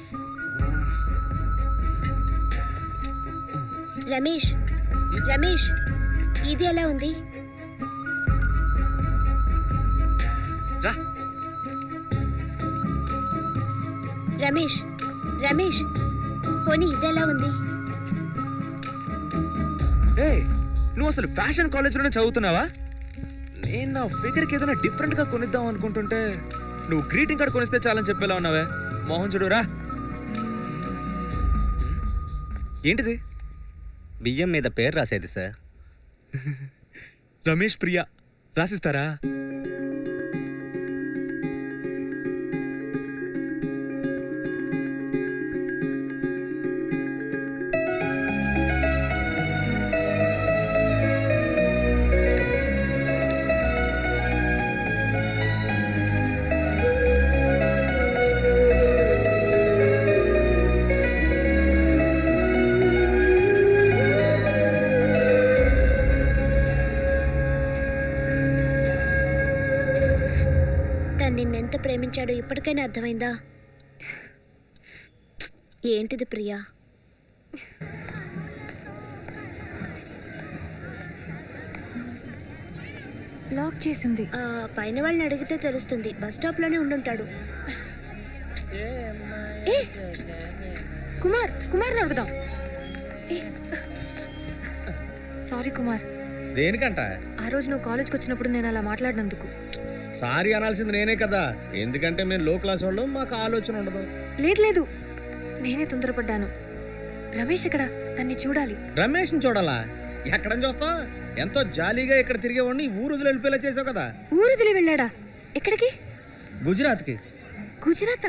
రమేష్ రమేష్ ఇది ఎలా ఉంది రా రమేష్ రమేష్ పోనీ ఇది ఎలా ఉంది ఏ నువ్వు అసలు ఫ్యాషన్ కాలేజ్లోనే చదువుతున్నావా నేను నా ఫిగర్కి ఏదైనా డిఫరెంట్గా కొనిద్దాం అనుకుంటుంటే నువ్వు గ్రీటింగ్ కార్డ్ కొనిస్తే చాలని చెప్పేలా ఉన్నావే మోహన్ చూడు రా ఏంటిది బియ్యం మీద పేరు రాసేది సార్ రమేష్ ప్రియా రాసిస్తారా వాడు నిన్నెంత ప్రేమించాడో ఇప్పటికైనా అర్థమైందా ఏంటిది ప్రియా లాక్ చేసింది ఆ, పైన వాళ్ళని అడిగితే తెలుస్తుంది బస్ స్టాప్ లోనే ఉండుంటాడు ఏ కుమార్ కుమార్ని అడుగుదాం ఏ, సారీ కుమార్ దేనికంట ఆ రోజు నువ్వు కాలేజ్కి వచ్చినప్పుడు నేను అలా మాట్లాడినందుకు సారీ అనాల్సింది నేనే కదా ఎందుకంటే మేము లో క్లాస్ వాళ్ళు మాకు ఆలోచన ఉండదు లేదు లేదు నేనే తొందరపడ్డాను రమేష్ ఇక్కడ తన్ని చూడాలి రమేష్ని చూడాలా ఎక్కడని చూస్తావు ఎంతో జాలీగా ఇక్కడ తిరిగేవాడిని ఊరు వదిలి వెళ్ళిపోయేలా చేసావు కదా ఊరు వదిలి వెళ్ళాడా ఎక్కడికి గుజరాత్కి గుజరాత్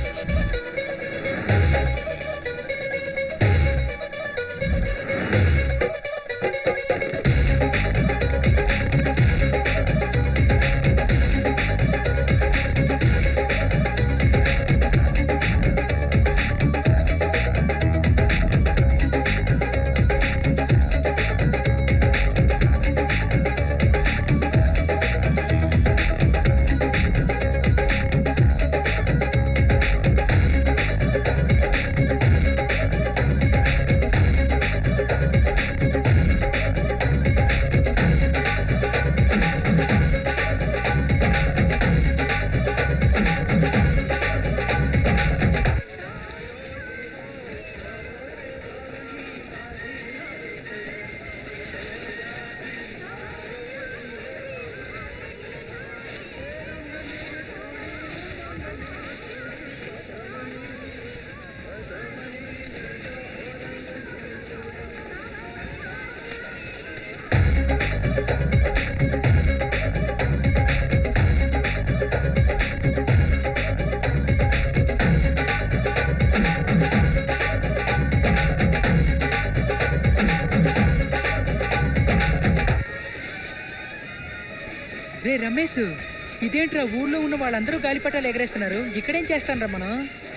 రే రమేష్ ఇదేంట్రా ఊర్లో ఉన్న వాళ్ళందరూ గాలిపటాలు ఎగరేస్తున్నారు ఇక్కడేం చేస్తానరా మనం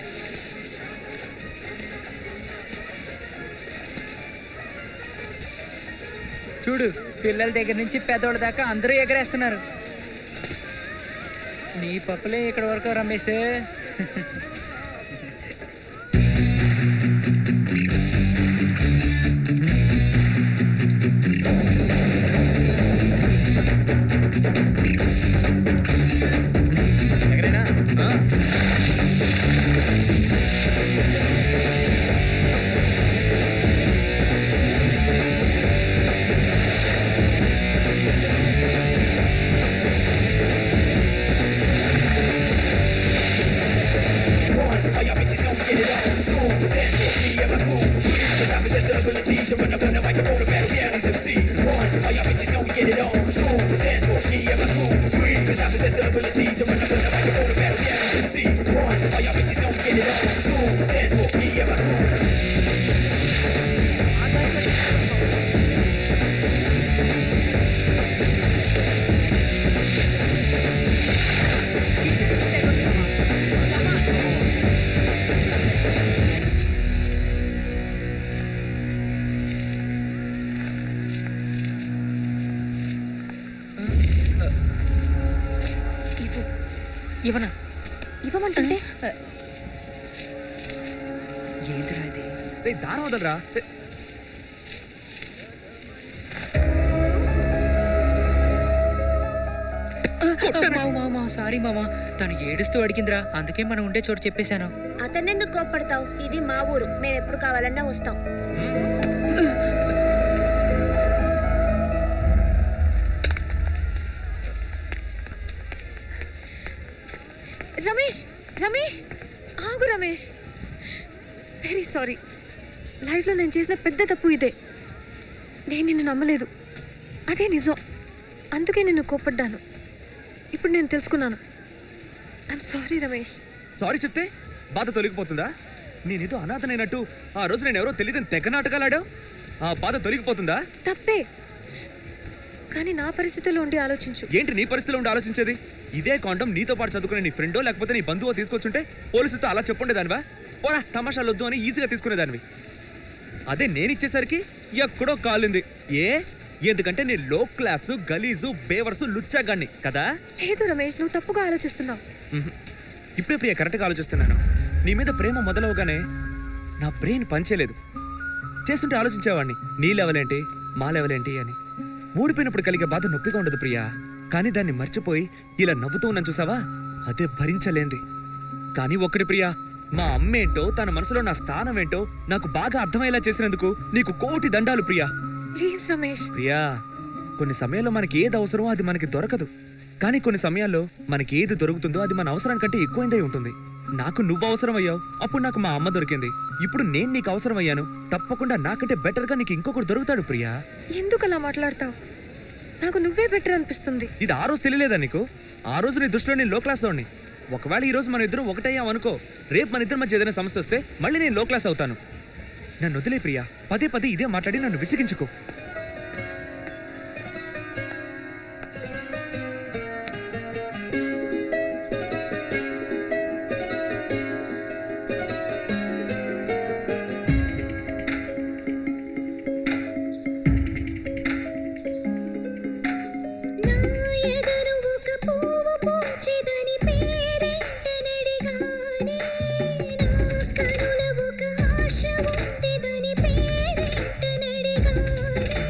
చూడు పిల్లల దగ్గర నుంచి పెద్దోళ్ళ దాకా అందరూ ఎగరేస్తున్నారు నీ పప్పులే ఇక్కడ వరకు రమేష్ ఇవనా ఇవ్వమంటుంటే ఏంటిరా ఇది రే దారం వదలరా రే, మావు మావు మావు సారీ మావా తను ఏడుస్తూ అడిగిందిరా అందుకే మనం ఉండే చోటు చెప్పేశాను అతన్నెందుకు కోప్పడతావు ఇది మా ఊరు మేము ఎప్పుడు కావాలన్నా వస్తాం రమేష్ రమేష్ ఆగు రమేష్ వెరీ సారీ లైఫ్లో నేను చేసిన పెద్ద తప్పు ఇదే నేను నిన్ను నమ్మలేదు అదే నిజం అందుకే నిన్ను కోప్పడ్డాను ఇప్పుడు నేను తెలుసుకున్నాను ఐఎమ్ సారీ రమేష్ సారీ చెప్తే బాధ తొలగిపోతుందా నేనేదో అనాథనైనట్టు ఆ రోజు నేను ఎవరో తెలియదని తెగ నాటకాలాడావు ఆ బాధ తొలగిపోతుందా తప్పే కానీ నా పరిస్థితిలో ఉండి ఆలోచించు ఏంటి నీ పరిస్థితిలో ఉండి ఆలోచించేది ఇదే కాండం నీతో పాటు చదువుకునే నీ ఫ్రెండో లేకపోతే నీ బంధువో తీసుకొచ్చుంటే పోలీసులతో అలా చెప్పుండేదానివా పోరా తమాషాలు వద్దు అని ఈజీగా తీసుకునేదానివి అదే నేను ఇచ్చేసరికి ఎక్కడో కాలింది ఏ ఎందుకంటే నేను లో క్లాసు గలీజు బేవర్సు లుచ్చాగాన్ని కదా లేదు రమేష్ నువ్వు తప్పుగా ఆలోచిస్తున్నావు మ్మ్. ఇప్పుడే ప్రియ కరెక్ట్గా ఆలోచిస్తున్నాను నీ మీద ప్రేమ మొదలవగానే నా బ్రెయిన్ పనిచేయలేదు చేస్తుంటే ఆలోచించేవాడిని నీ లెవెల్ ఏంటి మా లెవెల్ ఏంటి అని ఓడిపోయినప్పుడు కలిగే బాధ నొప్పిగా ఉండదు ప్రియా కానీ దాన్ని మర్చిపోయి ఇలా నవ్వుతూ ఉన్నాను చూసావా అదే భరించలేంది కానీ ఒక్కటి ప్రియా మా అమ్మేంటో తన మనసులో నా స్థానం ఏంటో నాకు బాగా అర్థమయ్యేలా చేసినందుకు నీకు కోటి దండాలు ప్రియా ప్లీజ్ రమేష్ ప్రియా కొన్ని సమయాల్లో మనకి ఏది అవసరమో అది మనకి దొరకదు కానీ కొన్ని సమయాల్లో మనకి ఏది దొరుకుతుందో అది మన అవసరానికంటే ఎక్కువైందై ఉంటుంది నాకు నువ్వు అవసరం అయ్యావు అప్పుడు నాకు మా అమ్మ దొరికింది ఇప్పుడు నేను నీకు అవసరం అయ్యాను తప్పకుండా నాకంటే బెటర్గా నీకు ఇంకొకటి దొరుకుతాడు ప్రియా ఎందుకు అలా మాట్లాడతావు నాకు నువ్వే బెటర్ అనిపిస్తుంది ఇది ఆ రోజు తెలియలేదా నీకు ఆ రోజు నీ దృష్టిలో నేను లో క్లాస్ వాడిని ఒకవేళ ఈ రోజు మన ఇద్దరం ఒకటయ్యాం అనుకో రేపు మన ఇద్దరి మధ్య ఏదైనా సమస్య వస్తే మళ్ళీ నేను లో క్లాస్ అవుతాను నన్ను వదిలే ప్రియా పదే పదే ఇదే మాట్లాడి నన్ను విసిగించుకో ఎదను ఒక పువ్వు పూచెదని పేరెంటనడిగానే నా కనుల ఒక ఆశ ఉందిదని పేరెంటనడిగానే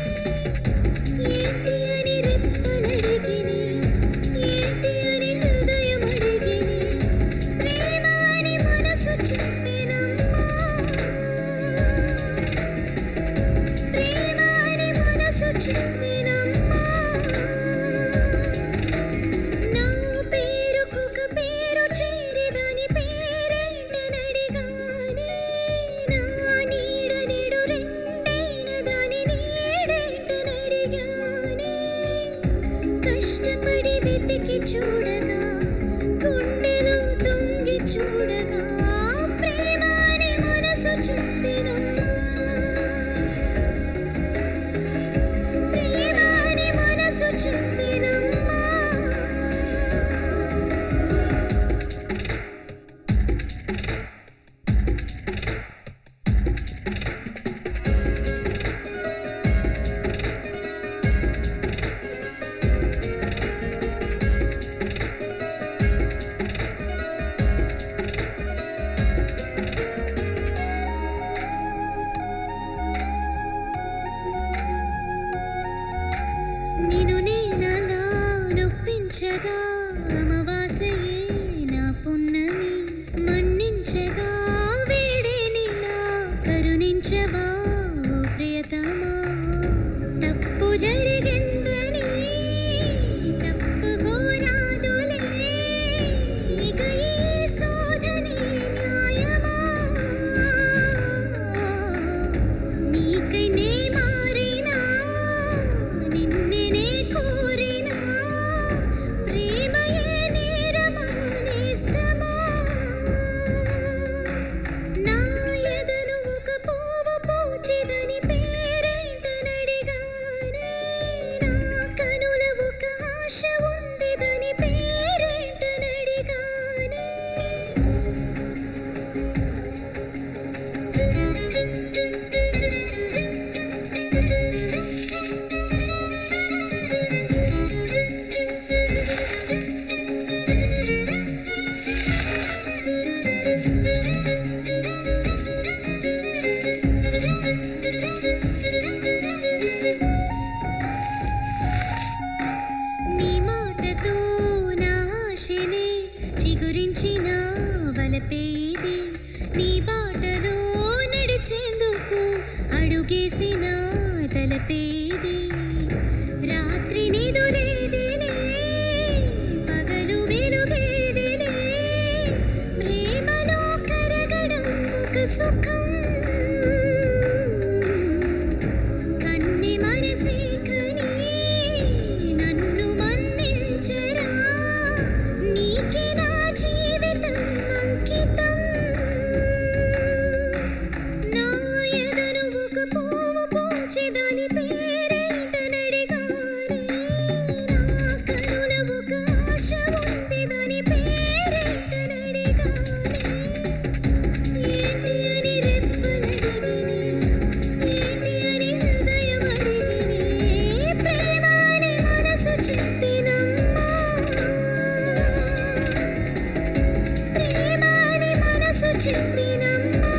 చెప్పినమ్మా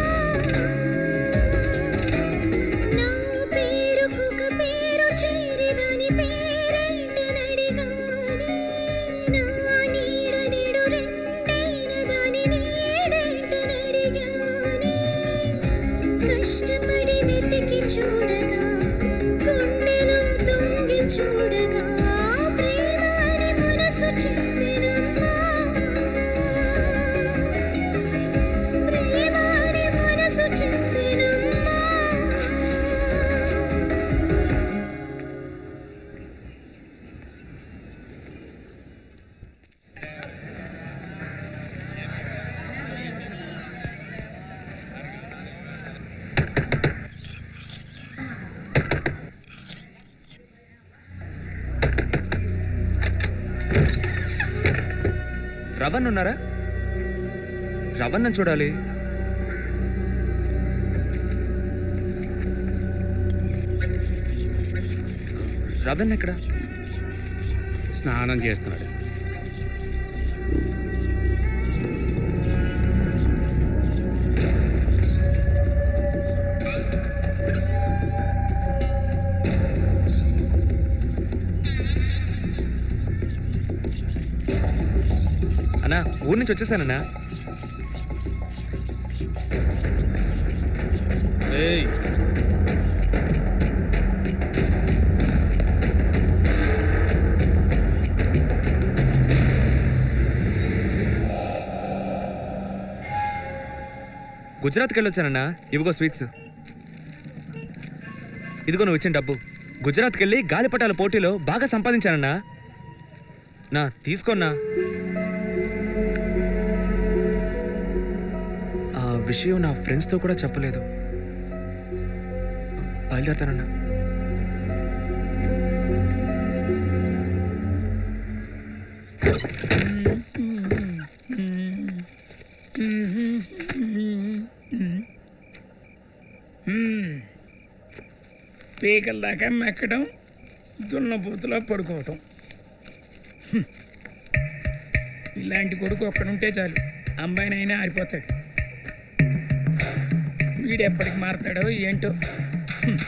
నా పేరుకొక పేరు చేరి దాని పేరేంటనడిగాని నా నీడ నీడు రెండైన దాని నీడేంటనడిగాని కష్టపడి వెతికి చూడగా గుండెలో తొంగి చూడగా ప్రేమ అని మనసు చెప్పినమ్మా ప్రేమ అని మనసు చెప్పినమ్మా రవణ్ ఉన్నారా రవణ్ చూడాలి రవణ్ ఎక్కడ స్నానం చేస్తున్నాడు అన్నా ఊరి నుంచి వచ్చేసానన్నా గుజరాత్కి వెళ్ళొచ్చానన్నా ఇవిగో స్వీట్స్ ఇదిగో నువ్వు ఇచ్చిన డబ్బు గుజరాత్కి వెళ్ళి గాలిపటాల పోటీలో బాగా సంపాదించానన్నా నా తీసుకోన్నా ఆ విషయం నా ఫ్రెండ్స్తో కూడా చెప్పలేదు బయలుదేరతానన్నా పీకల దాకా మెక్కడం దున్నపోతులో పడుకోవటం హ్మ్. ఇలాంటి కొడుకు ఒక్కడుంటే చాలు అమ్మాయినైనా ఆరిపోతాడు వీడు ఎప్పటికి మారతాడో ఏంటో హ్మ్.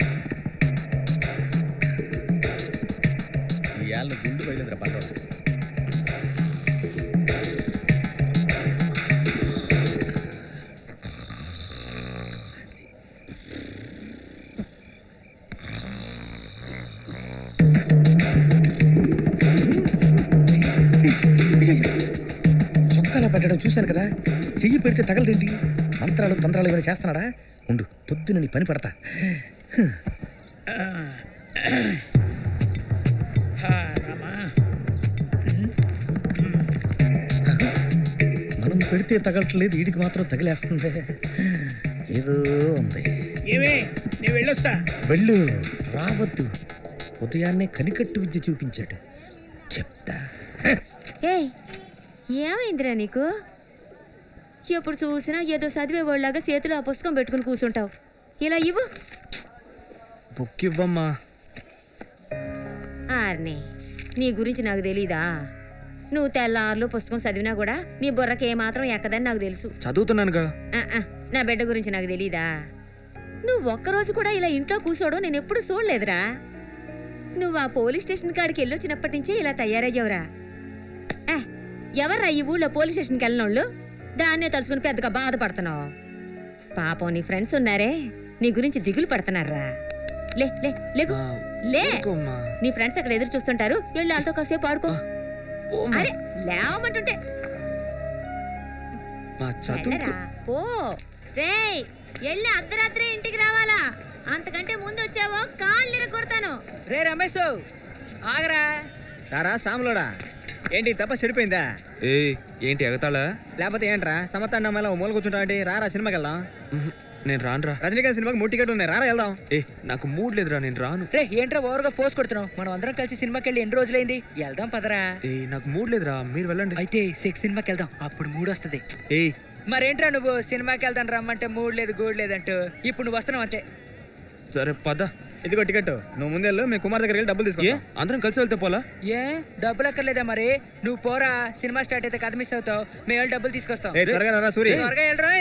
ఇవాళ గుండు బయలుదేరా పడ్డాడు చొక్కాల పెట్టడం చూశాను కదా చెయ్యి పెడితే తగలదేంటి మంత్రాలు తంత్రాలు ఏమైనా చేస్తున్నాడా ఉండు పొద్దున నీ పని పడతా ఆ. హా, రామా మనం పెడితే తగలట్లేదు వీడికి మాత్రం తగిలేస్తుంది ఏదో ఉంది ఏమే నేను వెళ్ళొస్తా వెళ్ళు రావద్దు ఉదయాన్నే కనికట్టు విద్య చూపించాడు చెప్తా ఏయ్ ఏమైందిరా నీకు ఎప్పుడు చూసినా ఏదో చదివేవాళ్ళలాగా చేతిలో ఆ పుస్తకం పెట్టుకుని కూర్చుంటావు ఇలా ఇవ్వు బుక్ ఇవ్వమ్మా ఆర్నే నీ గురించి నాకు తెలీదా నువ్వు తెల్లార్లు పుస్తకం చదివినా కూడా నీ బుర్రకి ఏమాత్రం ఎక్కదని నాకు తెలుసు చదువుతున్నానుగా ఆ, ఆ, నా బిడ్డ గురించి నాకు తెలీదా నువ్వు ఒక్కరోజు కూడా ఇలా ఇంట్లో కూర్చోవడం నేను ఎప్పుడు చూడలేదురా నువ్వు ఆ పోలీస్ స్టేషన్ కాడికి వెళ్ళొచ్చినప్పటి నుంచే ఇలా తయారయ్యావురా ఏ, ఎవర్రా ఈ ఊళ్ళో పోలీస్ స్టేషన్కి వెళ్ళినోళ్ళు దాన్నే తలుచుకుని పెద్దగా బాధపడుతున్నావు పాపం నీ ఫ్రెండ్స్ ఉన్నారే నీ గురించి దిగులు పడుతున్నారా లే లే లేకు లే ఊరుకోమ్మా. నీ ఫ్రెండ్స్ అక్కడ ఎదురు చూస్తుంటారు వెళ్ళి వాళ్ళతో కాసేపు ఆడుకో అరే లేవమంటుంటే మా చదువు వెళ్ళరా పో రేయ్ వెళ్ళి అర్ధరాత్రి ఇంటికి రావాలా అంతకంటే ముందు వచ్చావో కాళ్ళు కొడతాను రే రమేష్ ఆగరా రారా సాములోడా ఏంటి తప్ప చెడిపోయిందా ఏ ఏంటి ఎగతాళా లేకపోతే ఏంట్రా సమతాన్న మళ్ళీ మూల కూర్చుంటావంటి రారా సినిమాకి వెళ్దాం నేను రానురా రజనీకాంత్ సినిమాకి మూడు టికెట్ ఉన్నాయి రారా వెళ్దాం ఏ నాకు మూడ్ లేదురా నేను రాను రే ఏంట్రా ఓవర్గా ఫోర్స్ కొడుతున్నావు మనం అందరం కలిసి సినిమాకి వెళ్ళి ఎన్ని రోజులైంది వెళ్దాం పదరా ఏ నాకు మూడ్ లేదురా మీరు వెళ్ళండి అయితే సెక్స్ సినిమాకి వెళ్దాం అప్పుడు మూడ్ వస్తుంది ఏ మరేంట్రా నువ్వు సినిమాకి వెళ్దాం రమ్మంటే మూడ్ లేదు గూడ్ లేదంటూ ఇప్పుడు నువ్వు వస్తున్నావు అంతే సరే పద ఇదిగో టికెట్ నువ్వు ముందెళ్ళు మీ కుమార్ దగ్గరికి వెళ్ళి డబ్బులు తీసుకో అందరం కలిసి వెళ్తే పోలా ఏ డబ్బులు అక్కర్లేదా మరి నువ్వు పోరా సినిమా స్టార్ట్ అయితే కథ మిస్ అవుతావు మేము వెళ్ళి డబ్బులు తీసుకొస్తాం ఏయ్, త్వరగా రారా, సూరి. త్వరగా వెళ్ళరా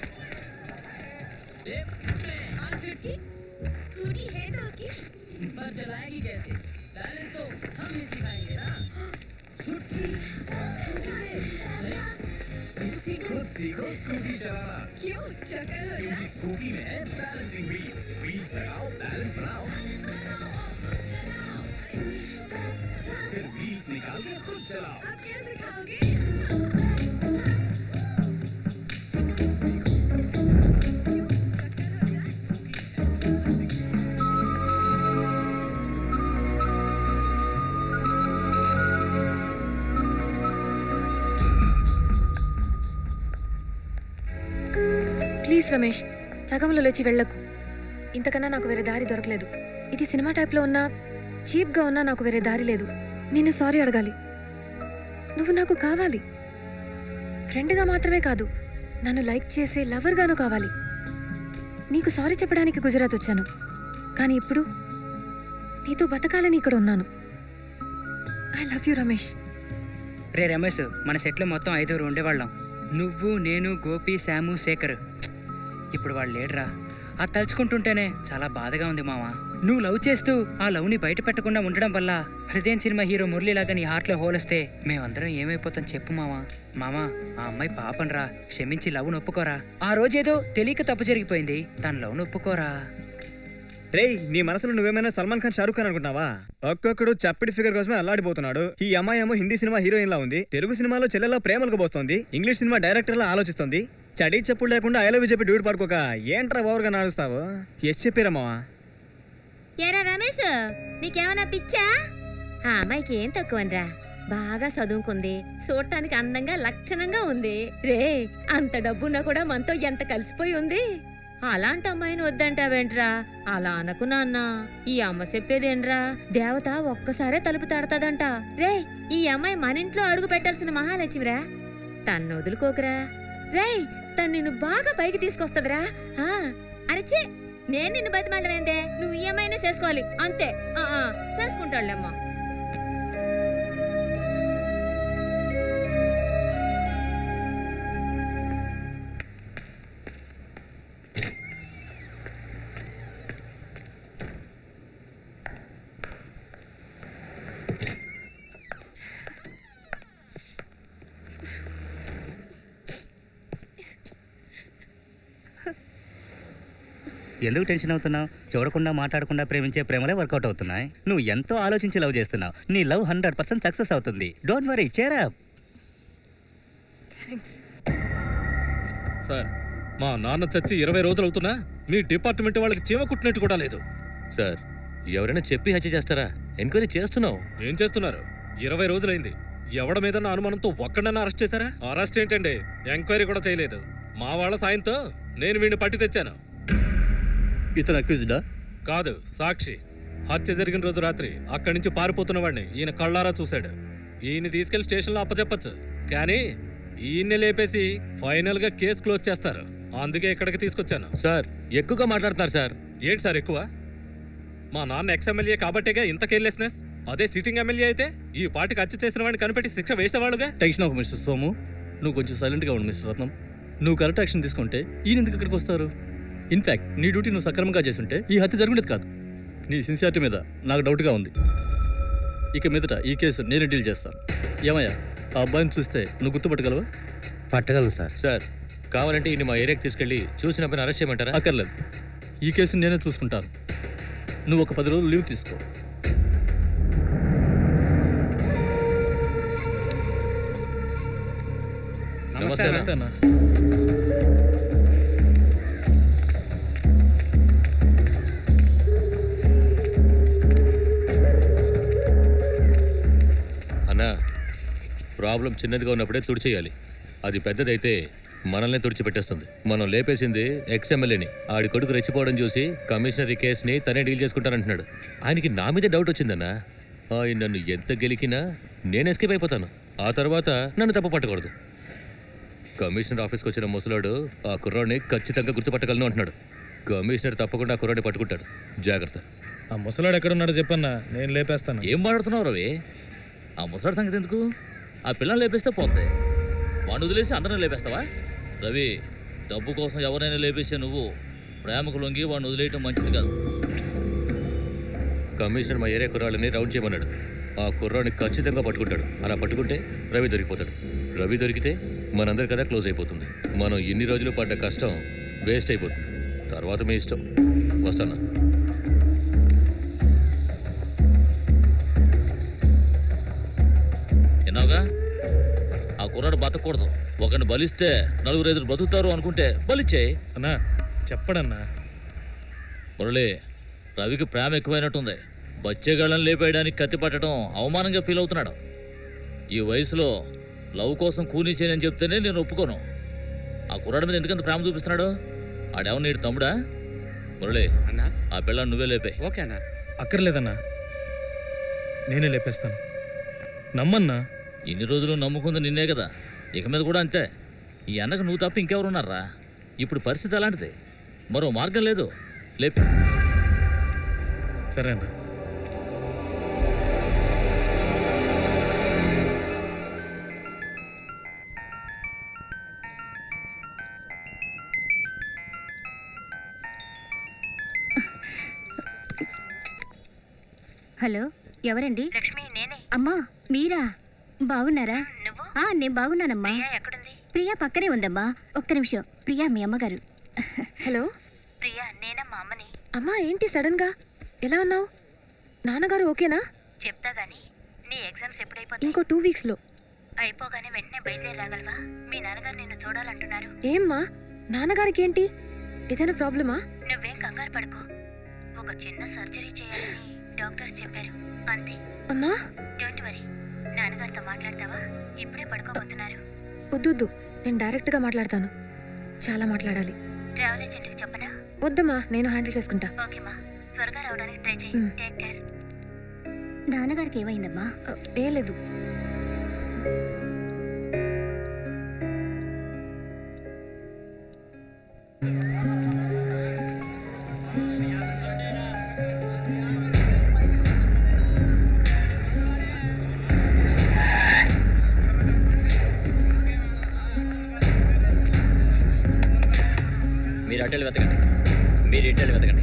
ప్లీజ్ రమేష్ సగంలో లేచి వెళ్ళకు ఇంతకన్నా నాకు వేరే దారి దొరకలేదు ఇది సినిమా టైప్లో ఉన్నా చీప్గా ఉన్నా నాకు వేరే దారి లేదు నిన్ను సారీ అడగాలి నువ్వు నాకు కావాలి ఫ్రెండ్గా మాత్రమే కాదు నన్ను లైక్ చేసే లవర్గాను కావాలి నీకు సారీ చెప్పడానికి గుజరాత్ వచ్చాను కానీ ఇప్పుడు నీతో బతకాలని ఇక్కడ ఉన్నాను ఐ లవ్ యూ రమేష్ రే రమేష్ మన సెట్లో మొత్తం ఐదుగురు ఉండేవాళ్ళం నువ్వు నేను గోపి శాము శేఖర్ ఛ్! ఇప్పుడు వాళ్ళు లేడరా ఆ తలుచుకుంటుంటేనే చాలా బాధగా ఉంది మావా నువ్వు లవ్ చేస్తూ ఆ లవ్ని బయట పెట్టకుండా ఉండడం వల్ల హృదయం సినిమా హీరో మురళిలాగా నీ హార్ట్లో హోలొస్తే మేమందరం ఏమైపోతాం చెప్పు మావా మామా ఆ అమ్మాయి పాపంరా క్షమించి లవ్ ఒప్పుకోరా ఆ రోజేదో తెలియక తప్పు జరిగిపోయింది తన లవ్ ఒప్పుకోరా రేయ్ నీ మనసులో నువ్వేమైనా సల్మాన్ ఖాన్ షారూక్ ఖాన్ అనుకుంటున్నావా ఒక్కొక్కడు చప్పిడి ఫిగర్ కోసమే అల్లాడిపోతున్నాడు ఈ అమ్మాయి ఏమో హిందీ సినిమా హీరోయిన్ లా ఉంది తెలుగు సినిమాలో చెల్లెలా ప్రేమలకు పోస్తోంది ఇంగ్లీష్ సినిమా డైరెక్టర్ లా ఆలోచిస్తోంది చడి చెప్పుడు లేకుండా ఐ లవ్ యూ చెప్పి డ్యూట్ పడుకోక ఏంట్రా ఓవర్గా నడుస్తావు ఎస్ చెప్పారమ్మా ఏరా రమేష్ నీకేమైనా పిచ్చా ఆ అమ్మాయికి ఏం తక్కువనరా బాగా చదువుకుంది చూడటానికి అందంగా లక్షణంగా ఉంది రే అంత డబ్బున్నా కూడా మనతో ఎంత కలిసిపోయి ఉంది అలాంటి అమ్మాయిని వద్దంటావేంట్రా అలా అనకు నాన్న ఈ అమ్మ చెప్పేదేంట్రా దేవత ఒక్కసారే తలుపు తడతాదంట రే ఈ అమ్మాయి మన ఇంట్లో అడుగు పెట్టాల్సిన మహాలక్ష్మిరా తన్ను వదులుకోకురా రేయ్ తను నిన్ను బాగా పైకి తీసుకొస్తదిరా ఆ, అరచే నేను నిన్ను బతిమాడవేందే నువ్వు ఈ అమ్మాయినే చేసుకోవాలి అంతే ఆ, ఆ, చేసుకుంటాడులేమ్మా ఎందుకు టెన్షన్ అవుతున్నావు చూడకుండా మాట్లాడకుండా ప్రేమించే ప్రేమలే వర్కౌట్ అవుతున్నాయి నువ్వు ఎంతో ఆలోచించి లవ్ చేస్తున్నావు నీ లవ్ హండ్రెడ్ పర్సెంట్ సక్సెస్ అవుతుంది డోంట్ వరీ చేరా థ్యాంక్స్ సార్ మా నాన్న చచ్చి ఇరవై రోజులు అవుతున్నా మీ డిపార్ట్మెంట్ వాళ్ళకి చీమ కుట్టినట్టు కూడా లేదు సార్ ఎవరైనా చెప్పి హత్య చేస్తారా ఎంక్వైరీ చేస్తున్నావు ఏం చేస్తున్నారు ఇరవై రోజులైంది ఎవడ మీద అనుమానంతో ఒక్కడన్నా అరెస్ట్ చేశారా అరెస్ట్ ఏంటండి ఎంక్వైరీ కూడా చేయలేదు మా వాళ్ళ సాయంతో నేను వీడిని పట్టి తెచ్చాను ఇతను అక్యూజ్డా కాదు సాక్షి హత్య జరిగిన రోజు రాత్రి అక్కడి నుంచి పారిపోతున్న వాడిని ఈయన కళ్ళారా చూశాడు ఈయన్ని తీసుకెళ్లి స్టేషన్లో అప్పచెప్పచ్చు కానీ ఈయన్ని లేపేసి ఫైనల్ గా కేసు క్లోజ్ చేస్తారు అందుకే ఇక్కడికి తీసుకొచ్చాను సార్ ఎక్కువగా మాట్లాడుతున్నారు సార్ ఏంటి సార్ ఎక్కువ మా నాన్న ఎక్స్ ఎమ్మెల్యే కాబట్టేగా ఇంత కేర్లెస్నెస్ అదే సిట్టింగ్ ఎమ్మెల్యే అయితే ఈ పార్టీకి హత్య చేసిన వాడిని కనిపెట్టి శిక్ష వేసేవాళ్ళుగా టెన్షన్ ఒక మిస్టర్ సోము నువ్వు కొంచెం సైలెంట్గా ఉండు మిస్టర్ రత్నం నువ్వు కరెక్ట్ యాక్షన్ తీసుకుంటే ఈయన ఎందుకు ఇక్కడికి వస్తారు ఇన్ఫ్యాక్ట్ నీ డ్యూటీ నువ్వు సక్రమంగా చేస్తుంటే ఈ హత్య జరుగుండేది కాదు నీ సిన్సియారిటీ మీద నాకు డౌట్గా ఉంది ఇక మీదట ఈ కేసు నేను డీల్ చేస్తాను ఏమయ్యా ఆ అబ్బాయిని చూస్తే నువ్వు గుర్తుపట్టగలవా పట్టగలను సార్ సార్ కావాలంటే ఈయన మా ఏరియాకి తీసుకెళ్ళి చూసిన పని అరెస్ట్ చేయమంటారా అక్కర్లేదు ఈ కేసుని నేనే చూసుకుంటాను నువ్వు ఒక పది రోజులు లీవ్ తీసుకో నమస్తే నమస్తే అన్న అన్నా ప్రాబ్లం చిన్నదిగా ఉన్నప్పుడే తుడిచేయాలి అది పెద్దదైతే మనల్ని తుడిచిపెట్టేస్తుంది మనం లేపేసింది ఎక్స్ ఎమ్మెల్యేని ఆడి కొడుకు రెచ్చిపోవడం చూసి కమిషనర్ ఈ కేసుని తనే డీల్ చేసుకుంటానంటున్నాడు ఆయనకి నా మీద డౌట్ వచ్చిందన్నా ఆయన నన్ను ఎంత గెలికినా నేను ఎస్కేప్ అయిపోతాను ఆ తర్వాత నన్ను తప్పు పట్టకూడదు కమిషనర్ ఆఫీస్కి వచ్చిన ముసలాడు ఆ కుర్రాడిని ఖచ్చితంగా గుర్తుపట్టగలను అంటున్నాడు కమిషనర్ తప్పకుండా ఆ కుర్రాడిని పట్టుకుంటాడు జాగ్రత్త ఆ ముసలాడు ఎక్కడున్నాడో చెప్పన్నా నేను లేపేస్తాను ఏం మాట్లాడుతున్నావు రవి ఆ ముసలాడి సంగతి ఎందుకు ఆ పిల్లల్ని లేపేస్తే పోద్ది వాడిని వదిలేసి అందరిని లేపేస్తావా రవి డబ్బు కోసం ఎవరైనా లేపేసే నువ్వు ప్రేమకు లొంగి వాడిని వదిలేయటం మంచిది కాదు కమిషనర్ మా ఏరియా కుర్రాళ్ళని రౌండ్ చేయమన్నాడు ఆ కుర్రాడిని ఖచ్చితంగా పట్టుకుంటాడు అలా పట్టుకుంటే రవి దొరికిపోతాడు రవి దొరికితే మనందరి కదా క్లోజ్ అయిపోతుంది మనం ఇన్ని రోజులు పడ్డ కష్టం వేస్ట్ అయిపోతుంది తర్వాత మీ ఇష్టం వస్తానా విన్నావుగా ఆ కుర్రాడు బతకూడదు ఒకరిని బలిస్తే నలుగురు ఎదురు బతుకుతారు అనుకుంటే బలిచ్చేయి అన్నా చెప్పడన్నా మురళి రవికి ప్రేమ ఎక్కువైనట్టుంది బచ్చేగాళ్ళని లేపేయడానికి కత్తి పట్టడం అవమానంగా ఫీల్ అవుతున్నాడు ఈ వయసులో లవ్ కోసం కూలీ చేయని చెప్తేనే నేను ఒప్పుకోను ఆ కుర్రాడి మీద ఎందుకంత ప్రేమ చూపిస్తున్నాడు ఆడేమో నీడు తమ్ముడా మురళి అన్నా ఆ పిల్లని నువ్వే లేపే ఓకే అన్నా అక్కర్లేదన్నా నేనే లేపేస్తాను నమ్మన్నా ఇన్ని రోజులు నమ్ముకుంది నిన్నే కదా ఇక మీద కూడా అంతే ఈ అన్నకు నువ్వు తప్ప ఇంకెవరున్నారా ఇప్పుడు పరిస్థితి అలాంటిది మరో మార్గం లేదు లేపే సరే అన్నా హలో ఎవరండి అమ్మా మీరా బాగున్నారా ఆ, నేను బాగున్నానమ్మా ప్రియా పక్కనే ఉందమ్మా ఒక్క నిమిషం ప్రియా మీ అమ్మగారు హలో ప్రియా నేనమ్మా అమ్మని అమ్మా ఏంటి సడన్ గా ఎలా ఉన్నావు నాన్నగారు ఓకేనా చెప్తా గానీ నీ ఎగ్జామ్స్ ఎప్పుడైపోతాయి ఇంకో టూ వీక్స్ లో అయిపోగానే వెంటనే బయలుదేరి రాగలవా మీ నాన్నగారు నిన్ను చూడాలంటున్నారు ఏమ్మా నాన్నగారికి ఏంటి ఏదైనా ప్రాబ్లమా నువ్వేం కంగారు పడుకో ఒక చిన్న సర్జరీ చేయాలని డాక్టర్స్ చెప్పారు అంతే అమ్మా డోంట్ వరీ నాన్నగారితో మాట్లాడతావా ఇప్పుడే పడుకోబోతున్నారు వద్దు వద్దు నేను డైరెక్ట్ గా మాట్లాడతాను చాలా మాట్లాడాలి ట్రావెల్ ఏజెంట్కి చెప్పనా వద్దమ్మా నేను హ్యాండిల్ చేసుకుంటా ఓకేమా త్వరగా రావడానికి ట్రై చేయి మ్. టేక్ కేర్ నాన్నగారికి ఏమైందమ్మా ఏం లేదు మీరు అటెల్ వెతకండి మీరు ఇటెల్ వెతకండి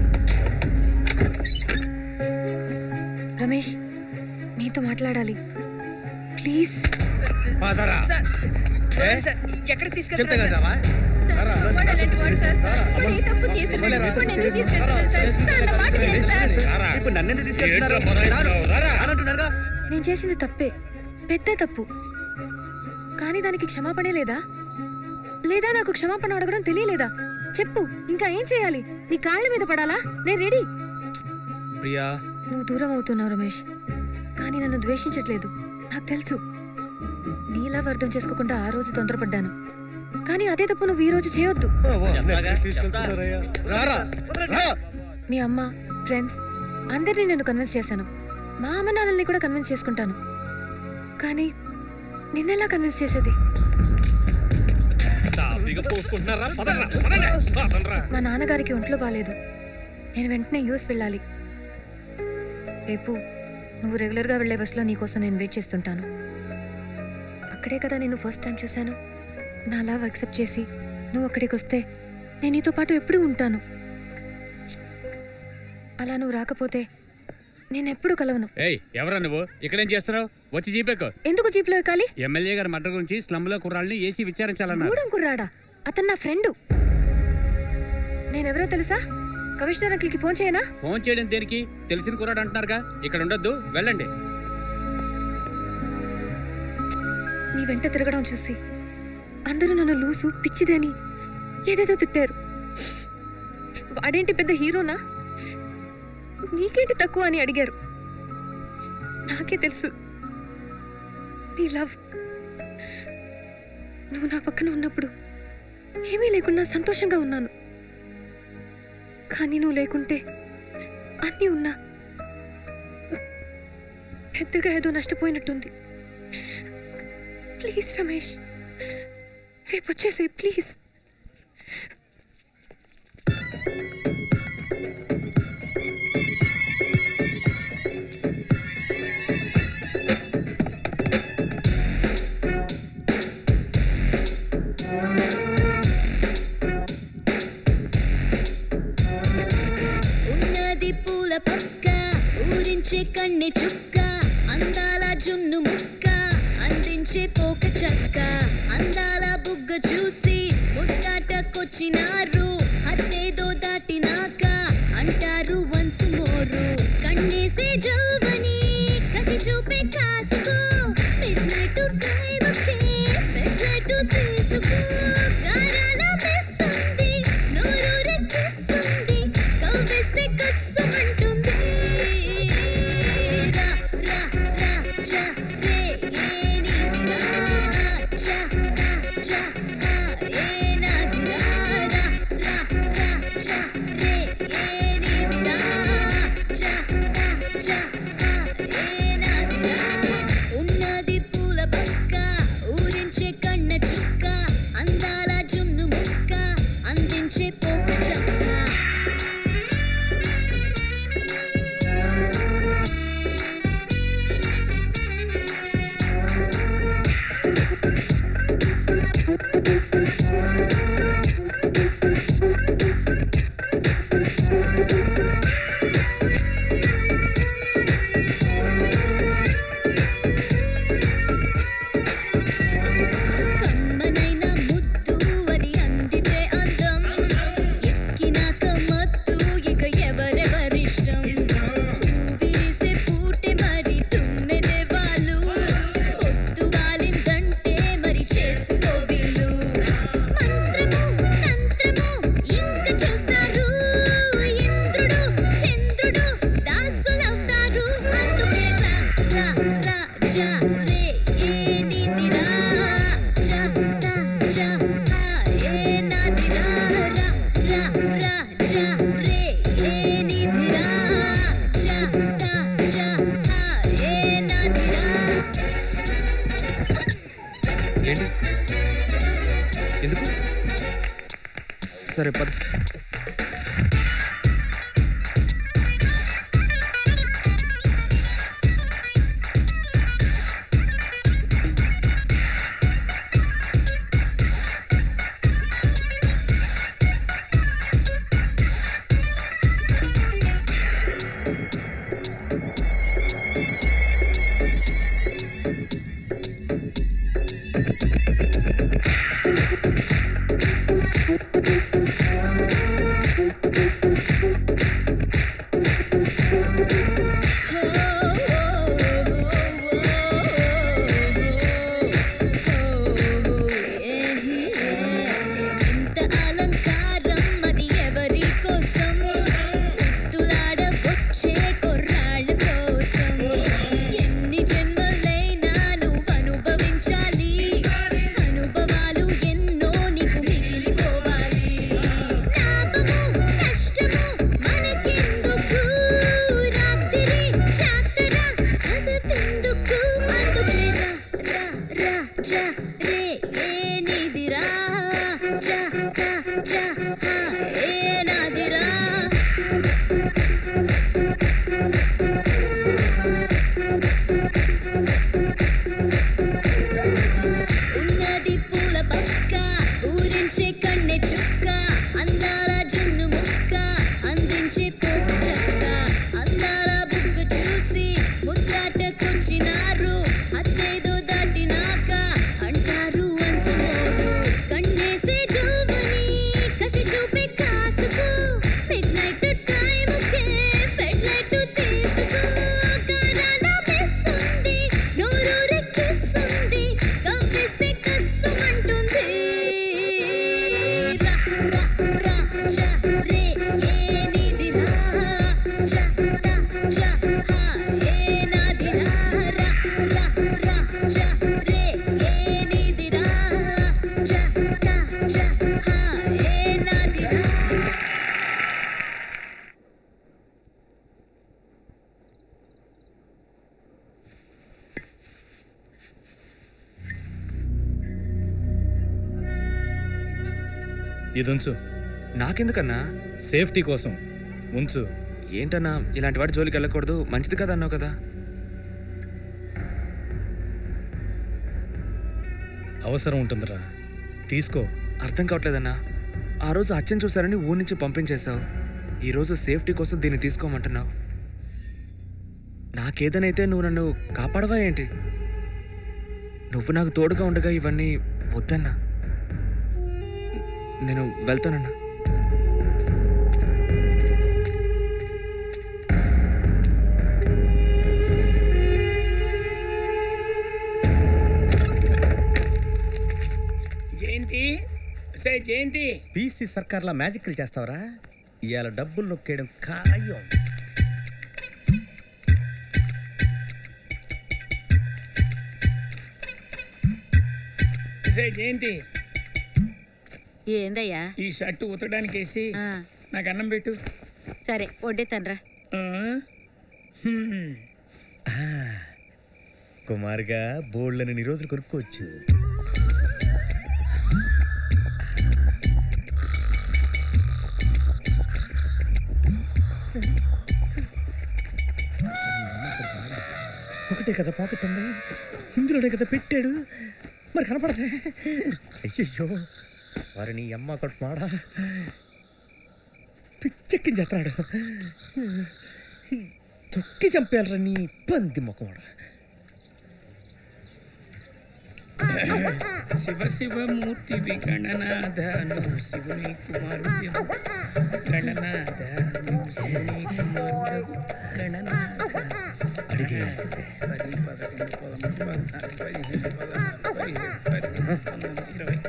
రమేష్ నీతో మాట్లాడాలి ప్లీజ్ సార్, వదలండి సార్, ఎక్కడికి చెప్తే తీసుకెళ్తున్నారు కదావా వాడు అలాంటి వాడు సార్. వాడు ఏ తప్పు చేస్తున్నాడు? వాడిని ఎందుకు తీసుకెళ్తున్నారు సార్? సార్, నా మాట వినండి సార్. ఇప్పుడు నన్ను ఎందుకు తీసుకెళ్తున్నారు ఏంట్రా మొరాయిస్తున్నావు? రారా. రానంటున్నారుగా నేను చేసింది తప్పే పెద్ద తప్పు కానీ దానికి క్షమాపణే లేదా లేదా నాకు క్షమాపణ అడగడం తెలియలేదా చెప్పు ఇంకా ఏం చేయాలి నీ కాళ్ళ మీద పడాలా నేను రెడీ ప్రియా నువ్వు దూరం అవుతున్నావు రమేష్ కానీ నన్ను ద్వేషించట్లేదు నాకు తెలుసు నీలా అర్థం చేసుకోకుండా ఆ రోజు తొందరపడ్డాను కానీ అదే తప్పు నువ్వు ఈ రోజు చేయొద్దు రారా రా. మీ అమ్మ ఫ్రెండ్స్ అందరినీ నేను కన్విన్స్ చేశాను మా అమ్మ నాన్నల్ని కూడా కన్విన్స్ చేసుకుంటాను కానీ నిన్నెలా కన్విన్స్ చేసేది తాపీగా పోసుకుంటున్నారా పదండ్రా, పదండి. పదండ్రా. మా నాన్నగారికి ఒంట్లో బాగాలేదు నేను వెంటనే యూఎస్ వెళ్ళాలి రేపు నువ్వు రెగ్యులర్గా వెళ్ళే బస్సులో నీకోసం నేను వెయిట్ చేస్తుంటాను అక్కడే కదా నేను ఫస్ట్ టైం చూశాను నా లవ్ అక్సెప్ట్ చేసి నువ్వు అక్కడికి వస్తే నేను నీతో పాటు ఎప్పుడూ ఉంటాను అలా నువ్వు రాకపోతే నేను ఎప్పుడు కలవను ఏయ్ ఎవరా నువ్వు ఇక్కడేం చేస్తున్నావు వచ్చి జీపేకు ఎందుకు జీప్లో ఎక్కాలి ఎమ్మెల్యే గారి మర్డర్ గురించి స్లమ్లో కుర్రాళ్ళని ఏసీ విచారించాలన్నారు గూడెం కుర్రాడా అతను నా ఫ్రెండు నేనెవరో తెలుసా కమిషనర్ అంకిల్కి ఫోన్ చేయనా ఫోన్ చేయడం దేనికి తెలిసిన కుర్రాడు అంటున్నారుగా ఇక్కడ ఉండొద్దు వెళ్ళండి నీ వెంట తిరగడం చూసి అందరూ నన్ను లూసు పిచ్చిదని ఏదేదో తిట్టారు వాడేంటి పెద్ద హీరోనా నీకేంటి తక్కువ అని అడిగారు నాకే తెలుసు నీ లవ్ నువ్వు నా పక్కన ఉన్నప్పుడు ఏమీ లేకుండా సంతోషంగా ఉన్నాను కానీ నువ్వు లేకుంటే అన్నీ ఉన్నా పెద్దగా ఏదో నష్టపోయినట్టుంది ప్లీజ్ రమేష్ రేపు వచ్చేసే ప్లీజ్ ఉన్నది పూల పక్క ఊరించే కన్నె చుక్క అందాల జున్ను ముక్క అందించే పోక చక్క అందాల బుగ్గ చూసి ముద్దాటకొచ్చినారు అత్తేదో దాటినాక అంటారు వన్స్ మోరు కన్నేసే జోవని కసి చూపే కాసుకో మిడ్ నైట్ టైంకే బెడ్ లైట్ తీసుకో గారాల మెస్సుంది నోరు రెక్కిస్తుంది కవ్వేస్తే కస్సమంటుంది రా రా రా చా రే ఏనిదిరా చా రా చా హా ఏనాదిరా రా రా రా చా రే ఏనిదిరా చా రా చా హా ఏనాదిరా ఉన్నది పూల పక్క ఊరించే కన్న చుక్క అందాల జున్ను ముక్క అందించే పోక చక్క కమ్మనైన ముద్దు అది అందితే అందం ఎక్కినాక మత్తు ఇక ఎవరెవరిష్టం విరిసే పూటే మరి తుమ్మెదే వాళ్ళు పొద్దు వాలిందంటే మరి చేసుకో వీళ్ళు మంత్రము తంత్రము ఇంక చూస్తారు ఇంద్రుడు చంద్రుడు దాసులవుతారు అందుకే రా రా రా జా రే ఏనిదిరా జా తా జా హా ఏనాదిరా రా రా రా జా రే ఏనిదిరా జా తా జా హా ఏనాదిరా ఏంటి ఎందుకు సరే పద ఇంత అలంకారం అది ఎవరి కోసం ముద్దులాడవచ్చే కుర్రాళ్ళ కోసం ఎన్ని జన్మలైనా నువ్వు అనుభవించాలి అనుభవాలు ఎన్నో నీకు మిగిలిపోవాలి లాభము నష్టము మనకెందుకు రాత్రి జాతర అదెందుకు అందుకే రా రా రా జా రే ఏనిదిరా జా తా జా హా ఏనాదిరా ఉన్నది పూల పక్క ఊరించే కన్నె చుక్క అందాల జున్ను ముక్క అందించే పోపు చక్క అందాల బుగ్గ చూసి ముద్దాటకొచ్చినారు అత్తేదో దాటినాక అంటారు వన్స్ మోరు కన్నేసే జోవని కసి చూపే కాసుకో మిడ్ నైట్ టైంకే బెడ్ లైట్ తీసుకో గారాల మెస్సుంది నోరు రెక్కిస్తుంది కవ్విస్తే కస్సమంటుంది రా రా రా చా రే ఏనిదిరా చా తా చా హా ఏనాదిరా రా రా రా చా రే ఏనిదిరా చా తా చా హా ఏనాదిరా ఇది ఉంచు నాకెందుకన్నా సేఫ్టీ కోసం ఉంచు ఏంటన్నా ఇలాంటి వాటి జోలికి వెళ్ళకూడదు మంచిది కదా అన్నావు కదా అవసరం ఉంటుందిరా తీసుకో అర్థం కావట్లేదన్నా ఆ రోజు అచ్చని చూసారని ఊరి నుంచి పంపించేశావు ఈ రోజు సేఫ్టీ కోసం దీన్ని తీసుకోమంటున్నావు నాకేదనైతే నువ్వు నన్ను కాపాడవా ఏంటి నువ్వు నాకు తోడుగా ఉండగా ఇవన్నీ వద్దన్నా నేను వెళ్తానన్నా జయంతి సే జయంతి పీసీ సర్కార్లా మ్యాజిక్లు చేస్తావరా ఇవాళ డబ్బులు నొక్కేయడం ఖాయం సే జయంతి ఏందయ్యా ఈ షర్టు ఉతకడానికి వేసి నాకు అన్నం పెట్టు సరే వడ్డేతాన్రా ఆ? హ్మ్. కుమారుగా బోల్డ్ని రోజులు కొనుక్కోవచ్చు ఒకటే కదా పాకెట్ ఉంది ఇందులోనే కదా పెట్టాడు మరి కనపడదే అయ్యయ్యో వారి నీ అమ్మ కొట్టు మాడా పిచ్చెక్కించేస్తున్నాడు తొక్కి చంపేయాలరా నీ పంది మొక్కమాడ శివ శివ మూర్తివి గణనాథ నువ్వు శివుని కుమారుడు గణనాథ నువ్వు శివుని కుమారుడు గణనాథ అడిగేయాల్సిందే పది పదకొండు పదమూడు పద్నాలుగు పదిహేను పదహారు పదిహేడు పద్దెనిమిది పంతొమ్మిది ఇరవై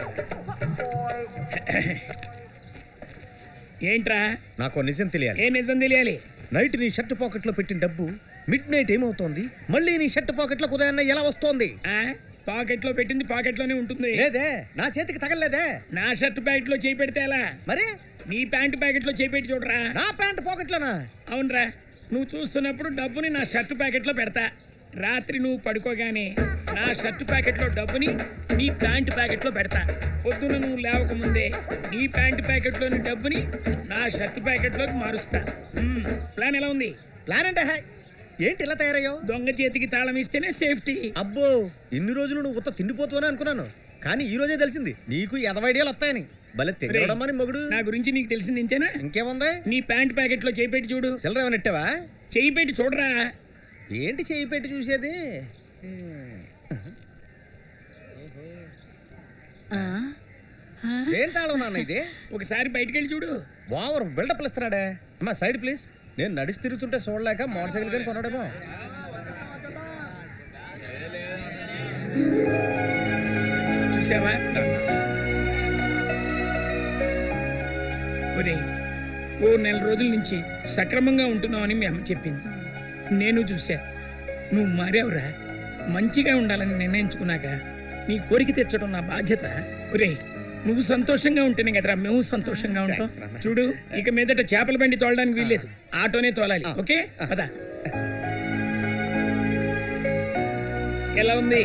ఏంట్రా నాకు ఓ నిజం తెలియాలి ఏ నిజం తెలియాలి నైట్ నీ షర్ట్ పాకెట్లో పెట్టిన డబ్బు మిడ్ నైట్ ఏమవుతోంది మళ్ళీ నీ షర్ట్ పాకెట్లో ఉదయాన్నే ఎలా వస్తోంది పాకెట్ లో పెట్టింది పాకెట్ లోనే ఉంటుంది లేదే నా చేతికి తగలలేదే నా షర్ట్ ప్యాకెట్ లో చేయి పెడితే ఎలా మరి నీ ప్యాంట్ ప్యాకెట్ లో చేయి పెట్టి చూడరా నా ప్యాంట్ పాకెట్ లోనా అవునరా నువ్వు చూస్తున్నప్పుడు డబ్బుని నా షర్ట్ ప్యాకెట్ లో పెడతా రాత్రి నువ్వు పడుకోగానే నా షర్ట్ ప్యాకెట్ లో డబ్బుని నీ ప్యాంట్ ప్యాకెట్ లో పెడతా పొద్దున నువ్వు లేవకముందే నీ ప్యాంట్ ప్యాకెట్ లోని డబ్బుని నా షర్ట్ ప్యాకెట్ లోకి మారుస్తా మ్మ్. ప్లాన్ ఎలా ఉంది ప్లాన్ అంటే హాయ్ ఏంటి ఇలా తయారయ్యావు దొంగ చేతికి తాళం ఇస్తేనే సేఫ్టీ అబ్బో ఇన్ని రోజులు నువ్వు ఉత్త తిండిపోతావని అనుకున్నాను కానీ ఈ రోజే తెలిసింది నీకు ఎదవ ఐడియాలు వస్తాయని భలే తెగడమ్మా నీ మొగుడు నా గురించి నీకు తెలిసింది ఇంతేనా ఇంకేముంది నీ ప్యాంట్ ప్యాకెట్ లో చేయి పెట్టి చూడు చిల్లర ఏమైనా ఇట్టావా చేయి పెట్టి చూడరా ఏంటి చేయి పెట్టి చూసేది ఏం తాళం నాన్న ఇది ఒకసారి బయటికి వెళ్ళి చూడు ఓవర్ బిల్డప్ ఇస్తున్నాడే అమ్మా సైడ్ ప్లీజ్ నేను నడిచి తిరుగుతుంటే చూడలేక మోటార్ సైకిల్ కానీ కొనడేమో చూసావా ఒరే ఓ నెల రోజుల నుంచి సక్రమంగా ఉంటున్నావని మీ అమ్మ చెప్పింది నేను చూసా నువ్వు మారావురా మంచిగా ఉండాలని నిర్ణయించుకున్నాక నీ కోరిక తెచ్చడం నా బాధ్యత ఒరే నువ్వు సంతోషంగా ఉంటేనే కదరా మేము సంతోషంగా ఉంటాం చూడు ఇక మీదట చేపల బండి తోలడానికి వీల్లేదు ఆటోనే తోలాలి ఓకే పద ఎలా ఉంది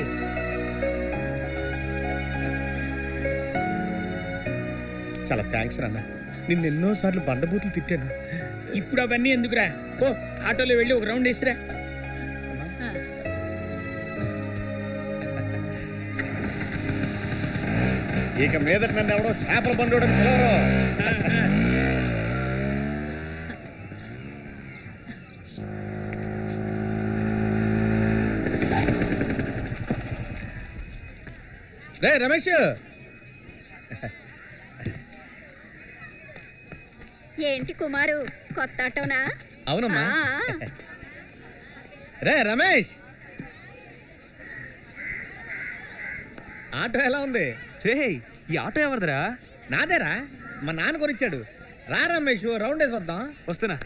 చాలా థ్యాంక్స్ నాన్న నిన్ను ఎన్నోసార్లు బండబూతులు తిట్టాను ఇప్పుడు అవన్నీ ఎందుకురా ఓ ఆటోలో వెళ్ళి ఒక రౌండ్ వేసిరా ఇక మీదట నన్ను ఎవడో చేపల బండోడని పిలవరు రే రమేష్ ఏంటి కుమారు కొత్త ఆటోనా అవునమ్మా ఆ, రే రమేష్ ఆటో ఎలా ఉంది రే ఈ ఆటో ఎవరిదిరా నాదేరా మా నాన్న కొనిచ్చాడు రా రమేష్ రౌండ్ వేసి వద్దాం వస్తున్నా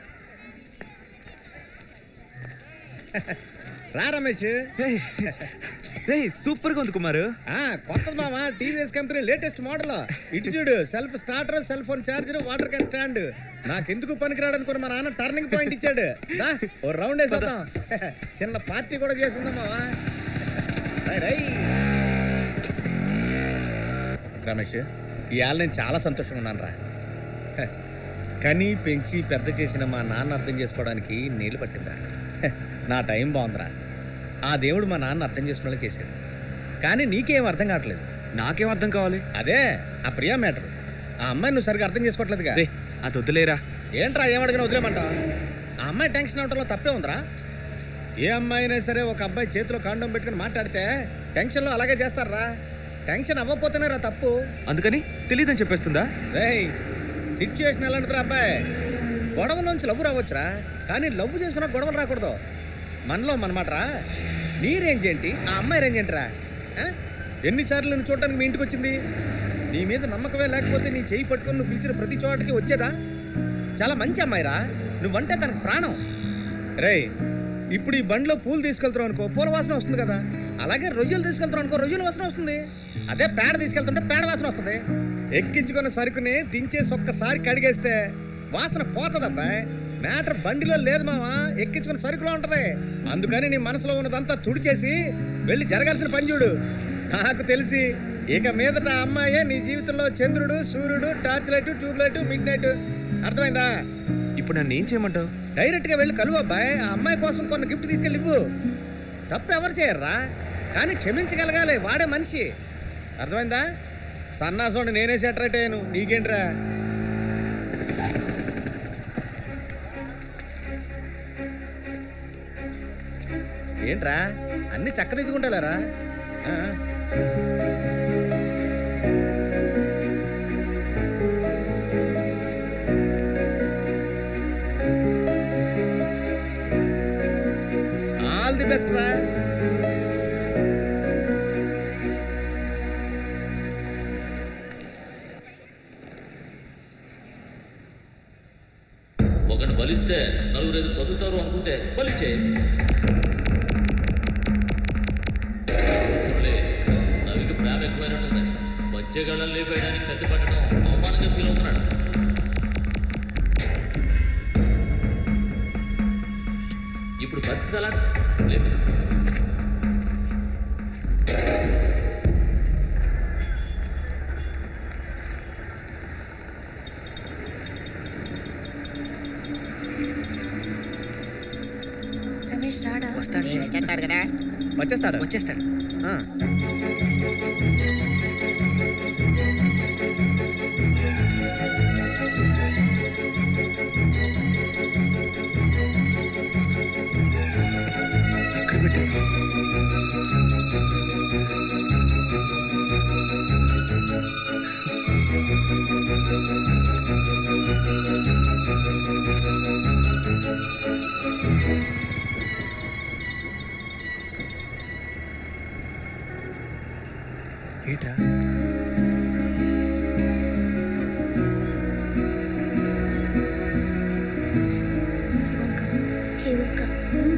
రా రమేష్ రే సూపర్ గా ఉంది కుమారు ఆ కొత్తది మామ టీవీఎస్ కంపెనీ లేటెస్ట్ మోడల్ ఇటు చూడు self starter cell phone charger water can stand నాకెందుకు పనికిరాడు అనుకుని మా నాన్న టర్నింగ్ పాయింట్ ఇచ్చాడు దా, ఓ రౌండ్ వేసేద్దాం చిన్న పార్టీ కూడా చేసుకుందాం మావా రై, రై. రమేష్ ఇవాళ నేను చాలా సంతోషంగా ఉన్నాను రా కని పెంచి పెద్ద చేసిన మా నాన్న అర్థం చేసుకోవడానికి నీళ్ళు పట్టిందా హ, నా టైం బాగుందిరా ఆ దేవుడు మా నాన్న అర్థం చేసుకునేలా చేశాడు కానీ నీకేం అర్థం కావట్లేదు నాకేం అర్థం కావాలి అదే ఆ ప్రియా మ్యాటర్ ఆ అమ్మాయి నువ్వు సరిగ్గా అర్థం చేసుకోవట్లేదుగా అది వద్దులేరా ఏంట్రా ఏమడిగినా వదిలేమంటావు ఆ అమ్మాయి టెన్షన్ అవటంలో తప్పే ఉందిరా ఏ అమ్మాయి అయినా సరే ఒక అబ్బాయి చేతిలో కాండం పెట్టుకుని మాట్లాడితే టెన్షన్లో అలాగే చేస్తారా టెన్షన్ అవ్వకపోతేనే రా తప్పు అందుకని తెలియదని చెప్పేస్తుందా రేయ్ సిచ్యువేషన్ ఎలాంటిదిరా అబ్బాయి గొడవ నుంచి లవ్వు రావచ్చురా కానీ లవ్వు చేసుకున్న గొడవలు రాకూడదు మనలో మనమాటరా నీ రేంజ్ ఏంటి ఆ అమ్మాయి రేంజ్ ఏంటిరా ఆ? ఎన్నిసార్లు నువ్వు చూడటానికి మీ ఇంటికి వచ్చింది నీ మీద నమ్మకమే లేకపోతే నీ చేయి పట్టుకొని నువ్వు పిలిచిన ప్రతి చోటకి వచ్చేదా చాలా మంచి అమ్మాయిరా నువ్వంటే తనకు ప్రాణం రేయ్ ఇప్పుడు ఈ బండిలో పూలు తీసుకెళ్తావు అనుకో పూల వాసన వస్తుంది కదా అలాగే రొయ్యలు తీసుకెళ్తావు అనుకో రొయ్యల వాసన వస్తుంది అదే పేడ తీసుకెళ్తుంటే పేడ వాసన వస్తుంది ఎక్కించుకున్న సరుకుని దించేసి ఒక్కసారి కడిగేస్తే వాసన పోతుందబ్బాయ్ మ్యాటర్ బండిలో లేదు మావా ఎక్కించుకున్న సరుకులో ఉంటది అందుకని నీ మనసులో ఉన్నదంతా తుడిచేసి వెళ్ళి జరగాల్సిన పని చూడు నాకు తెలిసి ఇక మీదట ఆ అమ్మాయే నీ జీవితంలో చంద్రుడు సూర్యుడు torch light tube light midnight అర్థమైందా ఇప్పుడు నన్ను ఏం చేయమంటావు డైరెక్ట్ గా వెళ్ళి కలువు అబ్బాయి ఆ అమ్మాయి కోసం కొన్ని గిఫ్ట్ తీసుకెళ్ళి ఇవ్వు తప్పు ఎవరు చేయర్రా కానీ క్షమించగలగాలి వాడే మనిషి అర్థమైందా సన్నాసోడి నేనే సెటరేట్ అయ్యాను నీకేంట్రా ఏంట్రా అన్ని చక్కదిద్దుకుంటారా ఆల్ ది బెస్ట్ రా ఒకరిని బలిస్తే నలుగురు ఐదు బతుకుతారు అనుకుంటే బలిచే రవికి ప్రేమ ఎక్కువైనట్టుంది బచ్చగాళ్ళని లేపేయడానికి కత్తి పట్టడం అవమానంగా ఫీల్ అవుతున్నాడు ఇప్పుడు పరిస్థితి ఎలా లేదు రమేష్ రాడా వస్తాడు వచ్చేస్తాడు కదా వచ్చేస్తాడు వచ్చేస్తాడు ఎక్కడ పెట్టి ఏంట్రా He will come.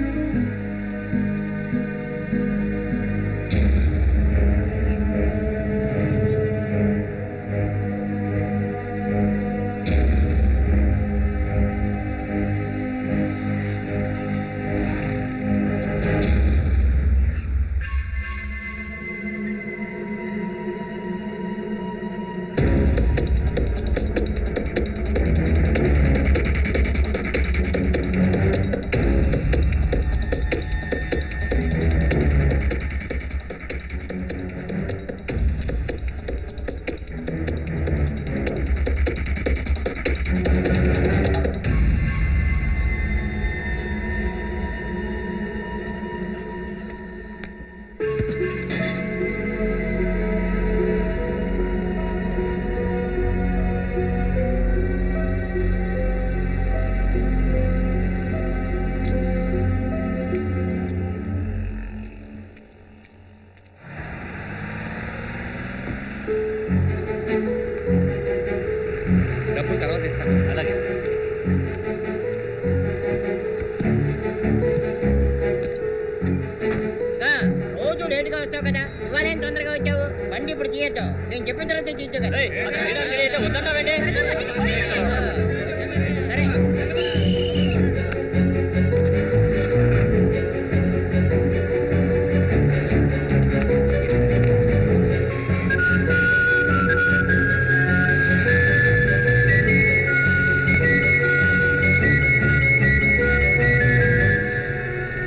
డబ్బులు తర్వాత ఇస్తాను అలాగే ఇదిగో, రోజు లేటుగా వస్తావు కదా ఇవాళ ఏం తొందరగా వచ్చావు బండి ఇప్పుడు తీయద్దు నేను చెప్పిన తర్వాత తీయచ్చు కదా సరే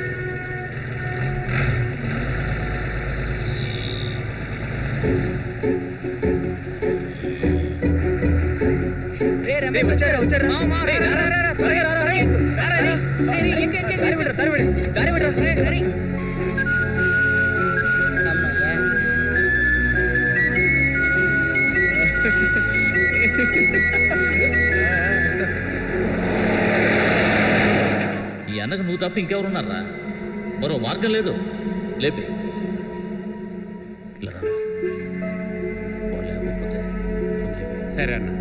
ఆ రమేష్ వచ్చారా, వచ్చారా? మామ, మామ, రా, రా, రా, రా, త్వరగా రా, రా, రా. రా, రా, రా. రేయ్, రేయ్, ఎక్కు, ఎక్కు, ఎక్కు, ఎక్కు. దారి విడు, దారి విడు. రేయ్, రేయ్. ఈ అన్నకు నువ్వు తప్ప ఇంకెవరున్నారా మరో మార్గం లేదు లేపి ఇలా రా. వాళ్ళు లేకపోతే నువ్వు లేపి. సరే అన్న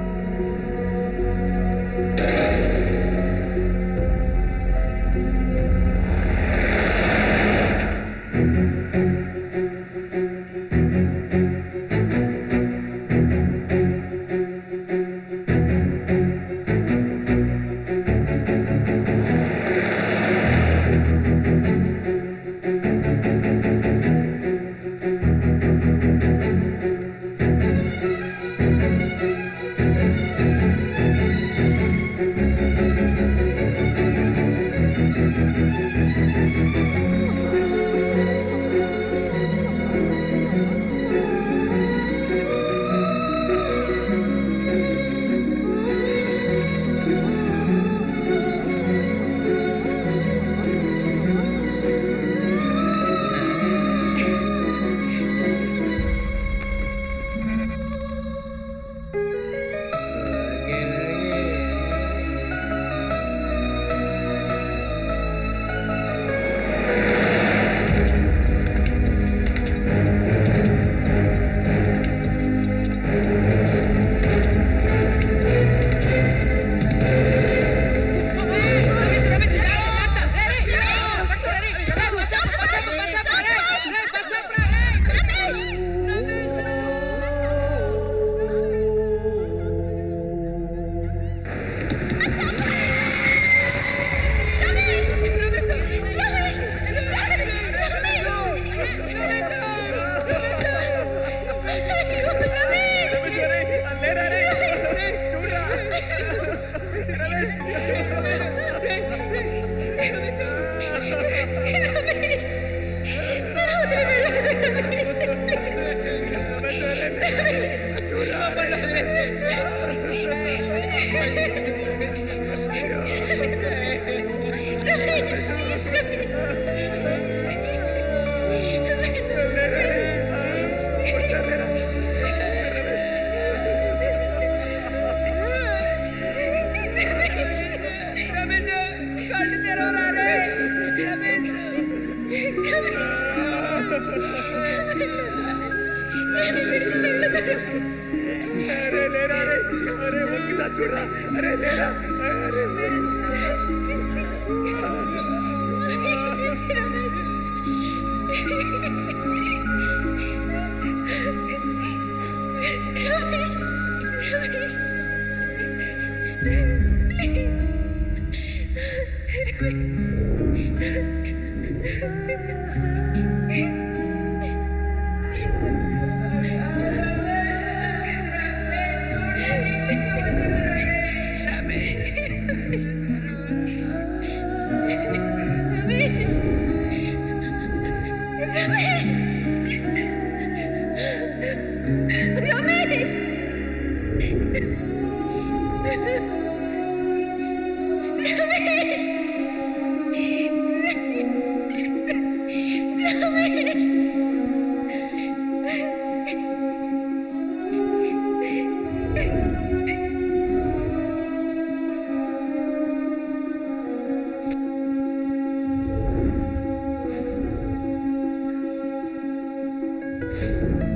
అరే లేరా అరే అరే ఒక్కసారి చూడరా అరే లేరా అరే Thank you.